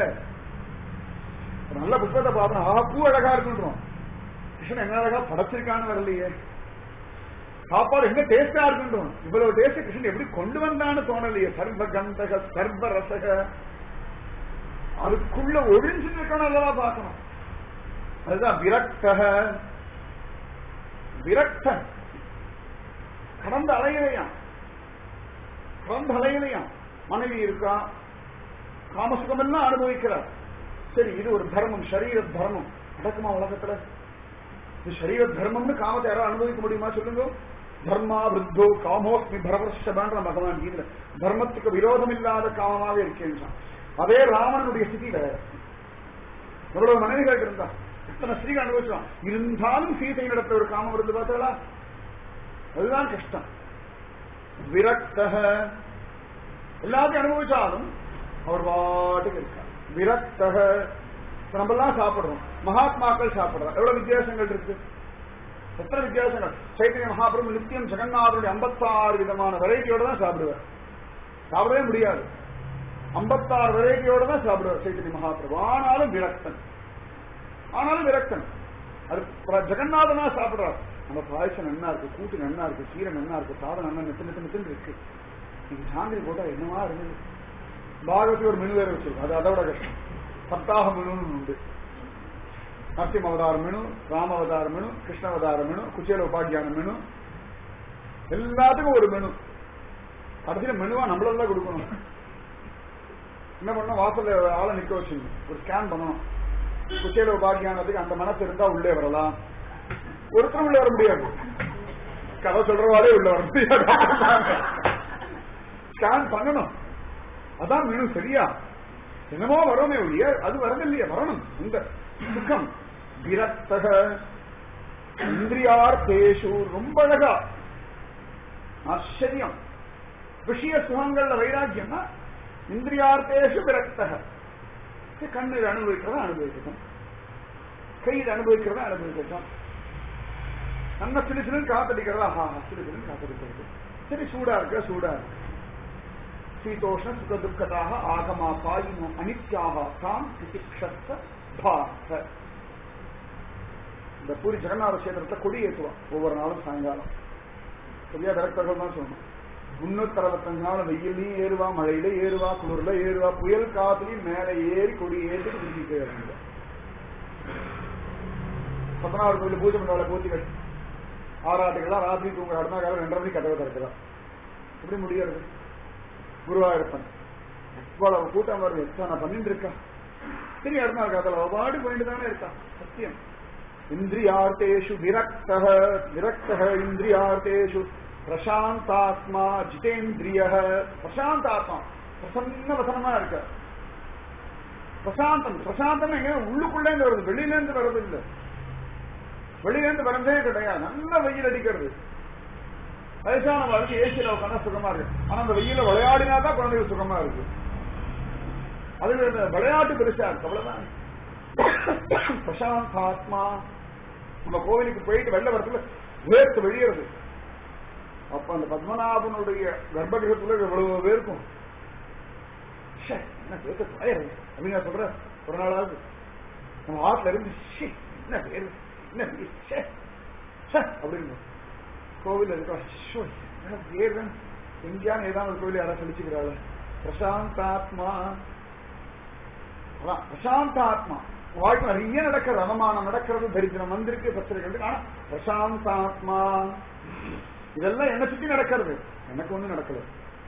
ஒரு நல்ல புத்தகத்தை பார்த்தோம் ஆ பூ அழகா இருக்குன்றோம் கிருஷ்ணன் என்ன அழகா படைச்சிருக்கான்னு வரலையே சாப்பாடு என்ன டேஸ்டா இருக்குன்றோம் இவ்வளவு டேஸ்ட் கிருஷ்ணன் எப்படி கொண்டு வந்தான்னு தோணலையே சர்வ கந்தக சர்வ ரசக அதுக்குள்ள ஒழிஞ்சுட்டு இருக்கணும் அல்லவா பார்க்கணும் அதுதான் விரக்தக விரக்தன் கடந்த அலையிலையாம் கடந்த அலையிலையாம் மனைவி இருக்கா காமசுகம் எல்லாம் அனுபவிக்கிறார் சரி இது ஒரு தர்மம் சரீர தர்மம் நடக்குமா உலகத்துல இது சரீர தர்மம்னு காமத்தை யாரும் அனுபவிக்க முடியுமா சொல்லுங்க தர்மா விருத்தோ காமோஸ்மி பரவர்ஷபான்ற பகவான் கீதை தர்மத்துக்கு விரோதம் இல்லாத காமமாக இருக்கின்றான் அதே ராவணனுடைய ஸ்திதி வேற எவ்வளவு மனைவிகள் இருந்தா எத்தனை ஸ்திரீகள் அனுபவிச்சான் இருந்தாலும் சீதை நடத்த ஒரு காமம் இருந்து பார்த்தாளா அதுதான் கஷ்டம் விரக்தக எல்லாத்தையும் அனுபவிச்சாலும் அவர் பாட்டுக்கு இருக்கார் விரக்தக இப்ப நம்ம எல்லாம் சாப்பிடுறோம் மகாத்மாக்கள் சாப்பிடுறோம் எவ்வளவு வித்தியாசங்கள் இருக்கு எத்தனை வித்தியாசங்கள் சைத்தன்ய மகாபிரபு நித்தியம் ஜெகநாதனுடைய ஐம்பத்தாறு விதமான வெரைட்டியோட தான் சாப்பிடுவார் சாப்பிடவே முடியாது ஐம்பத்தாறு வெரைட்டியோட தான் சாப்பிடுவார் சைத்தன்ய மகாபிரபு ஆனாலும் விரக்தன் ஆனாலும் விரக்தன் அது பிர- ஜெகநாதனா சாப்பிடுறார் நம்ம பாயசம் நன்னா இருக்கு கூட்டு நன்னா இருக்கு சீரை நன்னா இருக்கு சாதம் நன்னா நித்து நித்து நித்துன்னு இருக்கு நீங்க சாந்திரி போட்டா என்னவா இருந்தது பாகவதி ஒரு மெனு வேற வச்சிருக்கோம் அது அதோட கஷ்டம் சப்தாக மெனுன்னு உண்டு நரசிம்ம அவதார மெனு ராம அவதார மெனு கிருஷ்ண அவதார மெனு குச்சேல உபாக்கியான மெனு எல்லாத்துக்கும் ஒரு மெனு கடைசியில மெனுவா நம்மளெல்லாம் கொடுக்கணும் என்ன பண்ணணும் வாசல்ல ஒரு ஆளை நிக்க வச்சுக்கணும் ஒரு ஸ்கேன் பண்ணணும் குச்சேல உபாக்கியானதுக்கு அந்த மனசு இருந்தா உள்ளே வரலாம் ஒருத்தரும் உள்ள வர முடியாது கதை சொல்றவாளே உள்ள வர முடியாது ஸ்கேன் பண்ணணும் அதான் மெனு சரியா என்னமோ வரோமே ஒழிய அது வரதில்லையே வரணும் இந்த சுகம் விரக்தக இந்திரியார்த்தேஷு ரொம்ப அழகா ஆச்சரியம் விஷய சுகங்கள்ல வைராக்கியம்னா இந்திரியார்த்தேஷு விரக்தக சரி, கண்ணு இது அனுபவிக்கிறதா அனுபவிக்கட்டும் கை இது அனுபவிக்கிறதா அனுபவிக்கட்டும் நம்ம சிலு சிலுன்னு காத்தடிக்கிறதா ஆஹா சிலு சிலுன்னு காத்தடிக்கிறது சரி சூடா இருக்க சூடா இருக்கு சீதோஷ்ண சுக துக்கதாக ஆகமா பாயினோ அனித்யாக தாம் திதிக்ஷத்த பார்த்த இந்த பூரி ஜெகநாத கஷேத்திரத்துல கொடி ஏற்றுவான் ஒவ்வொரு நாளும் சாயங்காலம் சரியா விரக்தர்கள் தான் சொல்லணும் முன்னூத்தி அறுபத்தஞ்சு நாள் வெயிலையும் ஏறுவா மழையில ஏறுவா குளிர்ல ஏறுவா புயல் காத்துலயும் மேல ஏறி கொடி ஏற்றிட்டு திரும்பிட்டே இருந்தாங்க பத்தனாவது கோயில் பூஜை பண்ண பூச்சி கட்டி ஆறாட்டுக்கெல்லாம் ராத்திரி தூங்குற அடுத்த காலம் ரெண்டரை மணிக்கு கதவை திறக்கிறான் எப்படி முடியாது குருவாயிருப்பன் இவ்வளவு கூட்டம் வருது எத்தனை பண்ணிட்டு இருக்கா சரி அடுத்த நாள் காலத்துல பாடு போயிட்டு தானே இருக்கா சத்தியம் இந்திரியார்த்தேஷு விரக்தः விரக்தः இந்திரியார்த்தேஷு பிரசாந்தாத்மா ஜிதேந்திரிய பிரசாந்தாத்மா பிரசன்ன வசனமா இருக்க பிரசாந்தம் பிரசாந்தம் எங்க உள்ளுக்குள்ளே இருந்து வருது வெளியில இருந்து வர்றது இல்ல வெளியில இருந்து வரதே கிடையாது நல்ல வெயில் அடிக்கிறது வயசானவர்களுக்கு ஏசியில உட்காந்தா சுகமா இருக்கு ஆனா அந்த வெயில விளையாடினா தான் குழந்தைகள் சுகமா இருக்கு அது இந்த விளையாட்டு பெருசா இருக்கு அவ்வளவுதான் பிரசாந்த் ஆத்மா நம்ம கோவிலுக்கு போயிட்டு வெள்ள வரத்துல வேர்த்து வெளியறது அப்ப அந்த பத்மநாபனுடைய கர்ப்பகிரகத்துல எவ்வளவு வேர்க்கும் ச்சே, என்ன வேர்க்க குறையாது அப்படின்னு நான் சொல்றேன் ஒரு நாளாவது நம்ம ஆத்துல இருந்து ச்சே, என்ன வேறு என்ன வேறு, ச்சே, ச்சே அப்படின்னு கோவில் இருக்கா ஷோ, என்ன வேறு எங்கேயான ஏதாவது ஒரு கோவில் யாராவது சொல்லிச்சுக்கிறாள் பிரசாந்தாத்மா அதான் பிரசாந்தாத்மா வாழ்க்கை நிறைய நடக்கிறது அவமானம் நடக்கிறது தரித்திரம் வந்திருக்கு பிரச்சனைகள் ஆனா பிரசாந்தாத்மா இதெல்லாம் என்ன சுத்தி நடக்கிறது எனக்கு ஒண்ணு நடக்கல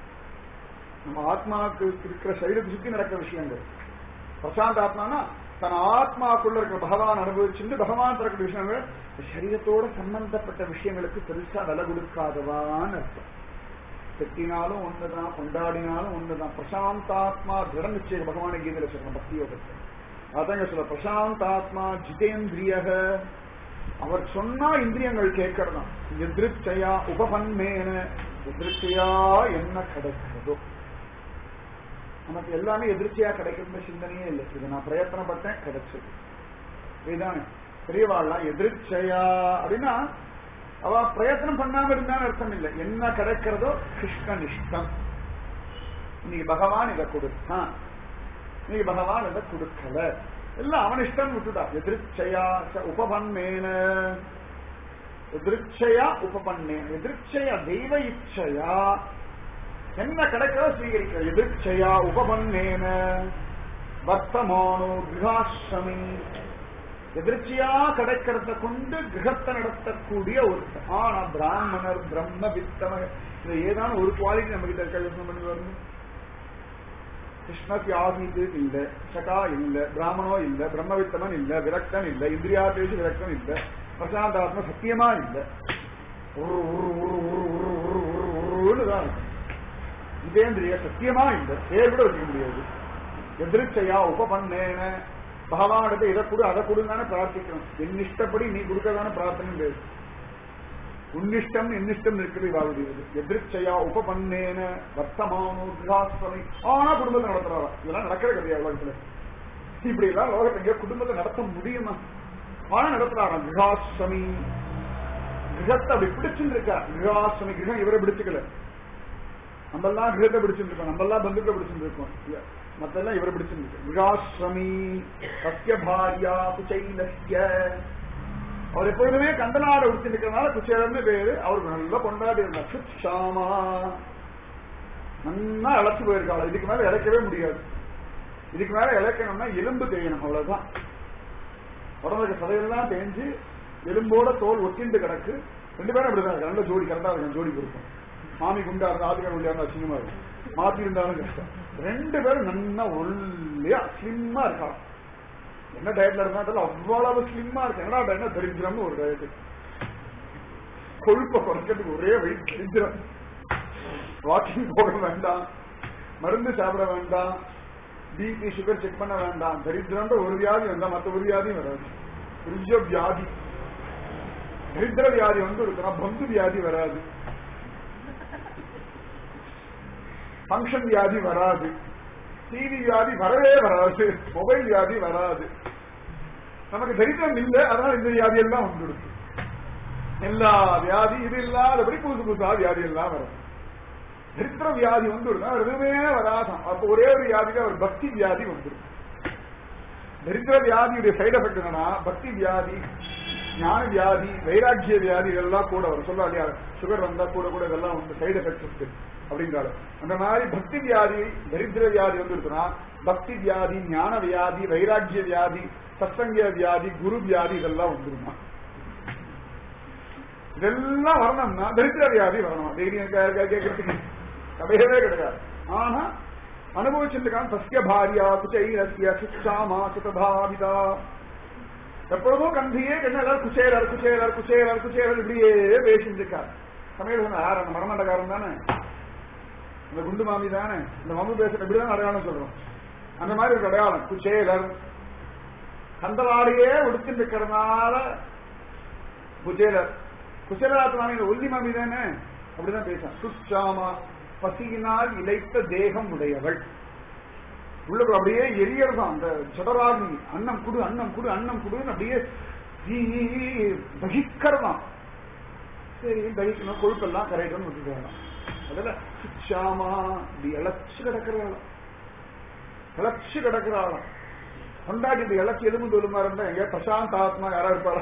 நம்ம ஆத்மாவுக்கு இருக்கிற சரீரத்தை சுத்தி நடக்கிற விஷயங்கள் பிரசாந்த ஆத்மானா தன் ஆத்மாக்குள்ள இருக்கிற பகவான் அனுபவிச்சுட்டு பகவான் தரக்கூடிய விஷயங்கள் இந்த சரீரத்தோட சம்பந்தப்பட்ட விஷயங்களுக்கு பெருசா விலை கொடுக்காதவான்னு அர்த்தம் திட்டினாலும் ஒண்ணுதான் கொண்டாடினாலும் ஒண்ணுதான் பிரசாந்தாத்மா திட நிச்சய பகவான கீதையில சொல்லணும் பக்தி யோகத்தை அதாங்க சொல்ல பிரசாந்தாத்மா ஜிதேந்திரியக அவர் சொன்னா இந்திரியங்கள் கேட்கறதாம் எதிர்ச்சையா உபபன்மேன எதிர்ச்சையா என்ன கிடைக்கிறதோ நமக்கு எல்லாமே எதிர்ச்சியா கிடைக்கிற சிந்தனையே இல்லை இது நான் பிரயத்தனப்பட்டேன் கிடைச்சது இதுதானே பெரியவாள்லாம் எதிர்ச்சையா அப்படின்னா அவ பிரயத்தனம் பண்ணாம இருந்தான்னு அர்த்தம் இல்லை என்ன கிடைக்கிறதோ கிருஷ்ணனிஷ்டம் இன்னைக்கு பகவான் இதை கொடுத்தான் இன்னைக்கு பகவான் இதை கொடுக்கல எல்லாம் அவன் இஷ்டம் விட்டுட்டா எதிர்ச்சையா ச உபபன்மேன எதிர்ச்சையா உபபன்னேன் எதிர்ச்சையா தெய்வ இச்சையா என்ன கிடைக்கிறதோ ஸ்வீகரிக்கிற எதிர்ச்சையா உபபன்னேன வர்த்தமானோ கிரகாசிரமி எதிர்ச்சியா கிடைக்கிறத கொண்டு கிரகத்தை நடத்தக்கூடிய ஒரு ஆனா பிராமணர் பிரம்ம வித்தம இது ஏதான ஒரு குவாலிட்டி நம்ம கிட்ட இருக்க யோசனை பண்ணி வரணும் கிருஷ்ணக்கு ஆசீது இல்ல சகா இல்ல பிராமணோ இல்ல பிரம்மவித்தமன் இல்ல விரக்தன் இல்ல இந்திரியாதேஷ விரக்தன் இல்ல பிரசாந்தாத்ம சத்தியமா இல்ல உரு உரு உரு உரு உரு உரு உரு உருன்னு தான் இருக்கு. இதேந்திரிய சத்தியமா இல்ல பேர் கூட வச்சுக்க முடியாது எதிர்ச்சையா உபபன்னேன பகவானிடத்தை இதை கொடு அதை கொடுங்கன்னு பிரார்த்திக்கணும் என் இஷ்டப்படி நீ கொடுக்கதான பிரார்த்தனை பேரு உன்னிஷ்டம் என்னிஷ்டம் இருக்குது வாழ்வுடையது எதிர்ச்சையா உபபன்னேன வர்த்தமானோ கிரகாஸ்வமி ஆனா குடும்பத்தை நடத்துறாரா இதெல்லாம் நடக்கிற கிடையாது உலகத்துல இப்படி எல்லாம் லோகத்தை எங்கேயோ குடும்பத்தை நடத்த முடியுமா ஆனா நடத்துறாராம் கிரகாஸ்வமி கிரகத்தை அப்படி பிடிச்சுட்டு இருக்கா கிரகாஸ்வமி கிரகம் இவரை பிடிச்சுக்கல நம்ம எல்லாம் கிரகத்தை பிடிச்சுட்டு இருக்கோம் நம்ம எல்லாம் பந்துக்களை பிடிச்சுட்டு இருக்கோம் இல்ல, மத்தெல்லாம் இவரை பிடிச்சுட்டு இருக்கு விகாஸ்வமி சத்திய பாரியா குச்சைலஸ்ய அவர் எப்பொழுதுமே கந்தனாட உடுத்தி நிற்கிறதுனால குச்சேலன்னு பேரு அவருக்கு நல்லா கொண்டாடி இருந்தார் சுஷாமா நல்லா இழைச்சு போயிருக்காள் இதுக்கு மேல இழைக்கவே முடியாது இதுக்கு மேல இழைக்கணும்னா எலும்பு தேயணும் அவ்வளவுதான் உடம்புக்கு சதையெல்லாம் தேஞ்சு எலும்போட தோல் ஒட்டிண்டு கிடக்கு ரெண்டு பேரும் அப்படிதான் இருக்கு நல்ல ஜோடி கரெக்டா இருக்கும் ஜோடி கொடுக்கும் மாமி குண்டா இருந்தா ஆதிக்கார குண்டா இருந்தா அசிங்கமா இருக்கும் மாத்தி இருந்தாலும் கஷ்டம் ரெண்டு பேரும் நல்லா ஒல்லியா ஸ்லிம்மா இருக்கா என்ன டயட்ல இருந்தாலும் அவ்வளவு ஸ்லிம்மா இருக்கு என்னடா டயட்னா தரித்திரம்னு ஒரு டயட் கொழுப்பை குறைக்கிறதுக்கு ஒரே வெயிட் தரித்திரம் வாக்கிங் போக வேண்டாம் மருந்து சாப்பிட வேண்டாம் பிபி சுகர் செக் பண்ண வேண்டாம் தரித்திரம்ன்ற ஒரு வியாதி வந்தா மத்த ஒரு வியாதியும் வராது பெரிய வியாதி தரித்திர வியாதி வந்து இருக்குன்னா பந்து வியாதி வராது ஃபங்க்ஷன் வியாதி வராது டிவி வியாதி வரவே வராது மொபைல் வியாதி வராது நமக்கு தரித்திரம் இல்லை அதனால இந்த வியாதி எல்லாம் வந்துடுது எல்லா வியாதி இது இல்லாதபடி புதுசு புதுசா வியாதி எல்லாம் வரும் தரித்திர வியாதி வந்துடுனா எதுவுமே வராதான் அப்ப ஒரே ஒரு வியாதிக்கு ஒரு பக்தி வியாதி வந்துடும் தரித்திர வியாதியுடைய சைடு எஃபெக்ட் என்னன்னா பக்தி வியாதி ஞான வியாதி வைராக்கிய வியாதி இதெல்லாம் கூட வரும் சொல்லா இல்லையா சுகர் வந்தா கூட கூட இதெல்லாம் வந்து சைடு எஃபெக்ட் இருக்கு அப்படின்றாரு அந்த மாதிரி பக்தி வியாதி தரித்திர வியாதி வந்து இருக்குன்னா பக்தி வியாதி ஞான வியாதி வைராக்கிய வியாதி சத்சங்க வியாதி குரு வியாதி இதெல்லாம் வந்துருமா இதெல்லாம் வரணும்னா தரித்திர வியாதி வரணும் தைரியம் கே- கே- கேட்கறதுக்கு கிடையவே கிடையாது ஆனா அனுபவிச்சிருக்கான் சசிய பாரியா குச்சைரஸ்ய சுச்சாமா சுதபாவிதா எப்பொழுதும் கந்தியே என்ன எல்லாரும் குச்சேலர் குச்சேலர் குச்சேலர் குச்சேலர் இப்படியே பேசிட்டு இருக்கார் சமையல் யார் அந்த மரமண்டக்காரன் தானே இந்த குண்டு மாமி தானே இந்த மம்மு பேசுற இப்படிதான் அடையாளம் சொல்றோம் அந்த மாதிரி ஒரு அடையாளம் குச்சேலர் கந்தவாடியே உடுத்திட்டு இருக்கிறதுனால குச்சேலர் குச்சேலாத்மானி இந்த ஒல்லி மாமி தானே அப்படிதான் பேசான் சுச்சாமா பசியினால் இழைத்த தேகம் உடையவள் உள்ள அப்படியே எரியறதான் அந்த ஜடராகி அன்னம் குடு அன்னம் குடு அன்னம் குடுன்னு அப்படியே தீ தகிக்கிறதாம் சரி தகிக்கணும் கொழுப்பெல்லாம் கரைக்கணும்னு விட்டுட்டு அதுல சுச்சாமா இப்படி இழைச்சு கிடக்கிறாளாம் இழைச்சு கிடக்கிறாளாம் கொண்டாடி இந்த இலச்சி எலும்பு தொலுமா இருந்தா எங்க பிரசாந்த் ஆத்மா யாரா இருப்பாரா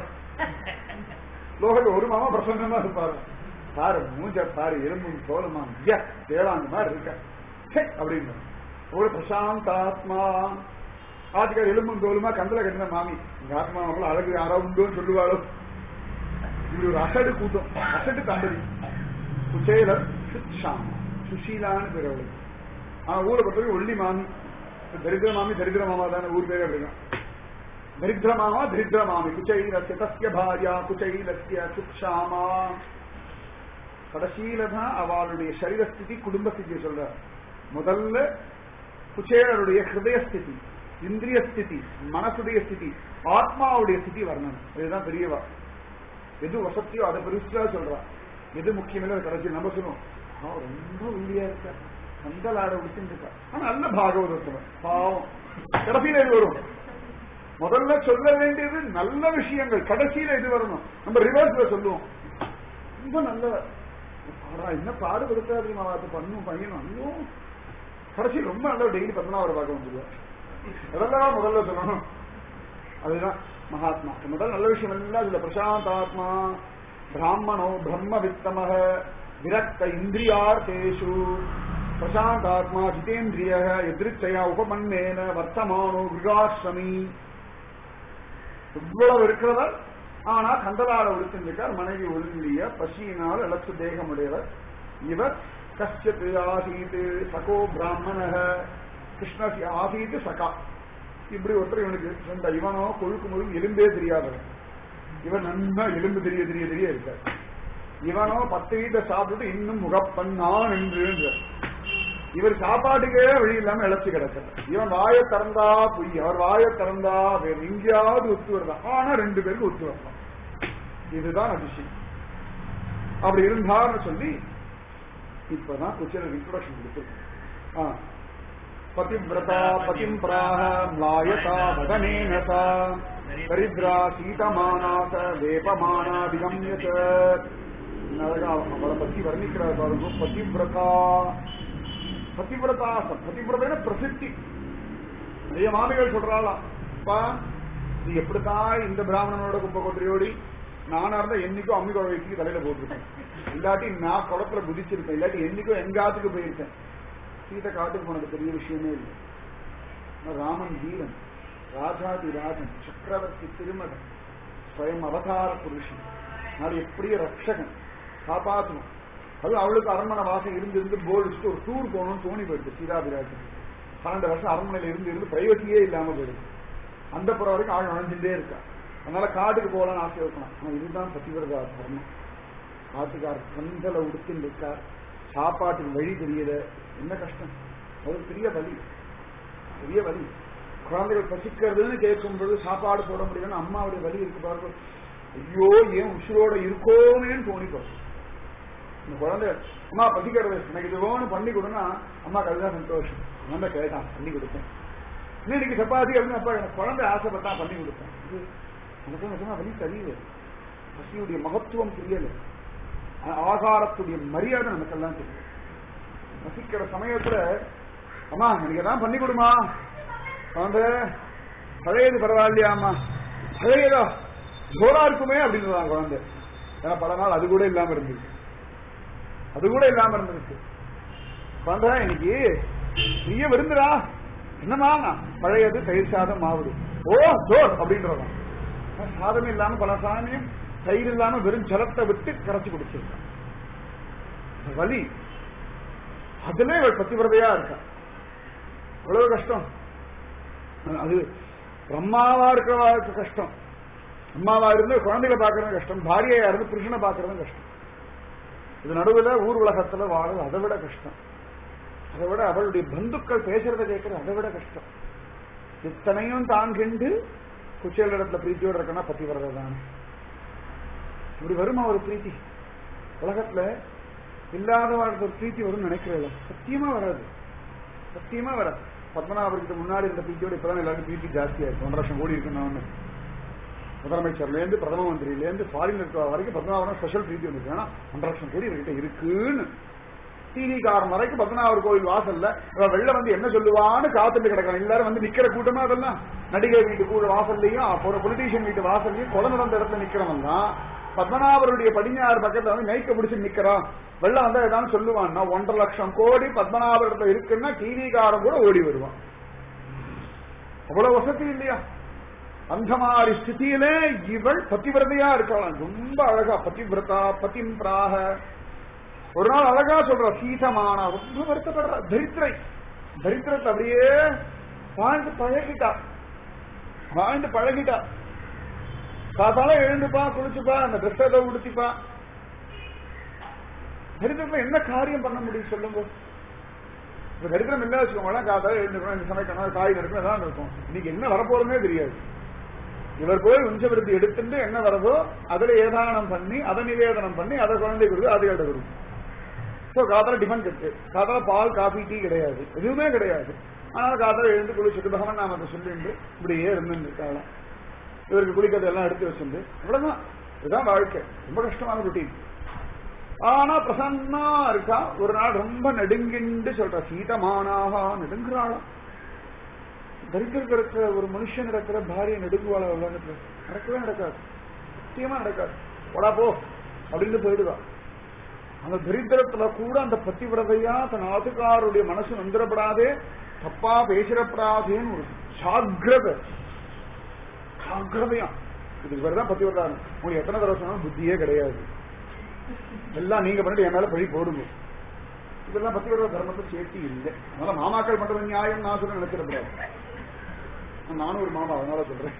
லோகத்துல ஒரு மாமா பிரசன்னமா இருப்பாரு பாரு மூஞ்ச பாரு எலும்பு தோலுமா ஐயா தேவாங்க மாதிரி இருக்க சே அப்படின்னு ஒரு பிரசாந்த் ஆத்மா ஆத்துக்கார் எலும்பும் தோலுமா கந்தல கட்டின மாமி எங்க ஆத்மா அவங்கள அழகு யாரா உண்டோன்னு சொல்லுவாளோ இப்படி ஒரு அசடு கூட்டம் அசடு தம்பதி குச்சேலர் சுஷாமா சுஷீலான்னு பேர் அவளுக்கு ஆனா ஊரை பொறுத்தவரைக்கும் ஒல்லி மாமி தரித்திர மாமி தரித்திர மாமா தானே ஊர் பேரே அப்படிதான் தரித்திர மாமா தரித்திர மாமி குச்சைலஸ்ய தஸ்ய பாரியா குச்சைலஸ்ய சுஷாமா கடைசியில தான் அவளுடைய சரீரஸ்திதி குடும்ப ஸ்திதியை சொல்ற முதல்ல குச்சேலருடைய ஹிருதய ஸ்திதி இந்திரிய ஸ்திதி மனசுடைய ஸ்திதி ஆத்மாவுடைய ஸ்திதி வரணும் இதுதான் பெரியவா எது வசதியோ அதை பெருசா சொல்றா எது முக்கியமில்ல கடைசி நம்ம சொல்லுவோம் அவன் ரொம்ப உறுதியா இருக்க சந்தலாட விட்டுருக்கா ஆனா நல்ல பாகவதத்துவன் பாவம் கடைசியில இது வரும் முதல்ல சொல்ல வேண்டியது நல்ல விஷயங்கள் கடைசியில இது வரணும் நம்ம ரிவர்ஸ்ல சொல்லுவோம் ரொம்ப நல்லவர் பாடா என்ன பாடுபடுத்தா தெரியுமா அது பண்ணும் பையனும் ஐயோ கடைசி ரொம்ப நல்ல டெய்லி பத்மநாபர் பார்க்க வந்துருவார் அதெல்லாம் முதல்ல சொல்லணும் அதுதான் மகாத்மா முதல் நல்ல விஷயம் எல்லாம் இதுல பிரசாந்த் ஆத்மா பிராமணோ பிரம்ம வித்தமக விரக்த இந்திரியார்த்தேஷு பிரசாந்த் ஆத்மா ஜிதேந்திரிய எதிர்ச்சயா உபமன்னேன வர்த்தமானோ விகாஸ்வமி இவ்வளவு இருக்கிறவர் ஆனா கந்தலாட உடுத்திருக்கார் மனைவி ஒழுங்கிய பசியினால் இலக்கு தேகமுடையவர் இவர் கஷ்யத் ஆசீத் சகோ பிராமணக கிருஷ்ண ஆசீத் சகா இப்படி ஒருத்தர் இவனுக்கு சொந்த இவனோ கொழுக்கு முழுக்க எலும்பே தெரியாதவன் இவன் நன்னா எலும்பு தெரிய தெரிய தெரிய இருக்கார் இவனோ பத்து வீட்டை சாப்பிட்டுட்டு இன்னும் முகப்பண்ணான் என்று இவர் சாப்பாட்டுக்கே வழி இல்லாம இழைச்சு கிடக்கிறார் இவன் வாயை திறந்தா பொய் அவர் வாயை திறந்தா வேற எங்கேயாவது ஒத்து வருதா ஆனா ரெண்டு பேருக்கு ஒத்து வரலாம் இதுதான் அதிசயம் அப்படி இருந்தார்னு சொல்லி இப்பதான் குச்சில இன்ட்ரோடக்ஷன் கொடுத்துருக்கு பதிவிரதா பதிம் பிராக ம்லாயதா வதனேன சா தரித்ரா சீதமானாச வேபமானா விகம்யச அழகா அவளை பத்தி வர்ணிக்கிறார் பாருங்க பதிவிரதா பதிவிரதாசம் பதிவிரதன பிரசித்தி நிறைய மாமிகள் சொல்றாளாம் அப்பா நீ எப்படித்தான் இந்த பிராமணனோட கும்பகோத்திரையோடி நானா இருந்தா என்னைக்கும் அம்மி குழந்தை வச்சு தலையில போட்டிருப்பேன் இல்லாட்டி நான் குளத்துல குதிச்சிருப்பேன் இல்லாட்டி என்னைக்கும் எங்க ஆத்துக்கு போயிருக்கேன் சீதை காட்டுக்கு போனது பெரிய விஷயமே இல்லை ராமன் வீரன் ராஜாதி ராஜன் சக்கரவர்த்தி திருமகன் ஸ்வயம் அவதார புருஷன் நாளை எப்படியே ரட்சகன் காப்பாற்றணும் அது அவளுக்கு அரண்மனை வாசம் இருந்து இருந்து போர்டு வச்சுட்டு ஒரு டூர் போகணும்னு தோணி போயிடுது சீதாபிராஜன் பன்னெண்டு வருஷம் அரண்மனையில இருந்து இருந்து பிரைவசியே இல்லாம போயிடுது அந்த புறம் வரைக்கும் ஆள் நுழைஞ்சுட்டே இருக்கா அதனால காட்டுக்கு போகலாம்னு ஆசை வைக்கணும் ஆனா இதுதான் பத்திவிரதா தர்மம் காட்டுக்கார் கந்தல உடுத்தின்னு இருக்கார் சாப்பாட்டுக்கு வழி தெரியல என்ன கஷ்டம் அது பெரிய வலி பெரிய வலி குழந்தைகள் பசிக்கிறதுன்னு கேட்கும்போது சாப்பாடு போட முடியலன்னு அம்மாவுடைய வலி இருக்கு பாருங்க ஐயோ ஏன் உசுரோட இருக்கோமேன்னு தோணிப்போம் இந்த குழந்தை அம்மா பசிக்கிறது எனக்கு இது வேணும் பண்ணி கொடுன்னா அம்மாக்கு அதுதான் சந்தோஷம் குழந்தை கேட்டான் பண்ணி கொடுத்தேன் இன்னைக்கு சப்பாத்தி அப்படின்னு அப்பா எனக்கு குழந்தை ஆசைப்பட்டா பண்ணி கொடுத்தேன் இது எனக்கு நிஜமா வலி தெரியல பசியுடைய மகத்துவம் தெரியல ஆகாரத்துடைய மரியாதை நமக்கெல்லாம் தெரியும் பசிக்கிற சமயத்துல அம்மா எனக்கு தான் பண்ணி கொடுமா குழந்தை பழையது பரவாயில்லையாமா பழையதா ஜோரா இருக்குமே அப்படின்னு குழந்தை ஏன்னா பல நாள் அது கூட இல்லாம இருந்துச்சு அது கூட இல்லாம இருந்துச்சு குழந்தை இன்னைக்கு நீய விருந்துடா என்னமா பழையது தயிர் சாதம் மாவுடு ஓ ஜோர் அப்படின்றதான் சாதமே இல்லாம பல சாதனையும் தயிர் இல்லாம வெறும் ஜலத்தை விட்டு கரைச்சு குடிச்சிருக்கான் வலி அதுல இவள் பத்திவிரதையா இருக்கா எவ்வளவு கஷ்டம் அது அம்மாவா இருக்கிறவாளுக்கு கஷ்டம் அம்மாவா இருந்து குழந்தைகளை பாக்குறது கஷ்டம் பாரியையா இருந்து புருஷனை பாக்குறதும் கஷ்டம் இது நடுவில் ஊர் உலகத்துல வாழ்றது அதை விட கஷ்டம் அதை விட அவளுடைய பந்துக்கள் பேசுறத கேட்கறது அதை விட கஷ்டம் இத்தனையும் தாங்கிண்டு குச்சேல இடத்துல பிரீத்தியோட இருக்கனா பத்தி வர்றதுதான் இப்படி வருமா ஒரு பிரீத்தி உலகத்துல இல்லாத வாழ்க்கை ஒரு பிரீத்தி வரும்னு நினைக்கிறேன் சத்தியமா வராது சத்தியமா வராது பத்மநாபருக்கு முன்னாடி இருந்த பிரீத்தியோட இப்பதான் எல்லாருக்கும் பிரீத்தி ஜாஸ்தியா இருக்கு ஒன்றரை லட்சம் கோடி இருக்குன்னு முதலமைச்சர்ல இருந்து பிரதம மந்திரியில இருந்து ஃபாரின் இருக்கிற வரைக்கும் பத்மநாபம் ஸ்பெஷல் பிரீத்தி வந்துருக்கு ஏன்னா ஒன்றரை லட்சம் கோடி இவர்கிட்ட இருக்குன்னு டிவிக்காரன் வரைக்கும் பத்மநாபர் கோவில் வாசல்ல இவன் வெளில வந்து என்ன சொல்லுவான்னு காத்துட்டு கிடக்கான் எல்லாரும் வந்து நிக்கிற கூட்டமா அதெல்லாம் நடிகை வீட்டு கூட வாசல்லையும் ஒரு பொலிட்டீஷியன் வீட்டு வாசல்லையும் கொலை நடந்த இடத்துல நிக்கிறவன் தான் பத்மநாபருடைய படிஞ்சாறு பக்கத்துல வந்து மைக்க பிடிச்சு நிக்கிறான் வெள்ள வந்தா ஏதாவது சொல்லுவான்னா ஒன்றரை லட்சம் கோடி பத்மநாபர் இடத்துல இருக்குன்னா டிவிக்காரன் கூட ஓடி வருவான் அவ்வளவு வசதி இல்லையா அந்த மாதிரி ஸ்திதியிலே இவள் பத்திவிரதையா இருக்கலாம் ரொம்ப அழகா பத்திவிரதா பதிம்பிராக ஒரு நாள் அழகா சொல்ற சீதமானா ரொம்ப வருத்தப்படுற தரித்திரை தரித்திரத்தை அப்படியே வாழ்ந்து பழகிட்டா வாழ்ந்து பழகிட்டா காத்தால எழுந்துப்பா குளிச்சுப்பா அந்த ட்ரெஸ் ஏதோ உடுத்திப்பா தரித்திரத்துல என்ன காரியம் பண்ண முடியும் சொல்லுங்க இப்ப தரித்திரம் இல்ல வச்சுக்கோங்களேன் காத்தால எழுந்துக்கணும் இந்த சமைக்கணும் காய் நறுக்கணும் எல்லாம் இருக்கும் இன்னைக்கு என்ன வரப்போறதுனே தெரியாது இவர் போய் உஞ்சவிருத்தி எடுத்துட்டு என்ன வரதோ அதுல ஏதானம் பண்ணி அதை நிவேதனம் பண்ணி அதை குழந்தை கொடுத்து அதை எடுக்கணும் ஸோ காத்தால டிஃபன் கட்டு காத்தால பால் காஃபி டீ கிடையாது எதுவுமே கிடையாது ஆனால் காத்தால எழுந்து குளிச்சுட்டு பகவான் நாமத்தை சொல்லிட்டு இப்படியே இருந்துட்டு இருக்காளாம் இவருக்கு குளிக்கிறது எல்லாம் எடுத்து வச்சுட்டு இவ்வளவுதான் இதுதான் வாழ்க்கை ரொம்ப கஷ்டமான ரொட்டீன் ஆனா பிரசன்னா இருக்கா ஒரு நாள் ரொம்ப நெடுங்கிண்டு சொல்ற சீதமானாகா நெடுங்குறாளாம் தரித்திரத்தில் இருக்கிற ஒரு மனுஷன் இருக்கிற பாரிய நெடுங்குவாள உலகத்துல நடக்கவே நடக்காது சத்தியமா நடக்காது போடா போ அப்படின்னு போயிடுவா அந்த தரித்திரத்துல கூட அந்த பத்திவிரதையா தன் ஆத்துக்காருடைய மனசு வந்துடப்படாதே தப்பா பேசிடப்படாதேன்னு ஒரு ஜாகிரத ஜாகிரதையா இதுக்கு பேர் பத்திவிரதா உங்களுக்கு எத்தனை தடவை சொன்னாலும் புத்தியே கிடையாது எல்லாம் நீங்க பண்ணிட்டு என் மேல பழி போடுங்க இதெல்லாம் பத்திவிரத தர்மத்தை சேர்த்தி இல்லை அதனால மாமாக்கள் பண்றது நியாயம் நான் சொல்ல நினைச்சிடக்கூடாது நானும் ஒரு மாமா அதனால சொல்றேன்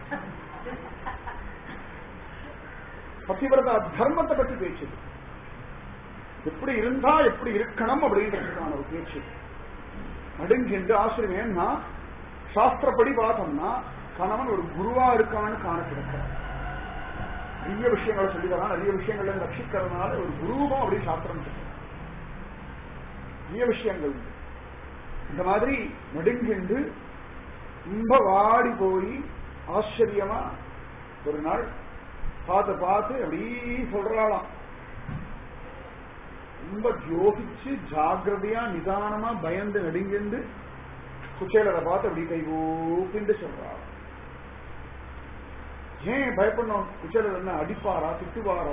பத்திவிரத தர்மத்தை பற்றி பேச்சுது எப்படி இருந்தா எப்படி இருக்கணும் அப்படின்றதுக்கான ஒரு பேச்சு நடுங்கின்று ஆசிரியன்னா சாஸ்திரப்படி பார்த்தோம்னா கணவன் ஒரு குருவா இருக்கான்னு காண கிடக்கிறார் நிறைய விஷயங்களை சொல்லிதரா நிறைய விஷயங்கள்ல ரட்சிக்கிறதுனால ஒரு குருவம் அப்படி சாஸ்திரம் சொல்லுது. நிறைய விஷயங்கள் உண்டு. இந்த மாதிரி நடுங்கின்று ரொம்ப வாடி போய் ஆச்சரியமா ஒரு நாள் பார்த்து பார்த்து அப்படி சொல்றாளாம் ரொம்ப யோசிச்சு ஜாகிரதையா நிதானமா பயந்து நடுங்கிண்டு குச்சேலரை பார்த்து அப்படி கை ஊப்பிண்டு சொல்றாள் ஏன் பயப்படணும் குச்சேலர் என்ன அடிப்பாரா திட்டுவாரா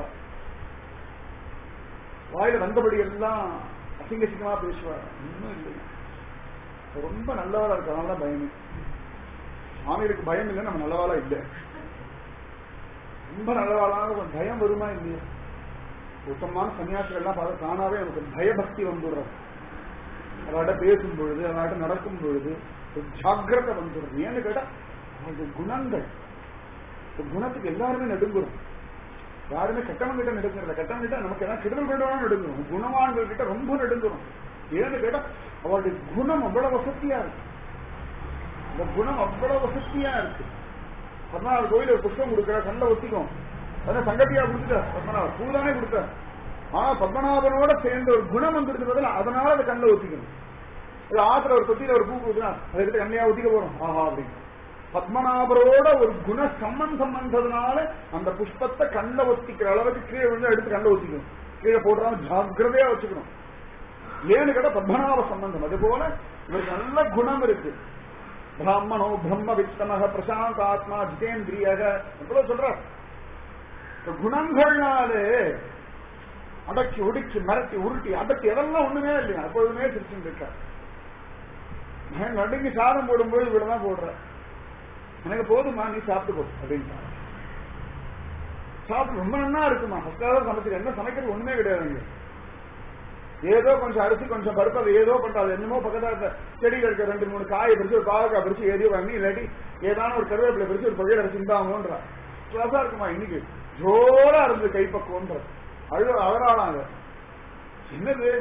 வாயில வந்தபடி எல்லாம் அசிங்க சிங்கமா பேசுவார் ஒன்றும் இல்லை ரொம்ப நல்லவாளா இருக்கு அதனால பயமே சாமிகளுக்கு பயம் இல்லை நம்ம நல்லவாளா இல்லை ரொம்ப நல்லவாளான கொஞ்சம் பயம் வருமா இல்லையா உத்தமமான சன்னியாசிகள் எல்லாம் பார்த்து தானாவே நமக்கு பயபக்தி வந்துடுறது அவர்கிட்ட பேசும் பொழுது அவர்கிட்ட நடக்கும் பொழுது ஒரு ஜாக்கிரதை வந்துடுறது ஏன்னு கேட்டா அவருடைய குணங்கள் இந்த குணத்துக்கு எல்லாருமே நடுங்குறோம் யாருமே கெட்டவங்க கிட்ட நடுங்குறத கெட்டவங்க கிட்ட நமக்கு எல்லாம் கிடல் வேண்டாம் நடுங்குறோம் குணவான்கள் கிட்ட ரொம்ப நடுங்குறோம் ஏன்னு கேட்டா அவருடைய குணம் அவ்வளவு வசதியா இருக்கு இந்த குணம் அவ்வளவு வசதியா இருக்கு பதினாறு கோயில் ஒரு புஷ்பம் கொடுக்குற கண்ணில் ஒத்திக்கும் அதான் சங்கத்தியா கொடுத்துட்டார் பத்மநாபர் பூதானே கொடுத்தார் ஆனா பத்மநாபனோட சேர்ந்த ஒரு குணம் வந்துருக்கு பதில் அதனால அதை கண்ணில் ஒத்திக்கணும் இல்ல ஆத்துல ஒரு தொட்டியில ஒரு பூ கொடுக்குறா அதை எடுத்து கண்ணையா ஒத்திக்க போறோம் ஆஹா அப்படின்னு பத்மநாபரோட ஒரு குண சம்பந்தம் வந்ததுனால அந்த புஷ்பத்தை கண்ணில் ஒத்திக்கிற அளவுக்கு கீழே விழுந்து எடுத்து கண்ணில் ஒத்திக்கணும் கீழே போடுறாங்க ஜாக்கிரதையா வச்சுக்கணும் ஏன்னு கேட்டா பத்மநாப சம்பந்தம் அது போல இவருக்கு நல்ல குணம் இருக்கு பிராமணோ பிரம்ம வித்தமக பிரசாந்த் ஆத்மா ஜிதேந்திரியக எவ்வளவு சொல்ற இந்த குணங்கள்னாலே அடக்கி ஒடுக்கி மிரட்டி உருட்டி அடக்கி எதெல்லாம் ஒண்ணுமே இல்லையா எப்பொழுதுமே சிரிச்சுட்டு இருக்க நான் நடுங்கி சாதம் போடும்போது இவ்வளவுதான் போடுற எனக்கு போதுமா நீ சாப்பிட்டுக்கோ அப்படின்னு சாப்பிட்டு ரொம்ப நன்னா இருக்குமா ஃபஸ்ட்டாவது சமைச்சு என்ன சமைக்கிறது ஒண்ணுமே கிடையாதுங்க ஏதோ கொஞ்சம் அரிசி கொஞ்சம் பருப்பு அது ஏதோ பண்றது என்னமோ பக்கத்துல செடியில் இருக்க ரெண்டு மூணு காயை பிரிச்சு ஒரு பாவக்காய் பிரிச்சு ஏதோ வாங்கி இல்லாட்டி ஏதான ஒரு கருவேப்பிலை பிரிச்சு ஒரு பகையில சிந்தாங்கன்ற கிளாஸா இருக்குமா இன்னைக்கு ஜோரா இருந்து கைப்பக்குவன்ற அழுவ அழறாளாங்க என்னது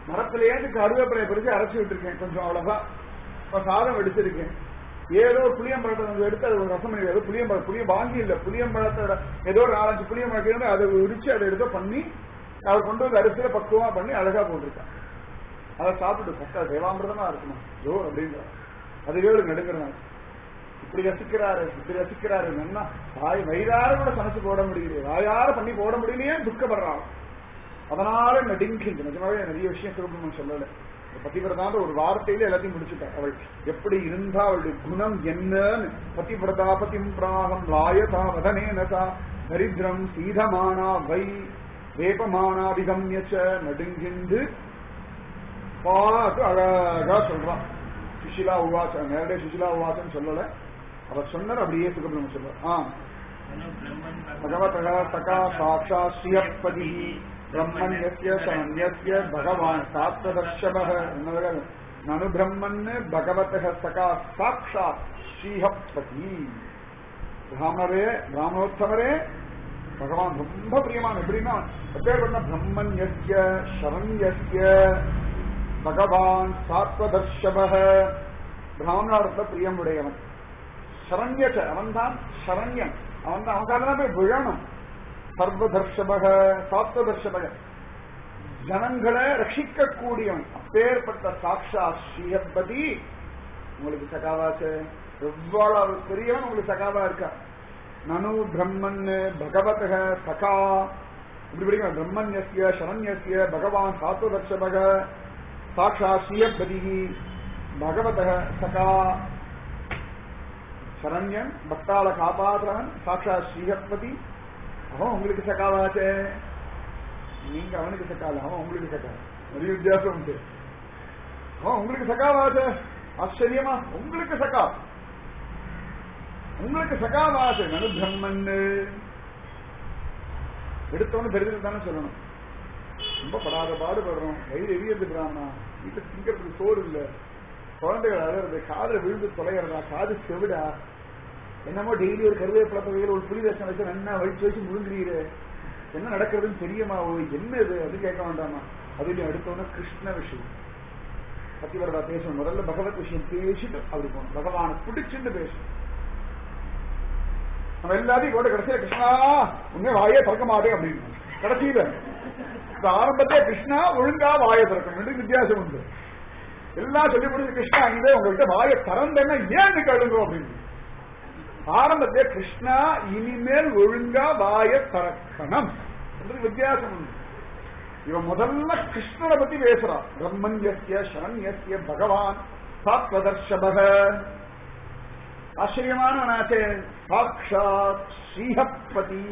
மரத்திலேருந்து கருவேப்பிலையை பறிச்சு அரைச்சி விட்டுருக்கேன் கொஞ்சம் அவ்வளவுதான் இப்ப சாதம் வெடிச்சிருக்கேன் ஏதோ ஒரு புளியம்பழத்தை கொஞ்சம் எடுத்து அது ஒரு ரசம் பண்ணி ஏதோ புளியம்பழம் புளிய வாங்கி இல்ல புளியம்பழத்தோட ஏதோ ஒரு நாலஞ்சு புளியம்பழத்தை இருந்து அதை உரிச்சு அதை எடுத்து பண்ணி அவர் கொண்டு வந்து அரிசியில பக்குவமா பண்ணி அழகா போட்டிருக்கான் அதை சாப்பிட்டு பக்கா தேவாமிரதமா இருக்குமா ஜோ அப்படின்ற அதுவே ஒரு நடுங்கிறாங்க இப்படி ரசிக்கிறாரு இப்படி ரசிக்கிறாரு என்ன வாய் வயிறார கூட சமைச்சு போட முடியலையே வாயார பண்ணி போட முடியலையே துக்கப்படுறான் அதனால நடுங்கின்ற நிஜமாவே நிறைய விஷயம் சுரபுரம் சொல்லல இந்த பதிவிரதான்ற ஒரு வார்த்தையில எல்லாத்தையும் முடிச்சுட்டா அவள் எப்படி இருந்தா அவளுடைய குணம் என்னன்னு பதிவிரதா பதிம் பிராகம் லாயதா வதனேனதா தரித்திரம் சீதமானா வை வேபமானா விகம்யச்ச நடுங்கின்று பார்த்து அழகா சொல்றான் சுஷிலா உவாச நேரடியா சுஷிலா உவாசன்னு சொல்லல அவர் சொன்னார் அப்படியே சுகபிரம சொல்றார் ஆ मनु ब्रह्मन् भगवतः सका साक्षात् श्रियपति ब्रह्मण्यस्य शरण्यस्य भगवान् सात्वदर्शवः ननु ब्रह्मन् भगवतः सका साक्षात् श्रीहपति பிராமணரே பிராமணோத்தமரே பகவான் ரொம்ப பிரியமான எப்படின்னா எப்பேற்பட்ட பிரம்மண்யஸ்ய சரண்யஸ்ய பகவான் சாத்வதர்ஷப பிராமணாரத்துல பிரியம் உடையவன் சரண்யச்ச அவன் தான் சரண்யன் அவன் தான் அவன் தான் போய் விழணும் சர்வதர்ஷபக சாத்வதர்ஷபக ஜனங்களை ரட்சிக்கக்கூடியவன் அப்பேற்பட்ட சாட்சா ஸ்ரீஹபதி உங்களுக்கு சகாவாச்சு எவ்வளவு பெரியவன் உங்களுக்கு சகாவா இருக்கா நனு பிரம்மன் பகவத சகா இப்படி படிக்க பிரம்மண்யஸ்ய சரண்யஸ்ய பகவான் சாத்வதர்ஷபக சாட்சா ஸ்ரீஹபதி பகவத சகா சரண்யன் பக்தாள காப்பாற்றுறவன் சாட்சா ஸ்ரீஹத்பதி அவன் உங்களுக்கு சக்காவாச்சே நீங்க அவனுக்கு சக்கால அவன் உங்களுக்கு சக்கா நிறைய வித்தியாசம் உண்டு அவன் உங்களுக்கு சக்காவாச்சே ஆச்சரியமா உங்களுக்கு சக்கா உங்களுக்கு சகாவாச்சு நனு பிரம்மன் எடுத்தவனு தெரிஞ்சது தானே சொல்லணும் ரொம்ப படாத பாடுபடுறோம் வயிறு எரியது பிராமணா வீட்டுல திங்கிறதுக்கு சோறு இல்ல குழந்தைகள் அழறது காதுல விழுந்து தொலைகிறதா காது செவிடா என்னமோ டெய்லி ஒரு கருவேப்பிலை தொகையில் ஒரு புளி ரசம் வச்சு நல்லா வழிச்சு வச்சு முழுங்குறீரு என்ன நடக்கிறதுன்னு தெரியுமா ஓ என்ன இது அது கேட்க வேண்டாமா அதுலயும் அடுத்தவன கிருஷ்ண விஷயம் பத்திவரதா பேசணும் முதல்ல பகவத் விஷயம் பேசிட்டு அப்படி போகணும் பகவானை பிடிச்சிட்டு பேசணும் நம்ம எல்லாத்தையும் கூட கடைசியில கிருஷ்ணா உண்மை வாயே திறக்க மாட்டேன் அப்படின்னு கடைசியில இந்த ஆரம்பத்திலே கிருஷ்ணா ஒழுங்கா வாயை திறக்கணும் ரெண்டு வித்தியாசம் உண்டு எல்லாம் சொல்லி முடிஞ்சு கிருஷ்ணா இங்கே உங்ககிட்ட வாயை திறந்தேன்னா ஏன்னு கேளுங்க அப்படின்னு ஆரம்பத்திலே கிருஷ்ணா இனிமேல் ஒழுங்கா வாயை திறக்கணும் என்று வித்தியாசம் உண்டு இவன் முதல்ல கிருஷ்ணனை பத்தி பேசுறான் பிரம்மன்யஸ்ய சரண்யஸ்ய பகவான் சாத்வதர்ஷபக ஆச்சரியமானவனாச்சே சாட்சாத் ஸ்ரீஹப்பதி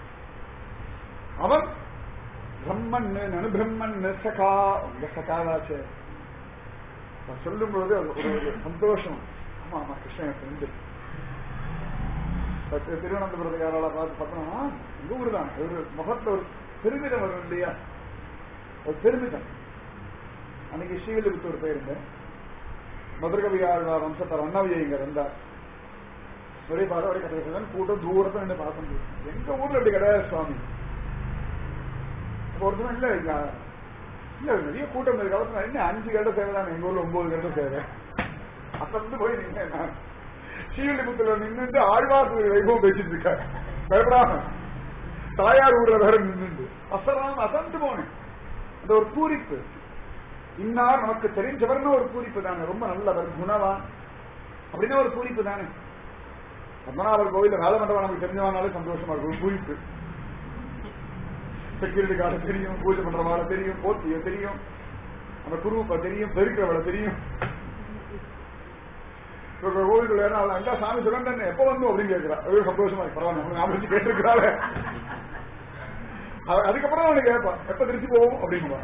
அவன் பிரம்மன் நனு பிரம்மன் சகா உங்க சகாவாச்சே அவன் சொல்லும் பொழுது அது ஒரு ஒரு சந்தோஷம் ஆமா ஆமா கிருஷ்ணன் ஃப்ரெண்டு திருவனந்தபுரத்தை யாரால பார்த்து பார்த்தோம்னா உங்க ஊர் தான் ஒரு முகத்துல ஒரு பெருமிதம் வரும் இல்லையா ஒரு பெருமிதம் அன்னைக்கு ஸ்ரீவில்லிபுத்தூர் போயிருந்தேன் மதுரகவி ஆழ்வார் வம்சத்தார் அண்ணாவியை இங்க வந்தார் ஒரே பாடம் ஒரே கதை கூட்டம் தூரத்தை நின்று பார்க்க முடியும் எங்க ஊர்ல அப்படி கிடையாது சுவாமி ஒருத்தரும் இல்ல இங்க இல்ல நிறைய கூட்டம் இருக்கு அவசரம் என்ன அஞ்சு கட்ட சேவை தான் எங்க ஊர்ல ஒன்பது கட்ட சேவை அப்ப இருந்து போய் நின்று நான் ஸ்ரீவில்லிபுத்தூர்ல நின்று ஆழ்வார் வைபவம் பேசிட்டு இருக்காரு பயப்படாம தாயார் ஊர்ல வேற நின்று அசராம அசந்து போனேன் அந்த ஒரு பூரிப்பு இன்னார் நமக்கு தெரிஞ்சவர்னு ஒரு பூரிப்பு தானே ரொம்ப நல்லவர் குணவான் அப்படின்னு ஒரு பூரிப்பு தானே பத்மநாபர் கோவில வேலை பண்றவன் நமக்கு தெரிஞ்சவனாலே சந்தோஷமா இருக்கும் ஒரு பூரிப்பு செக்யூரிட்டி கார்டு தெரியும் பூஜை பண்றவாள தெரியும் போத்திய தெரியும் அந்த குருவப்ப தெரியும் பெருக்கிறவள தெரியும் கோவிலுக்குள்ள அவள் அங்கா சாமி சுரண்டன் எப்ப வந்தோம் அப்படின்னு கேட்கிறா அது சந்தோஷமா இருக்கு பரவாயில்ல ஞாபகம் கேட்டிருக்கிறாள் அதுக்கப்புறம் அவனுக்கு கேட்பான் எப்ப திருச்சி போவோம் அப்படின்னு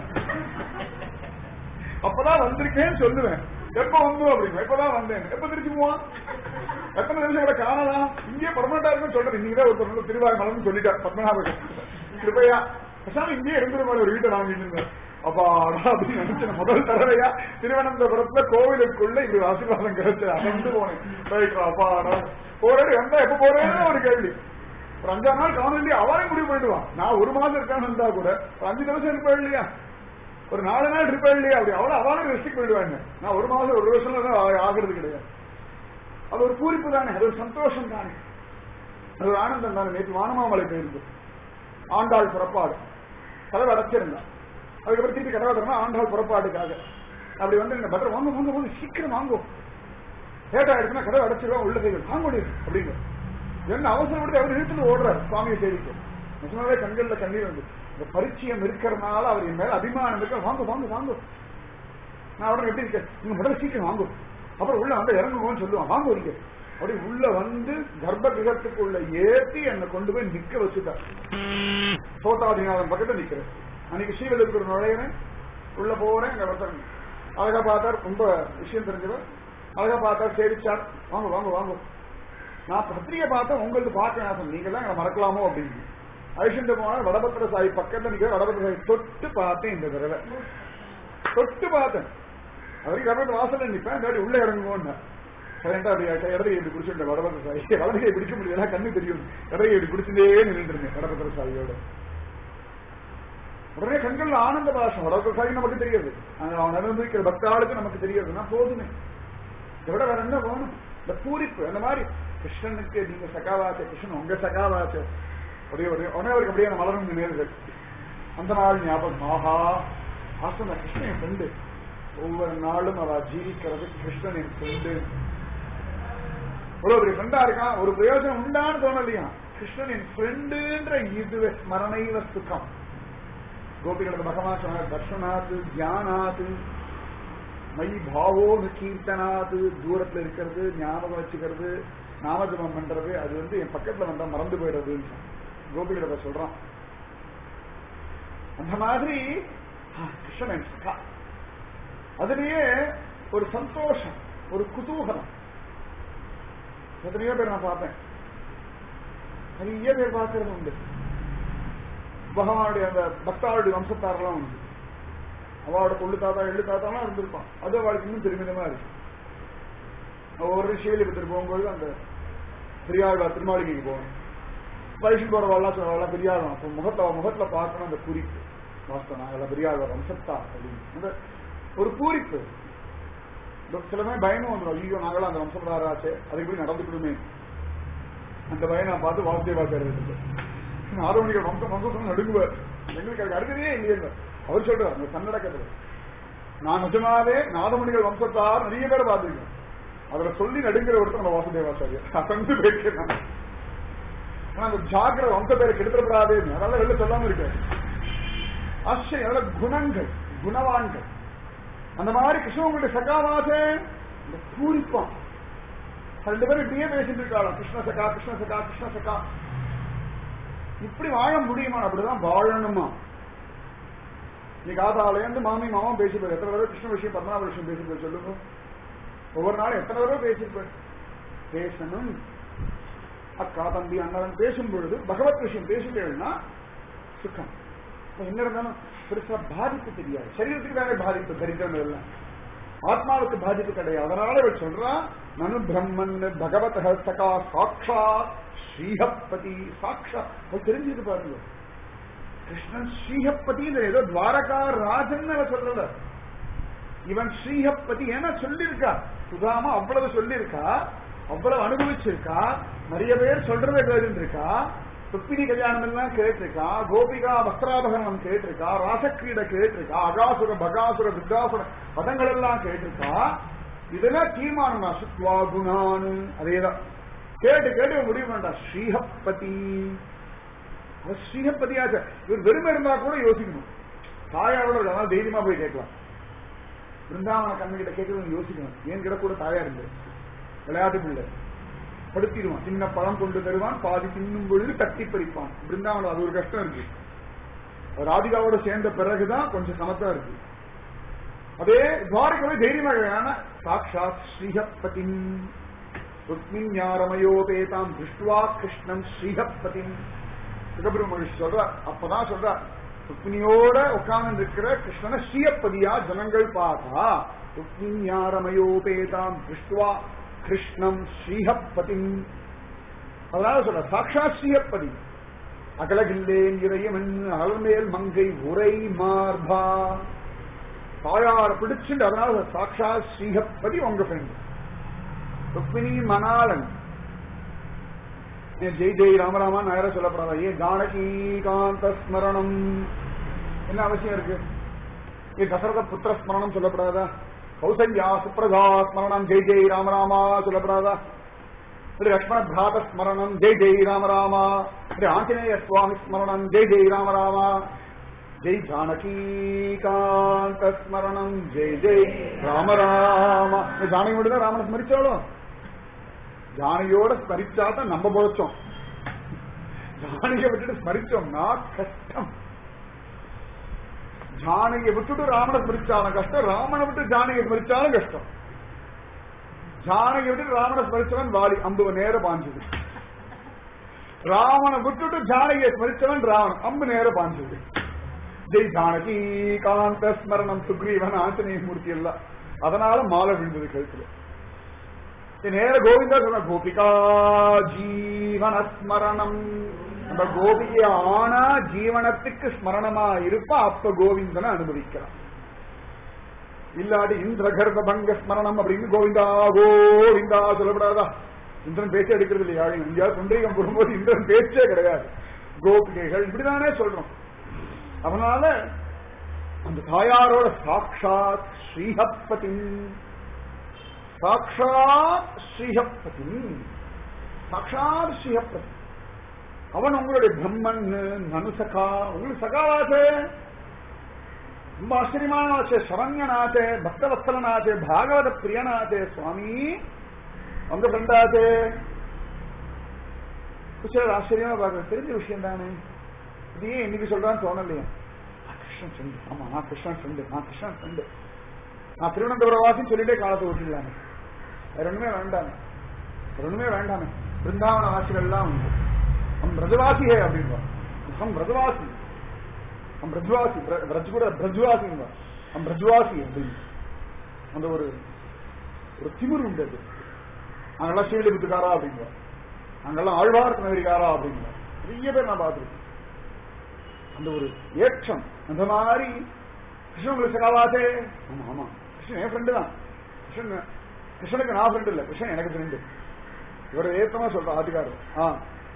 அப்பதான் வந்திருக்கேன்னு சொல்லுவேன் எப்ப வந்தோம் அப்படின்னு எப்பதான் வந்தேன் எப்ப திருச்சி போவான் எத்தனை நிமிஷம் கூட காணலாம் இங்கே பர்மனண்டா இருக்குன்னு சொல்றது இன்னைக்கு ஒருத்தர் திருவாய் மலம்னு சொல்லிட்டார் பத்மநாபன் கிருப்பையா பேசாம இங்கே இருந்துருமாள் ஒரு வீட்டை வாங்கிட்டு இருந்தேன் அப்பாடா அப்படின்னு நினைச்சேன் முதல் தடவையா திருவனந்தபுரத்துல கோவிலுக்குள்ள இப்படி ஆசீர்வாதம் கிடைச்சது அகந்து போனேன் ரைட்ரா அப்பாடா போறேன் வந்தா எப்ப போறேன்னு ஒரு கேள்வி ஒரு அஞ்சாறு நாள் காணும் இல்லையா அவரே முடிவு பண்ணிடுவான் நான் ஒரு மாதம் இருக்கான்னு இருந்தா கூட ஒரு அஞ்சு நிமிஷம் இருப்பேன் இல்லையா ஒரு நாலு நாள் ட்ரிப் இல்லையா அப்படி அவ்வளவு அவாலும் ரெஸ்ட்ரிக் பண்ணிடுவாங்க நான் ஒரு மாதம் ஒரு வருஷம் தான் ஆகிறது கிடையாது அது ஒரு பூரிப்பு தானே அது ஒரு சந்தோஷம் தானே அது ஒரு ஆனந்தம் தானே நேற்று வானமாமலை போயிருக்கு ஆண்டாள் புறப்பாடு கதவை அடைச்சிருந்தான் அதுக்கப்புறம் திருப்பி கதவை திறந்தா ஆண்டாள் புறப்பாடுக்காக அப்படி வந்து இந்த பத்திரம் வாங்க வாங்க வாங்க சீக்கிரம் வாங்கும் லேட்டா எடுத்துனா கதவை அடைச்சிருவோம் உள்ள போய் வாங்க முடியும் அப்படின்னு என்ன அவசரப்பட்டு அவர் இழுத்துட்டு ஓடுறாரு சுவாமியை தேடிக்கு நிஜமாவே கண்கள்ல கண்ணீர் வந்து இந்த பரிச்சயம் இருக்கிறதுனால அவர் என் மேல அபிமானம் இருக்க வாங்க வாங்க வாங்க நான் உடனே எப்படி இருக்கேன் நீங்க முதல்ல சீக்கிரம் வாங்க அப்புறம் உள்ள வந்து இறங்குவோம்னு சொல்லுவான் வாங்க வரீங்க அப்படி உள்ள வந்து கர்ப்ப கிரகத்துக்குள்ள ஏத்தி என்னை கொண்டு போய் நிக்க வச்சுட்டார் சோதாதிநாதன் பக்கத்துல நிக்கிறேன் அன்னைக்கு ஸ்ரீவெல்லுக்கு நுழையிறேன் உள்ள போறேன் அங்க ஒருத்தர் அழகா பார்த்தார் ரொம்ப விஷயம் தெரிஞ்சவர் அழகா பார்த்தார் சேரிச்சார் வாங்க வாங்க வாங்க நான் பத்திரிகை பார்த்தேன் உங்களுக்கு பார்க்க ஆசை நீங்க தான் எங்களை மறக்கலாமோ அப்படின்னு ஐஷன்ட்டு போனா வடபத்திர சாய் பக்கத்துல நிக்கிற வடபத்திர சாய் தொட்டு பார்த்தேன் இந்த தடவை தொட்டு பார்த்தேன் அவருக்கு கர்ப்பத்து வாசல்ல நிப்பேன் இந்த வாட்டி உள்ள இறங்குவோன்னு சைலண்டா அப்படி இடதுகை இப்படி பிடிச்சிருந்தேன் வடபத்திர சாய் வலதுகை பிடிக்க முடியல கண்ணு தெரியும் இடதுகை இப்படி பிடிச்சிட்டே நின்றுட்டு இருந்தேன் வடபத்திர சாயோட உடனே கண்கள் ஆனந்த பாஷம் வடபத்திர சாய் நமக்கு தெரியாது அங்க அவன் அனுபவிக்கிற பக்தாளுக்கு நமக்கு தெரியாதுன்னா போதுமே இதை விட வேற என்ன வேணும் இந்த பூரிப்பு அந்த மாதிரி கிருஷ்ணனுக்கு நீங்க சகாவாச்ச கிருஷ்ணன் உங்க சகாவாச்ச ஒரே ஒரு உடனே அவருக்கு அப்படியே அந்த மலரும் நினைவுகள் அந்த நாள் ஞாபகம் ஆஹா ஆசன கிருஷ்ணன் என் ஃப்ரெண்டு ஒவ்வொரு நாளும் அவ ஜீவிக்கிறது கிருஷ்ணன் என் ஃப்ரெண்டு ஒரு பெரிய ஃப்ரெண்டா இருக்கான் ஒரு பிரயோஜனம் உண்டான்னு தோணலையா கிருஷ்ணன் என் ஃப்ரெண்டுன்ற இதுவே ஸ்மரணைவ சுகம் கோபிகளது பகவான் சொன்னார் தர்ஷனாத்து தியானாத்து மை பாவோனு கீர்த்தனாது தூரத்துல இருக்கிறது ஞாபகம் வச்சுக்கிறது நாமஜபம் பண்றது அது வந்து என் பக்கத்துல வந்தா மறந்து போயிடுறதுன்னு கோபிகள சொல்றான் அந்த மாதிரி ஆ, கிருஷ்ணன் சகா அதுலயே ஒரு சந்தோஷம் ஒரு குதூகலம் எத்தனையோ பேர் நான் பார்த்தேன் நிறைய பேர் பார்க்கறது உண்டு பகவானுடைய அந்த பக்தாளுடைய வம்சத்தாரெல்லாம் உண்டு அவளோட கொள்ளு தாத்தா எள்ளு தாத்தாலாம் இருந்திருப்பான் அது அவளுக்கு இன்னும் பெருமிதமா இருக்கு ஒவ்வொரு ஸ்ரீவில்லிபுத்தர் போகும்போது அந்த பெரியாழ்வார் திருமாளிகைக்கு போகணும் பரிசு போறவாள்லாம் சொல்றவாள் பெரியாழ்வான் அப்போ முகத்தை முகத்துல பார்க்கணும் அந்த குறிப்பு வாஸ்தவம் நாங்கள் பெரியாழ்வார் வம்சத்தா அப்படின்னு அந்த ஒரு பூரிப்பு இந்த சில சமயம் பயமும் வந்துடும் ஐயோ நாங்களும் அந்த வம்சத்தாராச்சே அதுக்கு போய் நடந்துக்கணுமே அந்த பயம் நான் பார்த்து வாசுதேவாச்சாரியர் இருக்கு ஆரோனிகள் வம்சம் வம்சம் நடுங்குவார் எங்களுக்கு அதுக்கு அடுத்ததே இல்லையே அவர் சொல்றார் அந்த கன்னடக்கத்துல நான் நிஜமாவே நாதமணிகள் வம்சத்தார் நிறைய பேர் பார்த்திருக்கேன் அதுல சொல்லி நடுங்கிற ஒருத்தர் நம்ம வாசுதேவாச்சாரியர் அசந்து பேசினான் ஆனா அந்த ஜாக்கிர வம்ச பேரை கெடுத்துடப்படாதே அதனால வெளில சொல்லாம இருக்காரு ஆச்சரியம் அதனால குணங்கள் குணவான்கள் அந்த மாதிரி கிருஷ்ணவங்களுடைய சகாவாசே இந்த பூரிப்பான் ரெண்டு பேரும் இப்படியே பேசிட்டு இருக்காளாம் கிருஷ்ண சகா கிருஷ்ண சகா கிருஷ்ண சகா இப்படி வாழ முடியுமா அப்படிதான் வாழணுமா நீ காதாலேருந்து மாமி மாமா பேசிப்பாரு எத்தனை தடவை கிருஷ்ண விஷயம் பத்மநாப விஷயம் பேசிப்பாரு சொல்லுங்க ஒவ்வொரு நாளும் எத்தனை தடவை பேசியிருப்பாரு பேசணும் அக்கா தம்பி அண்ணன் பேசும் பொழுது பகவத் விஷயம் பேசிட்டேன்னா சுக்கம் அப்ப என்ன இருந்தாலும் பெருசா பாதிப்பு தெரியாது சரீரத்துக்கு தானே பாதிப்பு தரித்திரம் எல்லாம் ஆத்மாவுக்கு பாதிப்பு கிடையாது அதனால இவர் சொல்றா நனு பிரம்மன் பகவத் சகா சாட்சா ஸ்ரீஹப்பதி சாட்சா அவர் தெரிஞ்சுட்டு பாருங்க கிருஷ்ணன் ஸ்ரீஹப்பதி ஏதோ துவாரகா ராஜன் அவ சொல்லல இவன் ஸ்ரீஹப்பதி ஏன்னா சொல்லியிருக்கா சுதாமா அவ்வளவு சொல்லியிருக்கா அவ்வளவு அனுபவிச்சிருக்கா நிறைய பேர் சொல்றதை கேட்டுருக்கா ருக்மிணி கல்யாணம் எல்லாம் கேட்டிருக்கா கோபிகா வஸ்திராபகரணம் கேட்டிருக்கா ராசக்கிரீட கேட்டிருக்கா அகாசுர பகாசுர வித்தாசுர பதங்கள் எல்லாம் கேட்டிருக்கா இதெல்லாம் தீர்மானம் தான் சுத்வா குணானு அதேதான் கேட்டு கேட்டு இவன் முடிவு வேண்டாம் ஸ்ரீஹப்பதி அவர் ஸ்ரீஹப்பதியாச்ச இவர் வெறுமை இருந்தா கூட யோசிக்கணும் தாயாரோட அதனால தைரியமா போய் கேட்கலாம் பிருந்தாவன கண்ணுகிட்ட கேட்கறது யோசிக்கணும் ஏன் கிட்ட கூட தாயார் இல்லை விளையாட்டு பிள்ளை படுத்திடுவான் சின்ன பழம் கொண்டு தருவான் பாதி தின்னும் பொழுது தட்டி பறிப்பான் பிருந்தாவனம் அது ஒரு கஷ்டம் இருக்கு ராதிகாவோட சேர்ந்த பிறகுதான் கொஞ்சம் சமத்தா இருக்கு அதே துவாரகவே தைரியமாக ஆனா சாட்சாத் ஸ்ரீஹப்பதின் ருக்மிஞாரமயோபேதாம் திருஷ்டுவா கிருஷ்ணம் ஸ்ரீஹப்பதின் சுகபிரமணிஷ் சொல்றார் அப்பதான் சொல்றார் ருக்மிணியோட உட்கார்ந்து இருக்கிற கிருஷ்ணனை ஸ்ரீயப்பதியா ஜனங்கள் பார்த்தா ருக்மிஞாரமயோபேதாம் திருஷ்டுவா கிருஷ்ணம் ஸ்ரீஹப்பதின் அதனால சொல்ற சாட்சா ஸ்ரீஹப்பதி அகலகில்லேன் இறையமன் அகல்மேல் மங்கை உரை மார்பா தாயார பிடிச்சுட்டு அதனால சாட்சா ஸ்ரீஹப்பதி உங்க ஃப்ரெண்ட் ருக்மிணி மணாலன் ஏன் ஜெய் ஜெய் ராமராமா நேர சொல்லப்படாதா ஏன் ஜானகி காந்த ஸ்மரணம் என்ன அவசியம் இருக்கு ஏன் தசரத புத்திர ஸ்மரணம் சொல்லப்படாதா கௌசல்யா சுப்ரதா ஸ்மரணம் ஜெய் ஜெய் ராமராமா சொல்லப்படாதா இப்படி லக்ஷ்மண பிராத ஸ்மரணம் ஜெய் ஜெய் ராமராமா இப்படி ஆஞ்சநேய சுவாமி ஸ்மரணம் ஜெய் ஜெய் ராமராமா ஜெய் ஜானகி காந்த ஸ்மரணம் ஜெய் ஜெய் ராம ராமா இந்த ஜானகி மட்டும் தான் ராமனை ஸ்மரிச்சாலும் ஜானகியோட ஸ்மரிச்சா தான் நம்ம பொழைச்சோம் ஜானகியை விட்டுட்டு ஸ்மரிச்சோம்னா கஷ்டம் ஜானகியை விட்டுட்டு ராமனை ஸ்மரிச்சாலும் கஷ்டம் ராமனை விட்டு ஜானகியை ஸ்மரிச்சாலும் கஷ்டம் ஜானகி விட்டு ராமனை ஸ்மரிச்சவன் வாலி அம்பு நேர பாஞ்சது ராவண விட்டுட்டு ஜானகியை ஸ்மரிச்சவன் ராவணன் அம்பு நேர பாஞ்சது ஜெய் ஜானகி காந்த ஸ்மரணம் சுக்ரீவன் ஆஞ்சநேய மூர்த்தி எல்லாம் அதனால மாலை விழுந்தது கழுத்துல இது நேர கோவிந்தா சொன்ன கோபிகா ஜீவன ஸ்மரணம் நம்ம கோபிகை ஆனா ஜீவனத்துக்கு ஸ்மரணமா இருப்பா அப்ப கோவிந்தனை அனுபவிக்கிறான் இல்லாடி இந்திர கர்ப்ப பங்க ஸ்மரணம் அப்படின்னு கோவிந்தா கோவிந்தா சொல்லப்படாதா இந்திரன் பேச்சே எடுக்கிறது இல்லையா எங்கேயாவது புண்டரீகம் போடும்போது இந்திரன் பேச்சே கிடையாது கோபிகைகள் இப்படிதானே சொல்றோம் அதனால அந்த தாயாரோட சாட்சாத் ஸ்ரீஹப்பதி சாட்சாத் ஸ்ரீஹப்பதி சாட்சாத் ஸ்ரீஹப்பதி அவன் உங்களுடைய பிரம்மன் மனுசகா உங்களுக்கு சகாவாசே ரொம்ப ஆச்சரியமானாச்சே சரண்யநாதே பக்தவத்சலநாதே பாகவத பிரியநாதே சுவாமி உங்க ஃப்ரெண்டாச்சே சிலர் ஆச்சரியமா பார்க்க தெரிஞ்ச விஷயம் தானே இது ஏன் இன்னைக்கு சொல்றான்னு தோணலையா நான் கிருஷ்ணன் ஃப்ரெண்டு ஆமா நான் கிருஷ்ணன் ஃப்ரெண்டு நான் கிருஷ்ணன் ஃப்ரெண்டு நான் திருவனந்தபுரம் வாசி சொல்லிட்டே காலத்தை விட்டுடலாமே வேற ஒண்ணுமே வேண்டாமே வேற ஒண்ணுமே வேண்டாமே பிருந்தாவன வாசிகள்லாம் உண்டு ஹம் பிரஜவாசி அப்படின்பா ஹம் பிரஜவாசி ஹம் பிரஜ்வாசி பிரஜ் கூட பிரஜ்வாசிங்க ஹம் பிரஜ்வாசி அப்படின்னு அந்த ஒரு ஒரு திமிர் உண்டு அது அங்கெல்லாம் ஸ்ரீலிபுத்துக்காரா அப்படிங்க அங்கெல்லாம் ஆழ்வார்க்கு நகரிக்காரா அப்படிங்க நிறைய பேர் நான் பார்த்துருக்கேன் அந்த ஒரு ஏற்றம் அந்த மாதிரி கிருஷ்ணன் உங்களுக்கு சகாவாசே ஆமா ஆமா கிருஷ்ணன் என் ஃப்ரெண்டு தான் கிருஷ்ணன் கிருஷ்ணனுக்கு நான் ஃப்ரெண்டு இல்ல கிருஷ்ணன் எனக்கு ஃப்ரெண்டு இவர் ஏத்தமா சொல்ற ஆதிகாரம் ஆ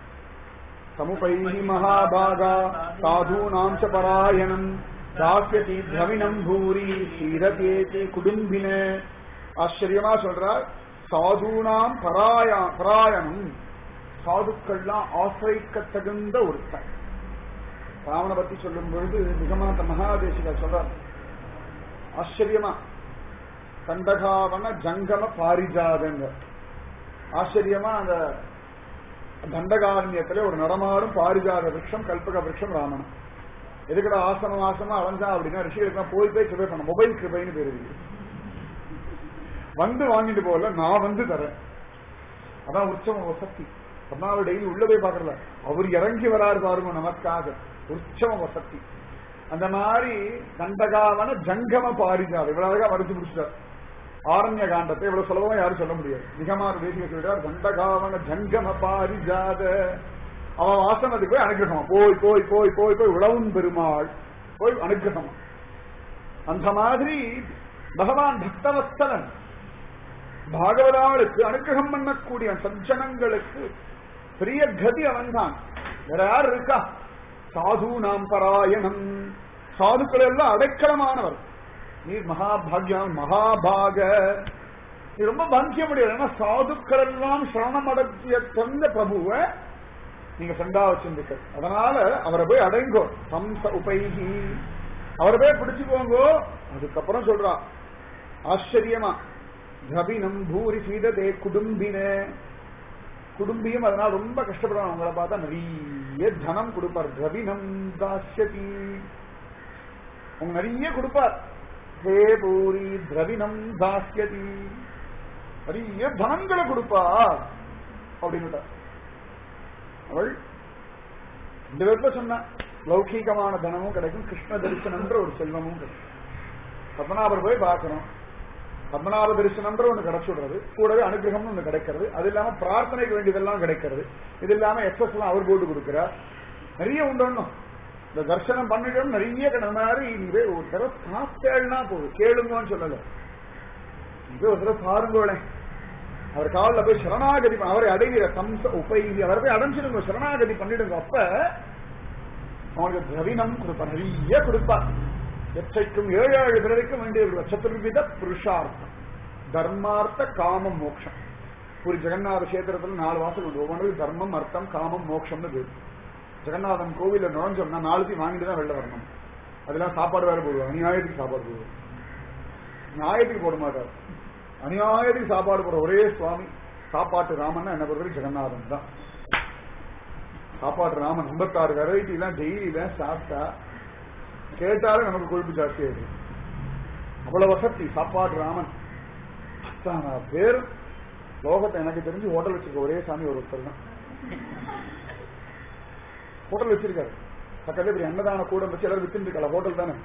சமுபைஹி மகாபாகா சாதூனாம் ச பராயணம் தாஸ்யதி திரவிணம் பூரி சீரதேதி குடும்பின ஆச்சரியமா சொல்றார் சாதுனாம் பராயா பராயணம் சாதுக்கள்லாம் ஆசிரிக்க தகுந்த ஒருத்தன் ராவண பத்தி சொல்லும் பொழுது நிகமாந்த மகாதேசிகா சொல்றார் ஆச்சரியமா கண்டகாவன ஜங்கம பாரிஜாதங்க ஆச்சரியமா அந்த தண்டகாரண்யத்துல ஒரு நடமாடும் பாரிஜாத விரக்ஷம் கல்பக விரக்ஷம் ராமன் எதுக்கடா ஆசனம் ஆசமா அலைஞ்சா அப்படின்னா ரிஷிகளுக்கு போய் போய் கிருபை பண்ண மொபைல் கிருபைன்னு பேரு இருக்கு. வந்து வாங்கிட்டு போகல நான் வந்து தரேன் அதான் உற்சவம் வசதி பத்மாவை டெய்லி உள்ள போய் பாக்குறல அவர் இறங்கி வராரு பாருங்க நமக்காக உற்சவம் வசதி அந்த மாதிரி தண்டகாவன ஜங்கம பாரிஜாத இவ்வளவு அழகா வரிச்சு முடிச்சிட்டார் ஆரண்ய காண்டத்தை இவ்வளவு சுலபமா யாரும் சொல்ல முடியாது நிகமார் தேசிய சொல்றார் தண்டகாவன ஜங்கம பாரிஜாத அவன் வாசனத்துக்கு போய் அனுகிரகமா போய் போய் போய் போய் போய் உழவும் பெருமாள் போய் அனுகிரகமா அந்த மாதிரி பகவான் பக்தவஸ்தலன் பாகவதாளுக்கு அனுகிரகம் பண்ணக்கூடிய சஜ்ஜனங்களுக்கு பெரிய கதி அவன்தான் வேற யார் இருக்கா சாது நாம் பராயணம் சாதுக்கள் எல்லாம் அடைக்கலமானவர் நீர் மகாபாகியம் மகாபாக நீ ரொம்ப பாக்கிய முடியாது ஏன்னா சாதுக்கள் எல்லாம் சரணமடத்திய தந்த பிரபுவை நீங்க ஃப்ரெண்டா வச்சிருந்துக்க அதனால அவரை போய் அடைங்கோ சம்ச உபைகி அவரை போய் பிடிச்சுக்கோங்கோ அதுக்கப்புறம் சொல்றா ஆச்சரியமா திரவினம் பூரி சீததே குடும்பின குடும்பியும் அதனால ரொம்ப கஷ்டப்படுறாங்க அவங்கள பார்த்தா நிறைய தனம் கொடுப்பார் திரவினம் தாஸ்யதி உங்க நிறைய கொடுப்பார் ஹே பூரி திரவினம் தாஸ்யதி நிறைய தனங்களை கொடுப்பார் அப்படின்னு அவள் இந்த விதத்துல சொன்ன லௌகீகமான தனமும் கிடைக்கும் கிருஷ்ண தரிசனம்ன்ற ஒரு செல்வமும் கிடைக்கும் பத்மநாபர் போய் பார்க்கணும் பத்மநாப தரிசனம்ன்ற ஒண்ணு கிடைச்சுடுறது கூடவே அனுகிரகம்னு ஒண்ணு கிடைக்கிறது அது இல்லாம பிரார்த்தனைக்கு வேண்டியதெல்லாம் கிடைக்கிறது இது இல்லாம எக்ஸஸ் எல்லாம் அவர் போட்டு கொடுக்கிறார் நிறைய உண்டு ஒண்ணும் இந்த தர்சனம் பண்ணிடும் நிறைய கடை மாதிரி நீவே ஒரு தடவை பார்த்தேன்னா போதும் கேளுங்கன்னு சொல்லல நீவே ஒரு தடவை பாருங்களேன் அவர் காலில் போய் சரணாகதி பண்ண- அவரை அடைகிற சம்ச உபைதி அவரை போய் அடைஞ்சிடுங்க சரணாகதி பண்ணிடுங்க அப்ப அவனுக்கு திரவினம் கொடுப்பார் நிறைய கொடுப்பார் எச்சைக்கும் ஏழு ஏழு பிறவைக்கும் வேண்டிய சதுர்வித புருஷார்த்தம் தர்மார்த்த காமம் மோட்சம் பூரி ஜெகநாத கஷேத்திரத்துல நாலு வாசல் உண்டு ஒவ்வொன்றும் தர்மம் அர்த்தம் காமம் மோட்சம்னு பேரு ஜெகநாதன் கோவில நுழைஞ்சோம்னா நாலுத்தையும் வாங்கிட்டு தான் வெளில வரணும் அதெல்லாம் சாப்பாடு வேற போடுவாங்க அநியாயத்துக்கு சாப்பாடு போடுவாங்க நியாயத்துக்கு போட மாட்டார் அநியாயத்துக்கு சாப்பாடு போடுற ஒரே சுவாமி சாப்பாட்டு ராமன் என்ன பொறுத்தவரை ஜெகநாதன் தான் சாப்பாட்டு ராமன் ஐம்பத்தாறு வெரைட்டி எல்லாம் டெய்லி தான் சாப்பிட்டா கேட்டாலும் நமக்கு கொழுப்பு ஜாஸ்தியா இருக்கு அவ்வளவு வசதி சாப்பாட்டு ராமன் அத்தனை பேர் லோகத்தை எனக்கு தெரிஞ்சு ஹோட்டல் வச்சிருக்க ஒரே சாமி ஒரு ஒருத்தர் தான் ஹோட்டல் வச்சிருக்காரு பக்கத்துல இப்படி அன்னதான கூடம் வச்சு எல்லாரும் வித்துட்டு இருக்கல ஹோட்டல் தானே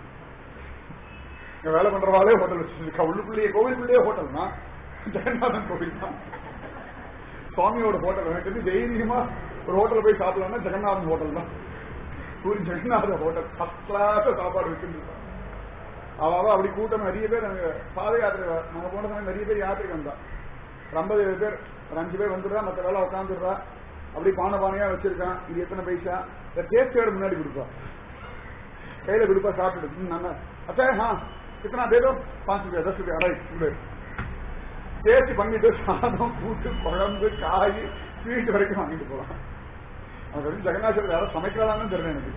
இங்க வேலை பண்றவாளே ஹோட்டல் வச்சிருக்கா உள்ளுக்குள்ளேயே கோவிலுக்குள்ளேயே ஹோட்டல் தான் ஜெகநாதன் கோவில் தான் சுவாமியோட ஹோட்டல் எனக்கு தெரிஞ்சு தைரியமா ஒரு ஹோட்டல்ல போய் சாப்பிடலாம்னா ஜெகநாதன் ஹோட்டல் தான் Puri Jagannath hotel first class சாப்பாடு வச்சிருக்கா அவ அவ அப்படி கூட்டம் நிறைய பேர் அங்க பாத யாத்திரை நாங்க போன சமயம் நிறைய பேர் யாத்திரைக்கு வந்தா ஒரு ஐம்பது பேர் ஒரு அஞ்சு பேர் வந்துடுறா மத்த வேலை உட்காந்துடுறா அப்படி பானை பானையா வச்சிருக்கான் இது எத்தனை பைசா இந்த டேஸ்டோட முன்னாடி கொடுப்பா கையில கொடுப்பா சாப்பிட்டு ம், நல்லா அச்சா ஹா கித்தனா தே தோ பாஞ்சு ரூபாய் தஸ் ரூபாய் அரை ரூபாய் டேஸ்ட் பண்ணிட்டு சாதம் கூட்டு குழம்பு காய் ஸ்வீட் வரைக்கும் வாங்கிட்டு போலாம் அது வரைக்கும் ஜெகநாதர் யாரும் சமைக்கலாம்னு தெரியல எனக்கு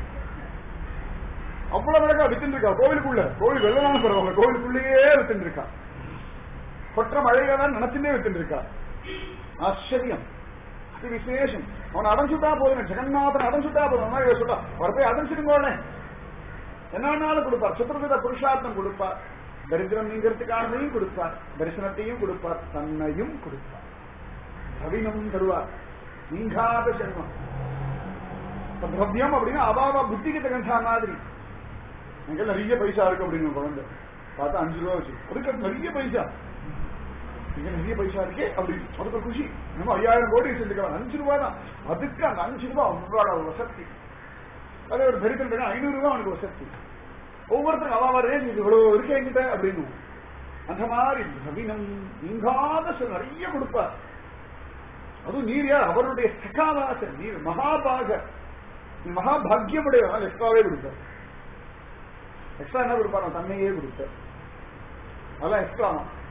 அவ்வளவு அழகா வித்துட்டு இருக்கா கோவிலுக்குள்ள கோவில் வெள்ளலாம் பரவாயில்ல கோவிலுக்குள்ளேயே வித்துட்டு இருக்கா கொற்ற மழையில தான் நினைச்சுட்டே வித்துட்டு இருக்கா ஆச்சரியம் அது விசேஷம் அவன் அடைஞ்சுட்டா போதும் ஜெகநாதன் அடைஞ்சுட்டா போதும் அம்மா இவ சொல்றா அவர் போய் அடைஞ்சிருங்கோனே என்ன வேணாலும் கொடுப்பார் சத்துருவித புருஷார்த்தம் கொடுப்பார் தரித்திரம் நீங்கிறதுக்கானதையும் கொடுப்பார் தரிசனத்தையும் கொடுப்பார் தன்னையும் கொடுப்பார் கவினம் தருவார் நீங்காத செல்வம் இப்ப திரவியம் அப்படின்னா அவாவா புத்திக்கு தகுந்த மாதிரி எங்க நிறைய பைசா இருக்கு அப்படின்னு குழந்தை பார்த்தா அஞ்சு ரூபா வச்சு அதுக்கு நிறைய பைசா இங்க நிறைய பைசா இருக்கே அப்படி அதுக்கு ஒரு குஷி நம்ம ஐயாயிரம் கோடி வச்சிருக்கலாம் அஞ்சு ரூபா தான் அதுக்கு அந்த அஞ்சு ரூபா அவ்வளவு வசதி அதே ஒரு தரித்திரம் இருக்கா ஐநூறு ரூபா அவனுக்கு வசதி ஒவ்வொருத்தரும் அவா ரேஞ்ச் இது இவ்வளவு இருக்கே என்கிட்ட அப்படின்னு அந்த மாதிரி நவீனம் நீங்காத சில நிறைய கொடுப்பார் அதுவும் நீர் யார் அவருடைய சகாவாசன் நீர் மகாபாக நீ மகாபாகியமுடையவன் எக்ஸ்ட்ராவே கொடுப்பார் எக்ஸ்ட்ரா என்ன கொடுப்பார் தன்னையே கொடுப்பார் அதான் எக்ஸ்ட்ரா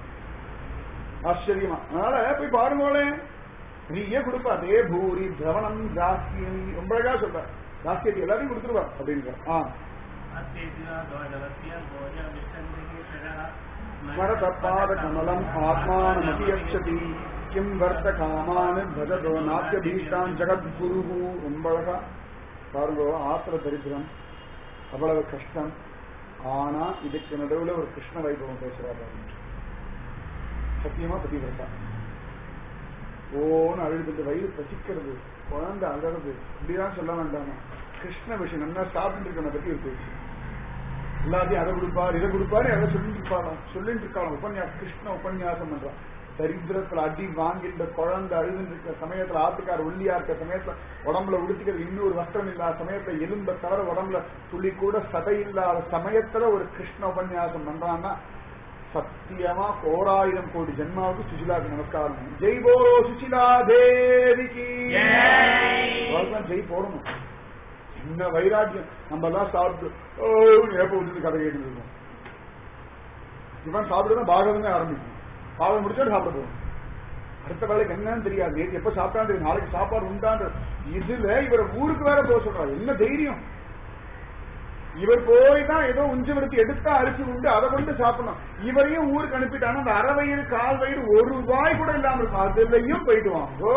ஆச்சரியமா அதனால போய் பாருங்களே நீயே கொடுப்பா அதே பூரி திரவணம் ஜாஸ்தியம் ரொம்ப அழகா சொல்ற ஜாஸ்தியத்தை எல்லாத்தையும் கொடுத்துருவா அப்படின்ற ஆ ஸ்மரதப்பாத கமலம் ஆத்மானமதியட்சதி கிம் வர்த்த காமான் பஜதோ நாத்திய பீஷ்டான் ஜெகத்குரு ரொம்ப அழகா பாருங்க ஆத்திர தரித்திரம் அவ்வளவு கஷ்டம் ஆனா இதுக்கு நடுவுல ஒரு கிருஷ்ண வைபவம் பேசுறா பாருங்க சத்தியமா பதிவிரதா ஓன்னு அழுது வயிறு பசிக்கிறது குழந்தை அழறது இப்படிதான் சொல்ல வேண்டாமா கிருஷ்ண விஷயம் நல்லா சாப்பிட்டு இருக்கவனை பத்தி ஒரு பேச்சு எல்லாத்தையும் அதை கொடுப்பார் இதை கொடுப்பாரு அதை சொல்லிட்டு இருப்பாராம் சொல்லிட்டு இருக்காங்க உபன்யாசம் கிருஷ்ண உபன்யாசம் பண்றான் தரித்திரத்துல அடி வாங்கின்ற குழந்தை அழுதுன்னு இருக்கிற சமயத்துல ஆத்துக்கார் ஒல்லியா இருக்க சமயத்துல உடம்புல உடுத்திக்கிறது இன்னொரு வஸ்திரம் இல்லாத சமயத்துல எலும்ப தவிர உடம்புல துளி கூட சதை இல்லாத சமயத்துல ஒரு கிருஷ்ண உபன்யாசம் பண்றான்னா சத்தியமா கோடாயிரம் கோடி ஜென்மாவுக்கு சுசிலாவுக்கு நமஸ்காரம் ஜெய் போலோ சுசிலா தேவிக்கு அவ்வளவுதான் ஜெய் போடணும் என்ன வைராக்கியம் நம்ம எல்லாம் சாப்பிட்டு ஓ ஏப்ப விட்டு கதை கேட்டு இருக்கோம் இவன் சாப்பிட்டு பாகவதமே ஆரம்பிக்கும் பாகம் முடிச்சா சாப்பிட போகும் அடுத்த வேலைக்கு என்னன்னு தெரியாது நேற்று எப்ப சாப்பிட்டான்னு தெரியும் நாளைக்கு சாப்பாடு உண்டான்ற இதுல இவர் ஊருக்கு வேற போக சொல்றாரு என்ன தைரியம் இவர் போய் தான் ஏதோ உஞ்சு விடுத்து எடுத்தா அரிசி உண்டு அதை கொண்டு சாப்பிடணும் இவரையும் ஊருக்கு அனுப்பிட்டானா அந்த அரை வயிறு கால் வயிறு ஒரு வாய் கூட இல்லாம இருக்கும் அதுலயும் போயிட்டு வாங்கோ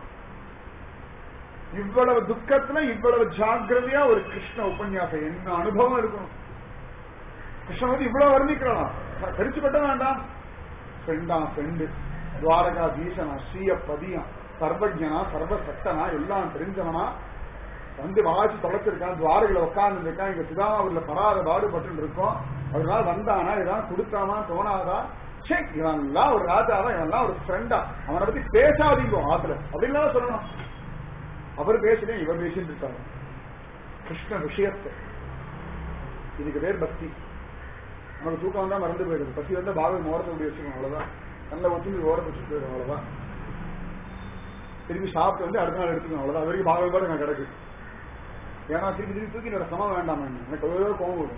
இவ்வளவு துக்கத்துல இவ்வளவு ஜாக்கிரதையா ஒரு கிருஷ்ண உபன்யாசம் என்ன அனுபவம் இருக்கணும் கிருஷ்ணன் வந்து இவ்வளவு வர்ணிக்கலாம் கரிச்சு பட்ட வேண்டாம் ஃப்ரெண்டா ஃப்ரெண்டு துவாரகா தீசனா ஸ்ரீய பதியம் சர்வஜனா சர்வசக்தனா எல்லாம் தெரிஞ்சவனா வந்து வாசி தொலைச்சிருக்கான் துவாரகில உட்கார்ந்து இருக்கான் இங்க சிதாமூர்ல படாத பாடுபட்டு இருக்கோம் அதனால வந்தானா இதான் கொடுத்தானா தோணாதா சே இவன்லாம் ஒரு ராஜாவா இவன்லாம் ஒரு ஃப்ரெண்டா அவனை பத்தி பேசாதீங்க ஆத்துல அப்படின்லாம் சொல்லணும் அவர் பேசினே இவர் பேசிட்டு இருக்காரு கிருஷ்ண விஷயத்தை இதுக்கு பேர் பக்தி நமக்கு தூக்கம் வந்தா மறந்து போயிடுது பசி வந்தா பாகவன் ஓரத்தை அப்படி வச்சுக்கணும் அவ்வளவுதான் நல்ல ஒத்துந்து ஓரத்தை வச்சுட்டு போயிடும் அவ்வளவுதான் திருப்பி சாப்பிட்டு வந்து அடுத்த நாள் எடுத்துக்கணும் அவ்வளவுதான் அது வரைக்கும் பாகவன் கூட நான் கிடக்கு ஏன்னா திருப்பி திருப்பி தூக்கி என்னோட சமம் வேண்டாம் எனக்கு ஒரு கோவம் வரும்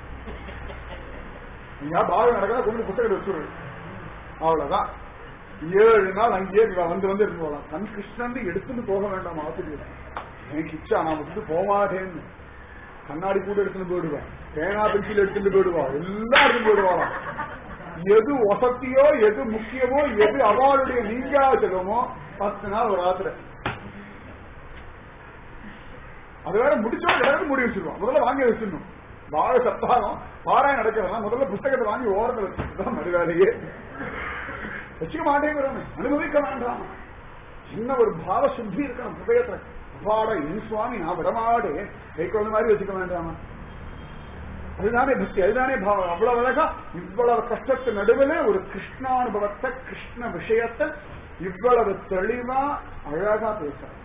நீங்க பாகம் நடக்கிறதா கொண்டு புத்தகத்தை வச்சுருது அவ்வளவுதான் ஏழு நாள் அங்கேயே இவ வந்து வந்து இருந்து போகலாம் கண் கிருஷ்ணன் எடுத்துட்டு போக வேண்டாம் ஆசிரியர் எனக்கு இச்சா நான் விட்டுட்டு போக மாட்டேன்னு கண்ணாடி கூட எடுத்துட்டு போயிடுவேன் பேனா பென்சில் எடுத்துட்டு போயிடுவா எல்லாம் எடுத்துட்டு போயிடுவாளாம் எது வசதியோ எது முக்கியமோ எது அவளுடைய நீங்கா செல்வமோ பத்து நாள் ஒரு ராத்திர அது வேற முடிச்சோம் கிடக்கு முடி வச்சிருவோம் முதல்ல வாங்கி வச்சிடணும் வாழ சப்தாகம் பாராயணம் நடக்கிறதா முதல்ல புத்தகத்தை வாங்கி ஓரத்தில் வச்சுதான் மறுவேலையே வச்சுக்க மாட்டேங்கிறோமே அனுபவிக்க வேண்டாம் சின்ன ஒரு பாவ சுத்தி இருக்கணும் ஹிருதயத்துல அப்பாட என் சுவாமி நான் விடமாடே கை குழந்தை மாதிரி வச்சுக்க வேண்டாமா அதுதானே பக்தி அதுதானே பாவம் அவ்வளவு அழகா இவ்வளவு கஷ்டத்து நடுவில் ஒரு கிருஷ்ணானுபவத்தை கிருஷ்ண விஷயத்தை இவ்வளவு தெளிவா அழகா பேசுறார்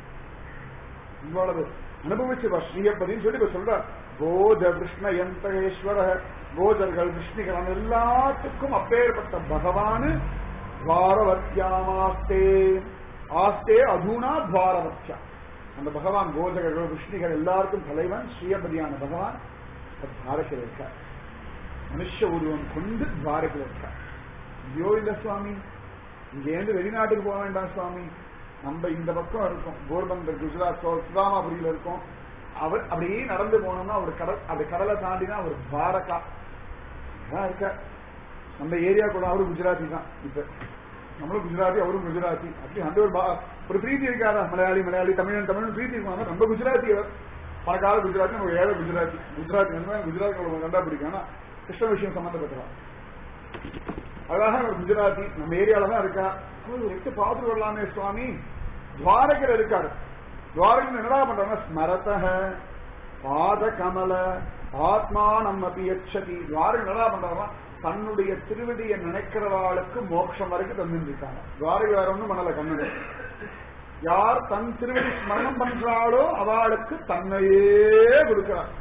இவ்வளவு அனுபவிச்சு வா ஸ்ரீயப்பதின்னு சொல்லி இப்ப சொல்ற போஜ கிருஷ்ண யந்தகேஸ்வர போஜர்கள் விஷ்ணிகள் எல்லாத்துக்கும் அப்பேற்பட்ட பகவானு துவாரவத்தியாமாஸ்தே ஆஸ்தே அதூனா துவாரவத்தியா அந்த பகவான் போஜகர்கள் விஷ்ணிகள் எல்லாருக்கும் தலைவன் ஸ்ரீயபதியான பகவான் துவாரகையில் இருக்கார் மனுஷ உருவம் கொண்டு துவாரகையில் இருக்கார் ஐயோ இல்ல சுவாமி இங்கேருந்து வெளிநாட்டுக்கு போக வேண்டாம் சுவாமி நம்ம இந்த பக்கம் இருக்கோம் போர்பந்தர் குஜராத் சுதாமாபுரியில இருக்கோம் அவர் அப்படியே நடந்து போனோம்னா ஒரு கடல் அந்த கடலை தாண்டினா ஒரு துவாரகா அதான் இருக்க நம்ம ஏரியாக்குள்ள அவரும் குஜராத்தி தான் இப்ப நம்மளும் குஜராத்தி அவரும் குஜராத்தி அப்படி அந்த ஒரு பா- ஒரு பிரீத்தி இருக்காதா மலையாளி மலையாளி தமிழன் தமிழன் பிரீத்தி இருக்கும் நம்ம குஜராத்தி அவர் பணக்கால குஜராத்தி நம்ம ஏழை குஜராத்தி குஜராத்தி என்ன குஜராத் உங்களுக்கு கண்டா பிடிக்கும் ஆனா கிருஷ்ண விஷயம் சம்பந்தப்பட்டதான் அழகாக ஒரு குஜராத்தி நம்ம ஏரியால தான் இருக்கா அவர் ஒரு எட்டு பார்த்துட்டு வரலாமே சுவாமி துவாரகையில் இருக்காரு துவாரகையில் என்னடா பண்றாங்க ஸ்மரதக பாத கமல ஆத்மானம் அப்படி யட்சதி துவாரகை என்னடா பண்றாங்க தன்னுடைய திருவடியை நினைக்கிறவாளுக்கு மோட்சம் வரைக்கும் தந்துருக்காங்க துவாரகை வேற ஒண்ணும் பண்ணல கண்ணனு யார் தன் திருவடி ஸ்மரணம் பண்றாளோ அவளுக்கு தன்னையே கொடுக்கிறார்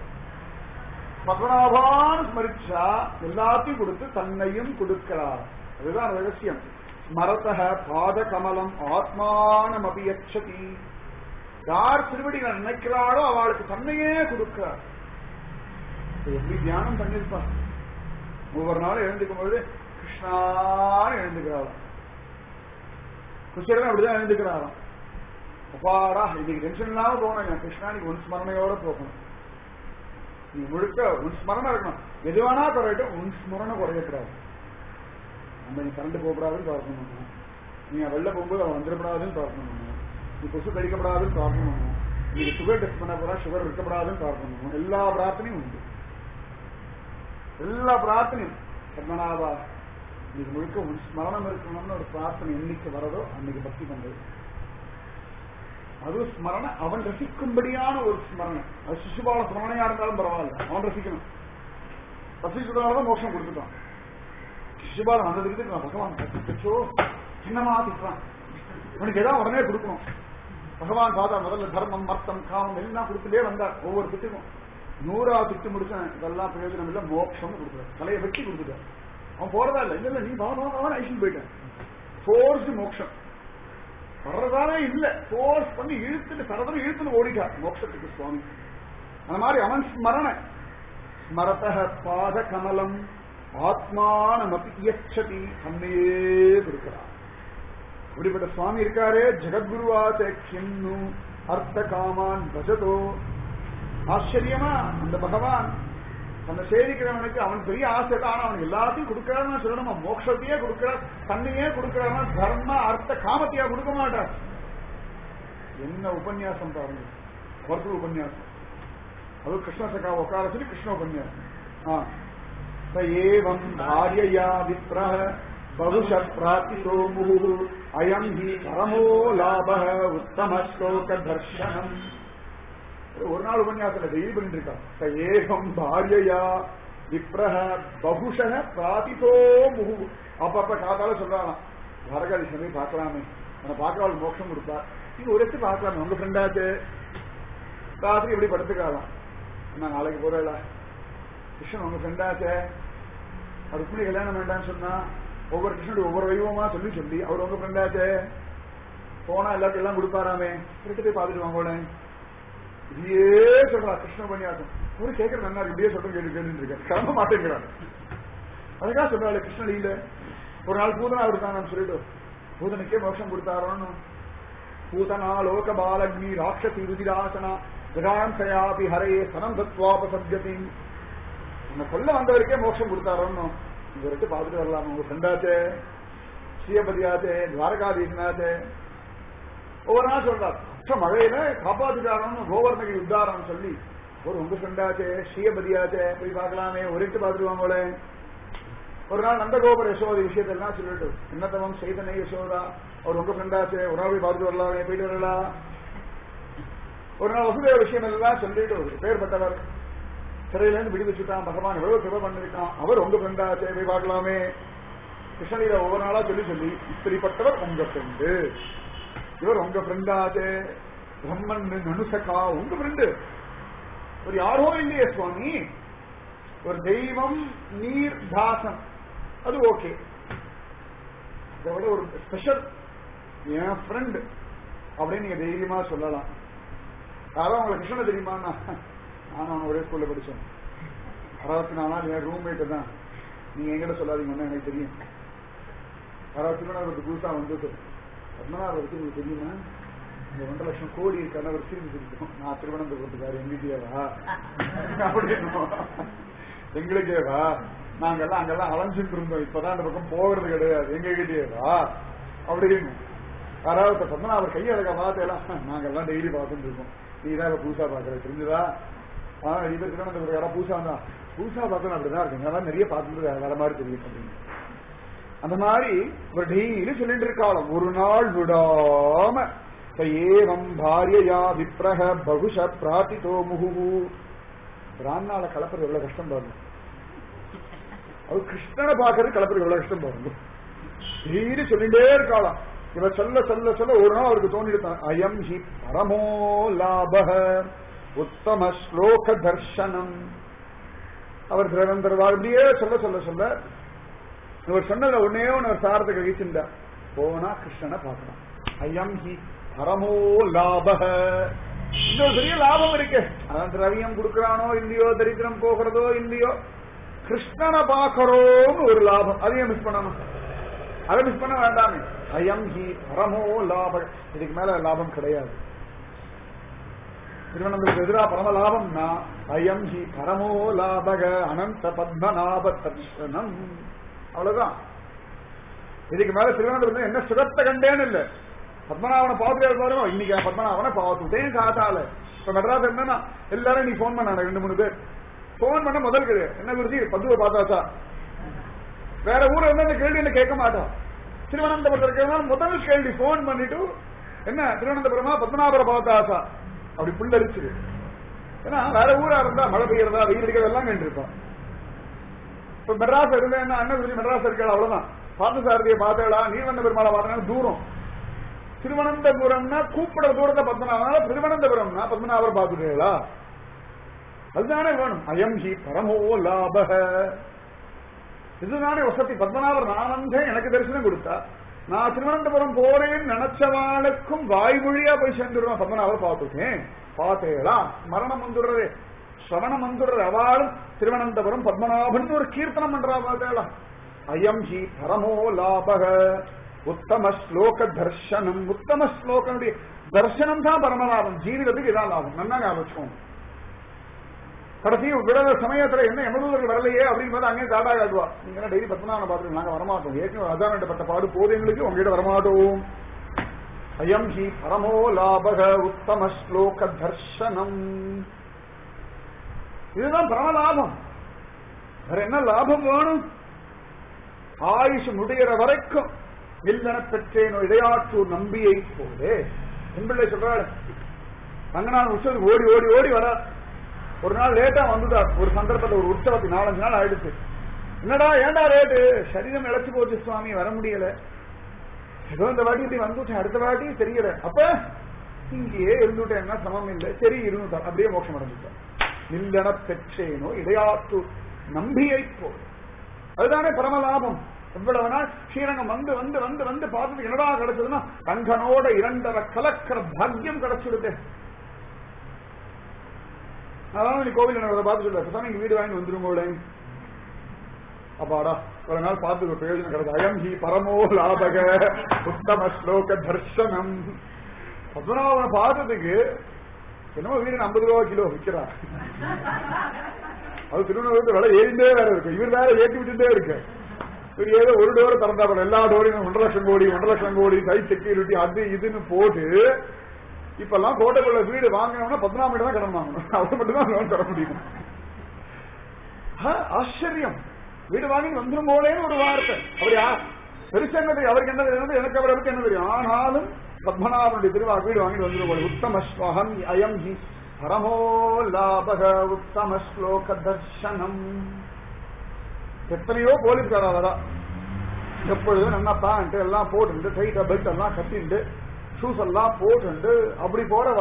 பத்மநாபான் ஸ்மரிச்சா எல்லாத்தையும் கொடுத்து தன்னையும் கொடுக்கிறார் அதுதான் ரகசியம் ஸ்மரதக பாத கமலம் ஆத்மானம் அபியட்சதி யார் திருவடிகள் நினைக்கிறாளோ அவளுக்கு தன்னையே கொடுக்கிறார் இப்ப எப்படி தியானம் பண்ணிருப்பா ஒவ்வொரு நாளும் எழுந்துக்கும் பொழுது கிருஷ்ணான்னு எழுந்துக்கிறாளாம் குச்சரன் அப்படிதான் எழுந்துக்கிறாராம் அப்பாடா இன்னைக்கு டென்ஷன் இல்லாம போகணும் என் கிருஷ்ணானிக்கு உன் ஸ்மரணையோட போகணும் நீ முழுக்க உன் ஸ்மரணம் இருக்கணும் எது வேணா குறையட்டும் உன் ஸ்மரணை குறையக்கூடாது நம்ம நீ கரண்ட் போகக்கூடாதுன்னு பிரார்த்தனை பண்ணணும் நீ வெளில போகும்போது அவன் வந்துடக்கூடாதுன்னு பிரார்த்தனை பண்ணணும் நீ கொசு கடிக்கப்படாதுன்னு பிரார்த்தனை பண்ணணும் நீ சுகர் டெஸ்ட் பண்ண போறா சுகர் இருக்கப்படாதுன்னு பிரார்த்தனை பண்ணணும் எல்லா பிரார்த்தனையும் உண்டு எல்லா பிரார்த்தனையும் பத்மநாபா இன்னைக்கு முழுக்க உன் ஸ்மரணம் இருக்கணும்னு ஒரு பிரார்த்தனை என்னைக்கு வரதோ அன்னைக்கு பக்தி பண்றது அது ஸ்மரண அவன் ரசிக்கும்படியான ஒரு ஸ்மரணை அது சிசுபால ஸ்மரணையா இருந்தாலும் பரவாயில்ல அவன் ரசிக்கணும் ரசிக்கிறதுனாலதான் மோட்சம் கொடுத்துட்டான் சிசுபாலன் அந்த இதுக்கு நான் பகவான் கச்சோ சின்னமா திட்டுறான் இவனுக்கு ஏதாவது உடனே கொடுக்கணும் பகவான் பார்த்தா முதல்ல தர்மம் மர்த்தம் காமம் எல்லாம் கொடுத்துட்டே வந்தார் ஒவ்வொரு திட்டுக்கும் நூறா திட்டு முடிச்சேன் இதெல்லாம் பிரயோஜனம் இல்ல மோட்சம் கொடுக்குறார் தலையை வெட்டி கொடுத்துட்டார் அவன் போறதா இல்ல இல்ல இல்ல நீ பகவான் ஐஷன் போயிட்டேன் ஃபோர்ஸ் மோட்சம் வர்றதாலே இல்ல ஃபோர்ஸ் பண்ணி இழுத்துட்டு சரதரம் இழுத்துட்டு ஓடிட்டார் மோட்சத்துக்கு சுவாமி அந்த மாதிரி அவன் ஸ்மரண ஸ்மரத பாத கமலம் ஆத்மானம் யச்சதி தன்னையே கொடுக்கிறார் இப்படிப்பட்ட சுவாமி இருக்காரே ஜெகத்குருவாத கிண்ணு அர்த்த காமான் பஜதோ ஆச்சரியமா அந்த பகவான் அந்த சேவிக்கிறவனுக்கு அவன் பெரிய ஆசை தான் ஆனா அவனுக்கு எல்லாத்தையும் கொடுக்கிறான்னு சொல்லணுமா மோட்சத்தையே கொடுக்கிறார் தன்னையே கொடுக்கிறார்னா தர்ம அர்த்த காமத்தையா கொடுக்க மாட்டார் என்ன உபன்யாசம் பாருங்க ஒருத்தர் உபன்யாசம் அது கிருஷ்ண சகா உட்கார சொல்லி கிருஷ்ண உபன்யாசம் ஆ स एवम् भार्यया विप्रः बहुश प्राप्तितो मुहुः अयम् हि परमो लाभः उत्तमश्लोकदर्शनम् ஒரு நாள் உபன்யாசத்துல டெய்லி பண்ணிட்டு இருக்கா स ஏகம் பாரியயா விப்ரஹ பகுஷக பிராபிதோ முகு அப்பப்ப காத்தால சொல்றாராம் வரகாதிசமே பார்க்கலாமே அந்த பார்க்கறாள் மோட்சம் கொடுப்பா நீங்க ஒரு இடத்து பார்க்கலாமே உங்க ஃப்ரெண்டாச்சு ராத்திரி எப்படி படுத்துக்கலாம் என்ன நாளைக்கு போறல கிருஷ்ணன் உங்க ஃப்ரெண்டாச்சே ருக்மிணி கல்யாணம் வேண்டாம்னு சொன்னா ஒவ்வொரு கிருஷ்ணனுடைய ஒவ்வொரு வைவமா சொல்லி சொல்லி அவர் உங்க ஃப்ரெண்டாச்சே போனா எல்லாத்தையும் எல்லாம் கொடுப்பாராமே திருட்டு போய் பார்த்துட்டு வாங்கோட இதையே சொல்றா கிருஷ்ண பண்ணியாட்டம் ஒரு கேட்கற நல்லா இருக்கு, இப்படியே சொல்றேன் கேட்டு கேட்டு இருக்கேன் கிளம்ப மாட்டேங்கிறான் அதுக்காக சொல்றாள் கிருஷ்ணலீல ஒரு நாள் பூதனா இருக்கான்னு சொல்லிட்டு பூதனுக்கே மோட்சம் கொடுத்தாரோன்னு பூதனா லோக பாலக்னி ராட்சசி ருதிராசனா கிராம் சயாபி ஹரே சனம் தத்வாபசப்ஜதி உன்னை கொல்ல வந்தவருக்கே மோட்சம் கொடுத்தாரோன்னு இவருக்கு பார்த்துட்டு வரலாம் உங்க ஃப்ரெண்டாச்சே ஸ்ரீபதியாச்சே துவாரகாதீசனாச்சே ஒவ்வொரு நாள் சொல்றார் அச்ச மழையில காப்பாத்திட்டாரோன்னு கோவர்ணகிரி உத்தாரம் சொல்லி ஒரு உங்க ஃப்ரெண்டாச்சே ஸ்ரீபதியாச்சே போய் பார்க்கலாமே ஒரு எட்டு பார்த்துருவாங்களே ஒரு நாள் நந்தகோபுர யசோதை விஷயத்தெல்லாம் சொல்லிட்டு என்னத்தவம் சைதனை யசோதா அவர் உங்க ஃப்ரெண்டாச்சே ஒரு நாள் போய் பார்த்துட்டு வரலாமே போயிட்டு வரலாம் ஒரு நாள் வசுதேவ விஷயம் எல்லாம் சொல்லிட்டு ஒரு பேர்பட்டவர் சிறையில இருந்து விடுவிச்சுட்டான் பகவான் எவ்வளவு கிருப பண்ணிருக்கான் அவர் உங்க ஃப்ரெண்டாச்சே போய் பார்க்கலாமே கிருஷ்ணலீல ஒவ்வொரு நாளா சொல்லி சொல்லி இப்படிப்பட்டவர் உங்க ஃப்ரெண்டு இவர் உங்க ஃப்ரெண்டாச்சே பிரம்மன் நனுசகா உங்க ஃப்ரெண்டு ஒரு யாரோ இல்லையே சுவாமி ஒரு தெய்வம் நீர் தாசன் அது ஓகே இதை விட ஒரு ஸ்பெஷல் என் ஃப்ரெண்ட் அப்படின்னு நீங்க தைரியமா சொல்லலாம் யாரும் உங்களுக்கு கிருஷ்ணனை தெரியுமா நானும் அவன் ஒரே ஸ்கூல்ல படிச்சேன் அறுபத்தி நாலாம் என் ரூம்மேட்டு தான் நீங்க எங்கிட்ட சொல்லாதீங்கன்னா எனக்கு தெரியும் அறுபத்தி மூணாவது புதுசா வந்தது பத்மநாப வச்சு உங்களுக்கு தெரியுமா இந்த ஒன்றரை லட்சம் கோடி இருக்கான ஒரு சீர்ந்து தெரியும் நான் திருவனந்தபுரத்துக்காரு எங்கிட்டேவா அப்படின்னு எங்களுக்கேவா நாங்கெல்லாம் அங்கெல்லாம் அலைஞ்சிட்டு இருந்தோம் இப்பதான் அந்த பக்கம் போகிறது கிடையாது எங்க கிட்டேவா அப்படின்னு யாராவது பத்மநாபர் கையழக பார்த்தேலாம் நாங்கெல்லாம் டெய்லி பார்த்துட்டு இருக்கோம் நீ தான் இப்ப புதுசா பாக்குற தெரிஞ்சுதா ஆ நிறைய பேர் திருவனந்தபுரம் யாரா புதுசா வந்தா புதுசா பார்த்தோம் அப்படிதான் இருக்கு அதான் நிறைய பார்த்துட்டு வேற மாதிரி தெரியும் அப்படின்னு அந்த மாதிரி ஒரு டெய்லி சொல்லிட்டு இருக்காளாம் ஒரு நாள் விடாம "ச ஏவம் பாரியயா விப்ரஹ பகுஷ பிரார்த்திதோ முகு பிராமணால கலப்புறது எவ்வளவு கஷ்டம் பாருங்க அது கிருஷ்ணனை பாக்குறது கலப்புறது எவ்வளவு கஷ்டம் பாருங்க டெய்லி சொல்லிட்டே இருக்காளாம் இவ சொல்ல சொல்ல சொல்ல ஒரு நாள் அவருக்கு தோணிடுத்தான் அயம் ஹி பரமோ லாப உத்தம ஸ்லோக தர்ஷனம் அவர் திரவந்தர் அப்படியே சொல்ல சொல்ல சொல்ல இவர் சொன்னதுல ஒன்னே ஒன்னு ஒரு சாரத்தை கழிச்சுண்டா போனா கிருஷ்ணனை பார்க்கலாம் ஐயம் ஹி பரமோ லாப இன்னொரு பெரிய லாபம் இருக்கு அதான் திரவியம் கொடுக்கறானோ இல்லையோ தரித்திரம் போகிறதோ இல்லையோ கிருஷ்ணனை பார்க்கறோம்னு ஒரு லாபம் அதையும் மிஸ் பண்ணணும் அதை மிஸ் பண்ண வேண்டாமே அயம் ஹி பரமோ லாப இதுக்கு மேல லாபம் கிடையாது திருவனந்தபுரத்துக்கு எதிரா பரம லாபம்னா அயம் ஹி பரமோ லாபக அனந்த பத்மநாப தர்ஷனம் அவ்வளவுதான் இதுக்கு மேல திருவனந்தபுரத்துல என்ன சுகத்தை கண்டேன்னு இல்ல பத்மநாபனை பார்த்துட்டு பாருங்க இன்னைக்கு நான் பத்மநாபனை பார்த்துட்டேன் காத்தால இப்ப மெட்ராஸ் என்னன்னா எல்லாரும் நீ போன் பண்ணாங்க ரெண்டு மூணு பேர் போன் பண்ண முதல் கிடையாது என்ன குருஜி பத்துவை பார்த்தாச்சா வேற ஊர்ல இருந்தா இந்த கேள்வி என்ன கேட்க மாட்டான் திருவனந்தபுரத்தில் இருக்கிறதுனால முதல் கேள்வி போன் பண்ணிட்டு என்ன திருவனந்தபுரமா பத்மநாபரை பார்த்தாச்சா அப்படி புல்லரிச்சுது ஏன்னா வேற ஊரா இருந்தா மழை பெய்யறதா வெயில் அடிக்கிறதெல்லாம் கண்டிருப்பான் இப்ப மெட்ராஸ் இருந்தேன்னா அண்ணன் சொல்லி மெட்ராஸ் இருக்கா அவ்வளவுதான் பார்த்தசாரதியை பார்த்தேடா நீர்வந்த பெருமாளை பார்த்தா தூரம் திருவனந்தபுரம்னா கூப்பிட தூரத்தை பத்மநாபனால திருவனந்தபுரம்னா பத்மநாபர் பார்த்துட்டீங்களா அதுதானே வேணும் அயம் ஹி பரமோ லாபக இதுதானே வசதி பத்மநாபர் ஆனந்தே எனக்கு தரிசனம் கொடுத்தா நான் திருவனந்தபுரம் போறேன்னு நினைச்சவாளுக்கும் வாய்மொழியா போய் சேர்ந்துடுவேன் பத்மநாபர் பார்த்துட்டேன் பார்த்தேடா மரணம் வந்துடுறதே சிரவணம் வந்துடுறது அவளும் திருவனந்தபுரம் பத்மநாபன் ஒரு கீர்த்தனம் பண்றா பார்த்தேடா அயம் ஹி பரமோ லாபக உத்தம ஸ்லோக தர்ஷனம் உத்தம ஸ்லோகனுடைய தர்ஷனம் தான் பரமலாபம் ஜீவிதத்துக்கு இதான் லாபம் நல்லா ஞாபகம் வச்சுக்கோங்க கடைசி விடுற சமயத்துல என்ன எமதூதர்கள் வரலையே அப்படின்னு பார்த்து அங்கேயே தாடா காட்டுவா நீங்க எல்லாம் டெய்லி பத்மநாபனை பார்த்துட்டு நாங்க வரமாட்டோம் ஏற்கனவே அதானப்பட்ட பாடு போது எங்களுக்கு உங்ககிட்ட வரமாட்டோம் அயம் ஹி பரமோ லாபக உத்தம ஸ்லோக தர்ஷனம் இதுதான் பரம லாபம் வேற என்ன லாபம் வேணும் ஆயுஷ் முடிகிற வரைக்கும் இல்லன பெற்றேனோ இடையாற்றூர் நம்பியை போலே என்பிள்ளை சொல்றாள் ரங்கநாதன் உற்சவத்துக்கு ஓடி ஓடி ஓடி வர ஒரு நாள் லேட்டா வந்துட்டார் ஒரு சந்தர்ப்பத்தில் ஒரு உற்சவத்துக்கு நாலஞ்சு நாள் ஆயிடுச்சு என்னடா ஏண்டா லேட்டு சரீரம் இழைச்சு போச்சு சுவாமி வர முடியல ஏதோ இந்த வாட்டி இப்படி வந்துச்சு அடுத்த வாட்டி தெரியல அப்ப இங்கேயே இருந்துட்டேன்னா சமம் இல்லை சரி இருந்துட்டார் அப்படியே மோட்சம் அடைஞ்சிட்டார் நில்லன பெற்றேனோ இடையாற்று நம்பியை போ அதுதானே பரமலாபம் எவ்வளவு நாள் ஸ்ரீரங்கம் வந்து வந்து வந்து வந்து பார்த்தது என்னடா கிடைச்சதுன்னா தங்கனோட இரண்டரை கலக்கிற பாக்கியம் கிடைச்சிடுது அதான் நீ கோவில் என்ன பார்த்து சொல்ல பேசாம இங்க வீடு வாங்கி வந்துருங்கோளே அப்பாடா ஒரு நாள் பார்த்து ஒரு பிரயோஜனம் கிடையாது அயம் ஹி பரமோ லாபக உத்தம ஸ்லோக தர்சனம் பத்மநாபனை பார்த்ததுக்கு என்னமோ வீடு ஐம்பது ரூபா கிலோ விற்கிறா அது திருவண்ணூருக்கு விலை ஏறிண்டே வேற இருக்கு இவர் வேற ஏற்றி விட்டுட்டே இருக்கு இவர் ஏதோ ஒரு டோர் திறந்தா போல எல்லா டோரையும் ஒன்றரை லட்சம் கோடி ஒன்றரை லட்சம் கோடி கை செக்யூரிட்டி அது இதுன்னு போட்டு இப்பெல்லாம் கோட்டைக்குள்ள வீடு வாங்கினோம்னா பத்மநாபம் தான் கடன் வாங்கணும் அவர் மட்டும் தான் லோன் தர முடியும் ஆ, ஆச்சரியம் வீடு வாங்கி வந்துடும் போலேன்னு ஒரு வார்த்தை அவர் யார் பெருசா என்ன தெரியும் அவருக்கு என்ன தெரியும் எனக்கு அவருக்கு என்ன தெரியும் ஆனாலும் பத்மநாபனுடைய திருவா வீடு வாங்கி வந்துடும் போல உத்தம ஸ்வகம் அயம் ஹி பரமோ லாபக உத்தம ஸ்லோக தர்சனம் எத்தனையோ போலீஸ்காரா வரா எப்பொழுதும் நல்லா பேண்ட் எல்லாம் போட்டுண்டு டைட்டா பெல்ட் எல்லாம் கட்டிண்டு ஷூஸ் எல்லாம் போட்டுண்டு அப்படி போறவா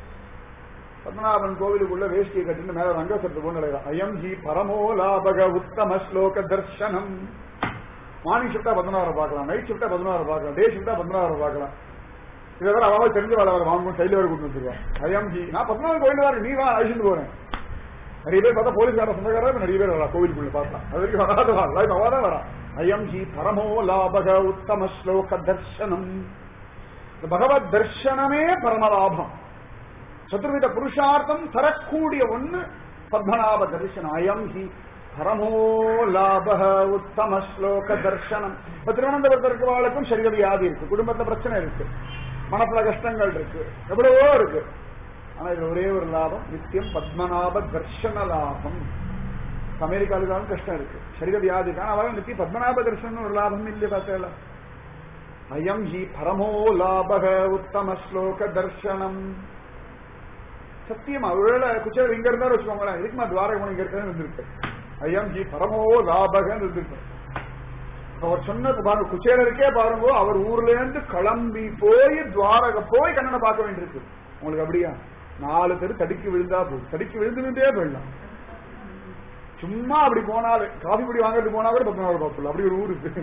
பத்மநாபன் கோவிலுக்குள்ள வேஷ்டியை கட்டிட்டு மேல ரங்கசத்து போன்னு நிலையா அயம் ஹி பரமோ லாபக உத்தம ஸ்லோக தர்சனம் மார்னிங் ஷிஃப்டா பத்மநாபரை பார்க்கலாம் நைட் ஷிஃப்டா பத்மநாபரை பார்க்கலாம் டே ஷிஃப்டா பத்மநாபரை பார்க்கலாம் இதை வேற அவன் தெரிஞ்ச வேலை வேற வாங்கும் கையில வேற கூட்டு வந்துருவான் அயம் ஹி நான் பத்மநாபன் கோயில் வரேன் நீ தான் அழிச்சுட்டு போறேன் நிறைய பேர் பார்த்தா போலீஸ்கார சொந்தக்காரர் நிறைய பேர் வரா கோவிலுக்குள்ள பார்த்தா அது வரைக்கும் வராத வரா இப்ப அவதான் வரா அயம் ஹி பரமோ லாபக உத்தம ஸ்லோக தர்சனம் இந்த பகவத் தர்சனமே பரமலாபம் சதுர்வித புருஷார்த்தம் தரக்கூடிய ஒண்ணு பத்மநாப தரிசனம் அயம் ஹி பரமோ லாபக உத்தம ஸ்லோக தர்சனம் இப்ப திருவனந்தபுரத்தில் இருக்கிறவாளுக்கும் சரீர வியாதி இருக்கு குடும்பத்துல பிரச்சனை இருக்கு மனசுல கஷ்டங்கள் இருக்கு எவ்வளவோ இருக்கு ஆனா இதுல ஒரே ஒரு லாபம் நித்தியம் பத்மநாப தர்ஷன லாபம் அமெரிக்காவுக்கு கஷ்டம் இருக்கு சரீர வியாதி இருக்கு ஆனா அவன் நித்தியம் பத்மநாப தர்ஷனம் ஒரு லாபம் இல்லையே பார்த்தேன் அயம் ஹி பரமோ லாபக உத்தம ஸ்லோக தர்சனம் சத்தியமா ஒருவேளை குச்சேர் இங்க இருந்தாரு வச்சுக்கோங்களேன் இதுக்குமா துவாரகமணி இங்க இருக்கேன்னு இருந்திருக்கு ஐயம் ஜி பரமோ லாபகன்னு இருந்திருக்கு அவர் சொன்னது பாருங்க குச்சேலருக்கே பாருங்க அவர் ஊர்ல இருந்து கிளம்பி போய் துவாரக போய் கண்ணனை பார்க்க வேண்டியிருக்கு உங்களுக்கு அப்படியா நாலு பேர் தடுக்கி விழுந்தா போதும் தடுக்கி விழுந்து விழுந்தே போயிடலாம் சும்மா அப்படி போனாலே காஃபி பொடி வாங்குறதுக்கு போனா கூட பத்மநாபனை பார்த்துடலாம் அப்படி ஒரு ஊர் இருக்கு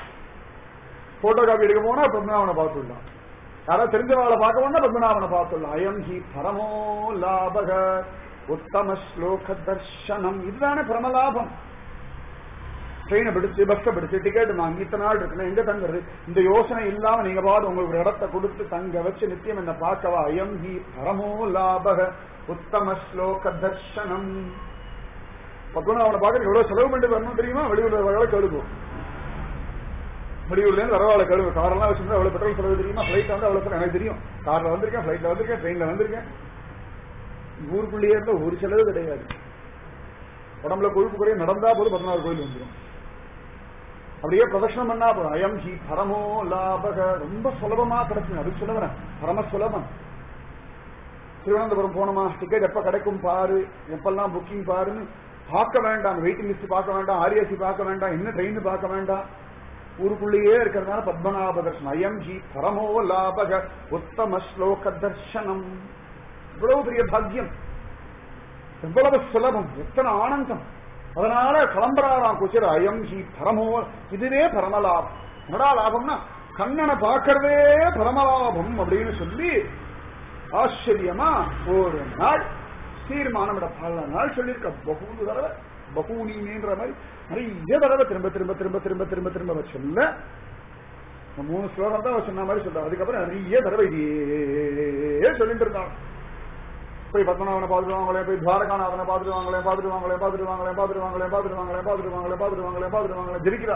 போட்டோ காப்பி எடுக்க போனா பத்மநாபனை பார்த்துடலாம் யாராவது தெரிஞ்சவங்களை பார்க்க வேணா பத்மநாபனை பார்த்துடலாம் அயம் ஹி பரமோ லாபக உத்தம ஸ்லோக தர்ஷனம் இதுதானே பரமலாபம் ட்ரெயினை பிடிச்சு பஸ்ஸை பிடிச்சு டிக்கெட் வாங்கி இத்தனை நாள் இருக்குன்னா எங்க தங்குறது இந்த யோசனை இல்லாம நீங்க பாடு உங்களுக்கு ஒரு இடத்தை கொடுத்து தங்க வச்சு நித்தியம் என்ன பார்க்கவா அயம் ஹி பரமோ லாபக உத்தம ஸ்லோக தர்ஷனம் பத்மநாபனை பார்க்க எவ்வளவு செலவு பண்ணிட்டு வரணும் தெரியுமா வெளியூர்ல வர கழுகும் வெளியூர்ல இருந்து வரவாள கழுவு காரெல்லாம் வச்சிருந்தா எவ்வளவு பெட்ரோல் செலவு தெரியுமா பிளைட்ல வந்து அவ்வளவு செலவு எனக்கு தெரியும் கார்ல வந்திருக்கேன் பிளைட்ல வந்திருக்கேன் ட்ரெயின்ல வந்திருக்கேன் ஊருக்குள்ளேயே இருந்தா ஒரு செலவு கிடையாது உடம்புல கொழுப்பு குறைய நடந்தா போது பதினாறு கோயில் வந்துடும் அப்படியே பிரதட்சணம் பண்ணா போதும் அயம் ஹி பரமோ லாபக ரொம்ப சுலபமா கிடைச்சு அது சொல்லுவேன் பரம சுலபம் திருவனந்தபுரம் போனோமா டிக்கெட் எப்ப கிடைக்கும் பாரு எப்பெல்லாம் புக்கிங் பாருன்னு பார்க்க வேண்டாம் வெயிட்டிங் லிஸ்ட் பார்க்க வேண்டாம் ஆர்ஏசி பார்க்க வேண்டாம் என்ன ட்ரெயின் பார்க்க வேண்டாம் ஊருக்குள்ளேயே இருக்கிறதுனால பத்மநாப தர்ஷனம் அயம் ஜி பரமோ லாபக உத்தம ஸ்லோக தர்ஷனம் இவ்வளவு பெரிய பாக்கியம் எவ்வளவு சுலபம் எத்தனை ஆனந்தம் அதனால கிளம்புறாராம் குச்சிர அயம் ஹி பரமோ இதுவே பரமலாபம் என்னடா லாபம்னா கண்ணனை பார்க்கறதே பரமலாபம் அப்படின்னு சொல்லி ஆச்சரியமா ஒரு நாள் தீர்மானம் பல நாள் சொல்லியிருக்க பகுனு தடவை பகூனின்ற மாதிரி நிறைய தடவை திரும்ப திரும்ப திரும்ப திரும்ப திரும்ப திரும்ப சொல்ல மூணு ஸ்லோகம் தான் சொன்ன மாதிரி சொல்றான் அதுக்கப்புறம் நிறைய தடவை இதே சொல்லிட்டு இருந்தான் போய் பத்மநாபனை பார்த்துருவாங்களே போய் துவாரகாநாதனை பார்த்துருவாங்களே பார்த்துருவாங்களே பார்த்துருவாங்களே பார்த்துருவாங்களே பார்த்துருவாங்களே பார்த்துருவாங்களே பார்த்துருவாங்களே பார்த்துருவாங்களே ஜெபிக்கிறா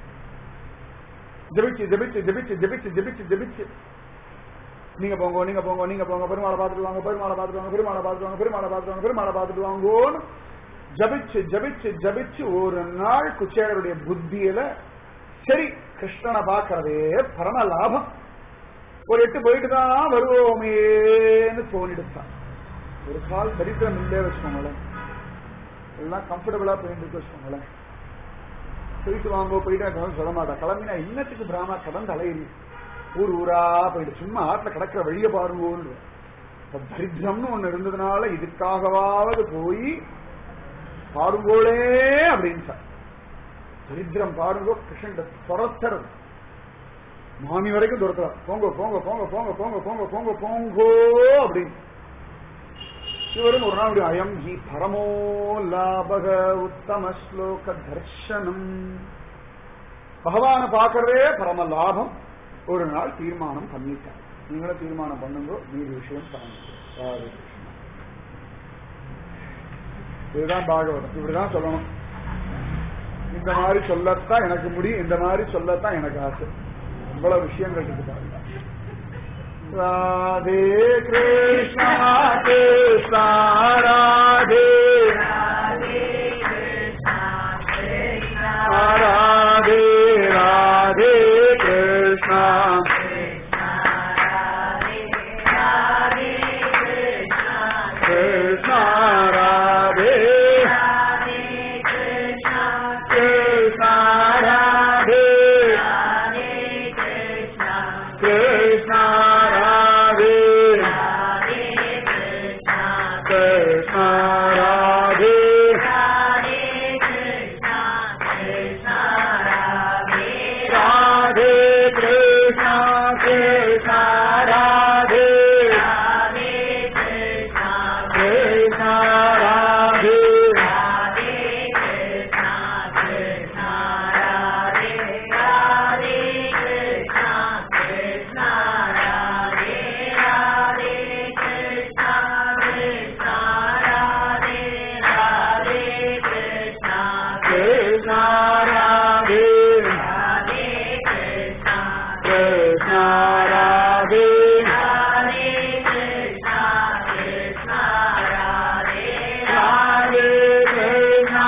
ஜெபிச்சு ஜெபிச்சு ஜெபிச்சு ஜெபிச்சு ஜெபிச்சு ஜெபிச்சு நீங்க போங்க நீங்க போங்க நீங்க போங்க பெருமாளை பார்த்துட்டு வாங்க பெருமாளை பார்த்துட்டு வாங்க பெருமாளை பார்த்துட்டு வாங்க பெருமாளை பார்த்துட்டு வாங்க பெருமாளை பார்த்துட்டு வாங்கோன்னு ஜபிச்சு ஜபிச்சு ஜபிச்சு ஒரு நாள் குச்சேலருடைய புத்தியில சரி கிருஷ்ணனை பார்க்கறதே பரம லாபம் ஒரு எட்டு போயிட்டு தான் வருவோமேன்னு தோணிடுத்தான் ஒரு கால் தரித்திரம் இல்லே வச்சுக்கோங்களேன் எல்லாம் கம்ஃபர்டபுளா போயிட்டு வச்சுக்கோங்களேன் போயிட்டு வாங்க போயிட்டு சொல்ல மாட்டா கிளம்பினா இன்னத்துக்கு பிராமணா கடந்து அலையிறி ஊர் ஊரா போயிட்டு சும்மா ஆத்துல கிடக்கிற வழிய பாருங்கன்னு இப்ப தரித்திரம்னு ஒண்ணு இருந்ததுனால இதுக்காகவாவது போய் பாருங்கோளே அப்படின்னு சார் தரித்திரம் பாருங்கோ கிருஷ்ணன் துரத்துறது மாமி வரைக்கும் துரத்துறா போங்க போங்க போங்க போங்க போங்க போங்க போங்க போங்கோ அப்படின்னு இவரும் ஒரு நாள் அப்படி அயம் ஹி பரமோ லாபக உத்தம ஸ்லோக தர்ஷனம் பகவான பார்க்கறதே பரம லாபம் ஒரு நாள் தீர்மானம் பண்ணிட்டார் நீங்களும் தீர்மானம் பண்ணுங்க மீதி விஷயம் பாருங்க ராதே கிருஷ்ணா. இதுதான் பாகவதம் இப்படிதான் சொல்லணும் இந்த மாதிரி சொல்லத்தான் எனக்கு முடியும் இந்த மாதிரி சொல்லத்தான் எனக்கு ஆசை இவ்வளவு விஷயங்கள் இருக்கு பாருங்க ராதே கிருஷ்ணா கிருஷ்ணா ராதே ராதே ராதே கிருஷ்ணா கிருஷ்ணா ராதே கிருஷ்ணா ராதே கிருஷ்ணா ராதே கிருஷ்ணா ராதே ராதே கிருஷ்ணா கிருஷ்ணா ராதே கிருஷ்ணா ராதே கிருஷ்ணா ராதே கிருஷ்ணா ராதே ராதே கிருஷ்ணா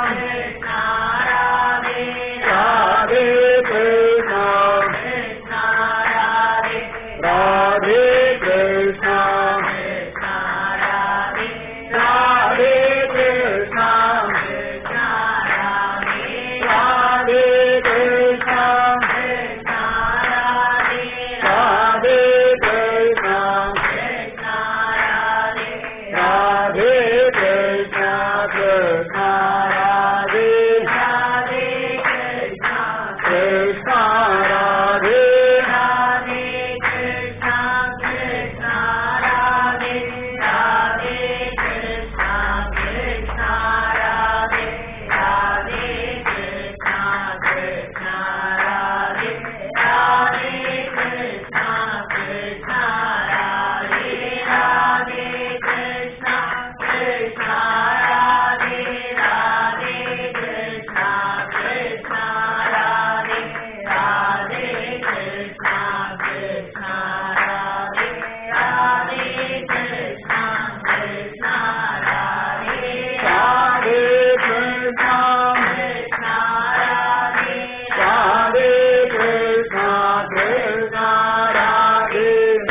ராதே கிருஷ்ணா ராதே கிருஷ்ணா ராதே கிருஷ்ணா ராதே கிருஷ்ணா ராதே கிருஷ்ணா ராதே கிருஷ்ணா கிருஷ்ணா ராதே கிருஷ்ணா ராதே ராதே கிருஷ்ணா ராதே கிருஷ்ணா கிருஷ்ணா ராதே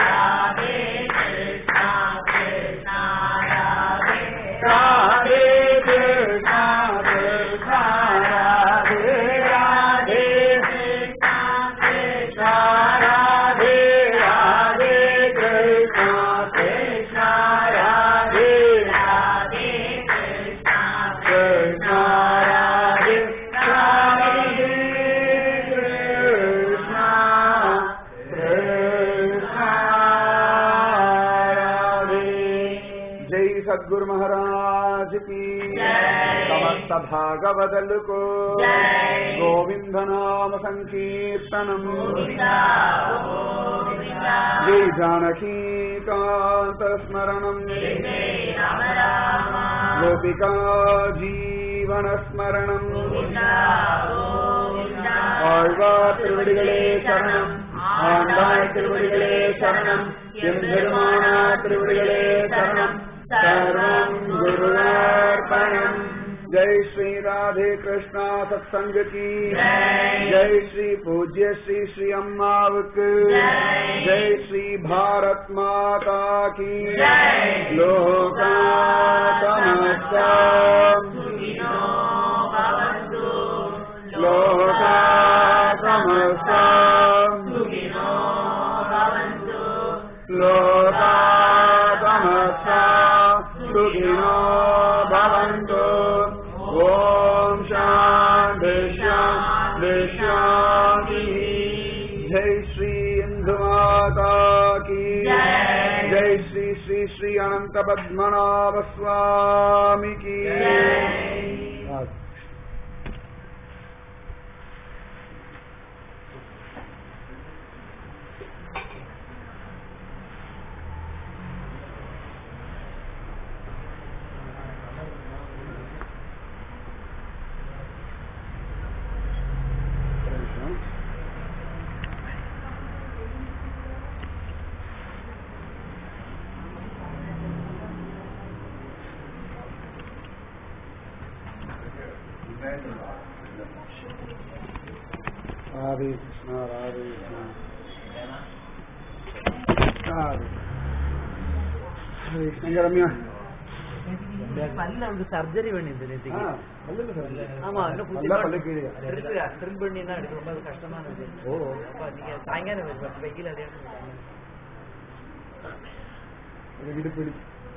ராதே கிருஷ்ணா கிருஷ்ணா ராதே ராதே கிருஷ்ணா ராதே ராதே கிருஷ்ணா கிருஷ்ணா ராதே கிருஷ்ணா ராதே ராதே கிருஷ்ணா கிருஷ்ணா ராதே जय सद्गुरु महाराज की समस्त भागवदल को गोविंद नाम संकीर्तनम जय जानकी कांत स्मरणम गोपिका जीवन स्मरणम ஆழ்வார் திருவடிகளே சரணம் ஆண்டாள் திருவடிகளே சரணம் எம்பெருமானா திருவடிகளே சரணம் சர்வம் குருவார்ப்பணம் जय श्री राधे कृष्णा सत्संग की जय श्री पूज्य श्री श्री अम्मावक जय श्री भारत माता की लोका समस्ता लोका समस्ता सुखिनो भवन्तु ॐ शान्ति शान्ति शान्तिः जय श्री इन्दुमाता की जय। जय श्री श्री श्री अनंत पद्मनाभ स्वामी की जय। राधे कृष्णा राधे कृष्णा राधे हरे कृष्ण रम्या பல்ல வந்து சர்ஜரி பண்ணிருந்தது நேத்திக்கு ஆ, பல்லுல சரி. ஆமா இன்னும் புத்தி நல்லா பல்லு கீழே. ட்ரில் பண்ணி தான் எடுக்க ரொம்ப கஷ்டமானது ஓ. அப்ப நீங்க சாயங்காலம் வெ- வெயில் அதே அது இடுப்பிடி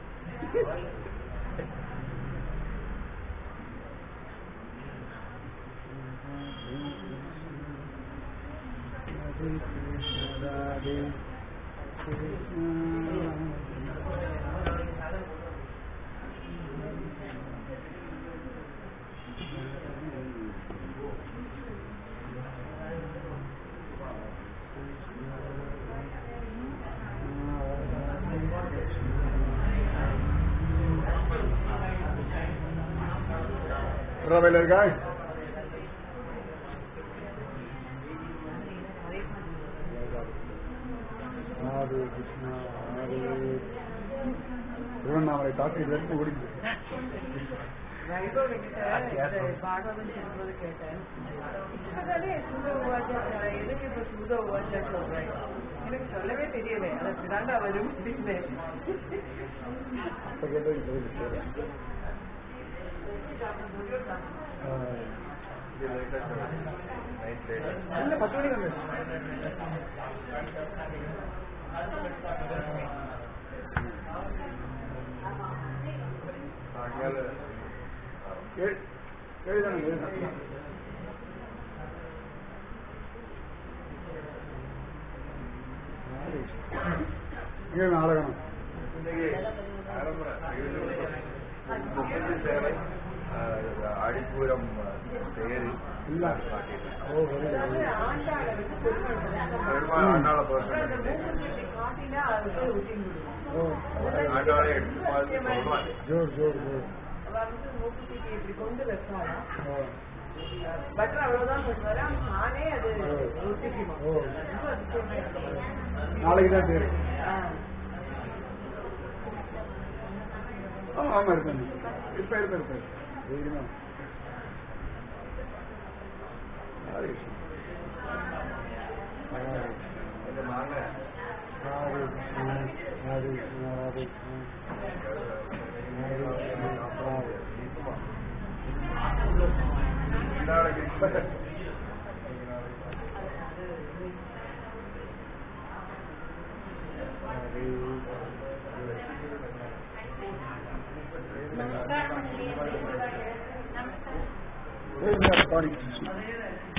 ரவையில் இருக்கா ராதே கிருஷ்ணா ராதே திருவண்ணாமலை தாக்கி இருந்து ஓடிச்சு பாகவன் சொல்றது கேட்டேன் இப்பதானே சூத உவாச்சார எதுக்கு இப்ப சூத உவாச்சா சொல்றேன் எனக்கு சொல்லவே தெரியல அதுக்கு தாண்டா வரும் அப்படின்னு அப்ப கேட்டது இப்ப இது சொல்றேன். ஆ. இல்ல, பத்து மணிக்கு வந்து ஏழு- ஏழுதானே, ஏழுதானே. ஏழு நாடகம் அடிப்பூரம் தேரி இல்ல ஓ very good. ஆண்டாளை வந்து பெருமாள் பெருமாள் ஆண்டாள person. காட்டினா அது போய் ஊட்டின்னு ஓ ஆண்டாளை எடுத்து பார்த்து சொல்லுவாங்க ஜோர் ஜோர் ஜோர் அவ வந்து மூக்குத்திக்கு இப்படி கொண்டு வைப்பாளா ஓ பட் அவ்வளவுதான் சொல்றாரு நானே அது ஊட்டிக்குமா ஓ. ரொம்ப அதிசயமா இருக்கு. நாளைக்கு தான் தேர் ஆ. ஆமா ஆமா இருப்பேன் இருப்பேன் இருப்பேன் இருப்பேன் தைரியமா ஹரே கிருஷ்ணா. ஹரே இந்த நாங்க ஹரே கிருஷ்ணா ஹரே கிருஷ்ணா ஹரே கிருஷ்ணா ஹரே கிருஷ்ணா நாளைக்கு Very good. Sorry.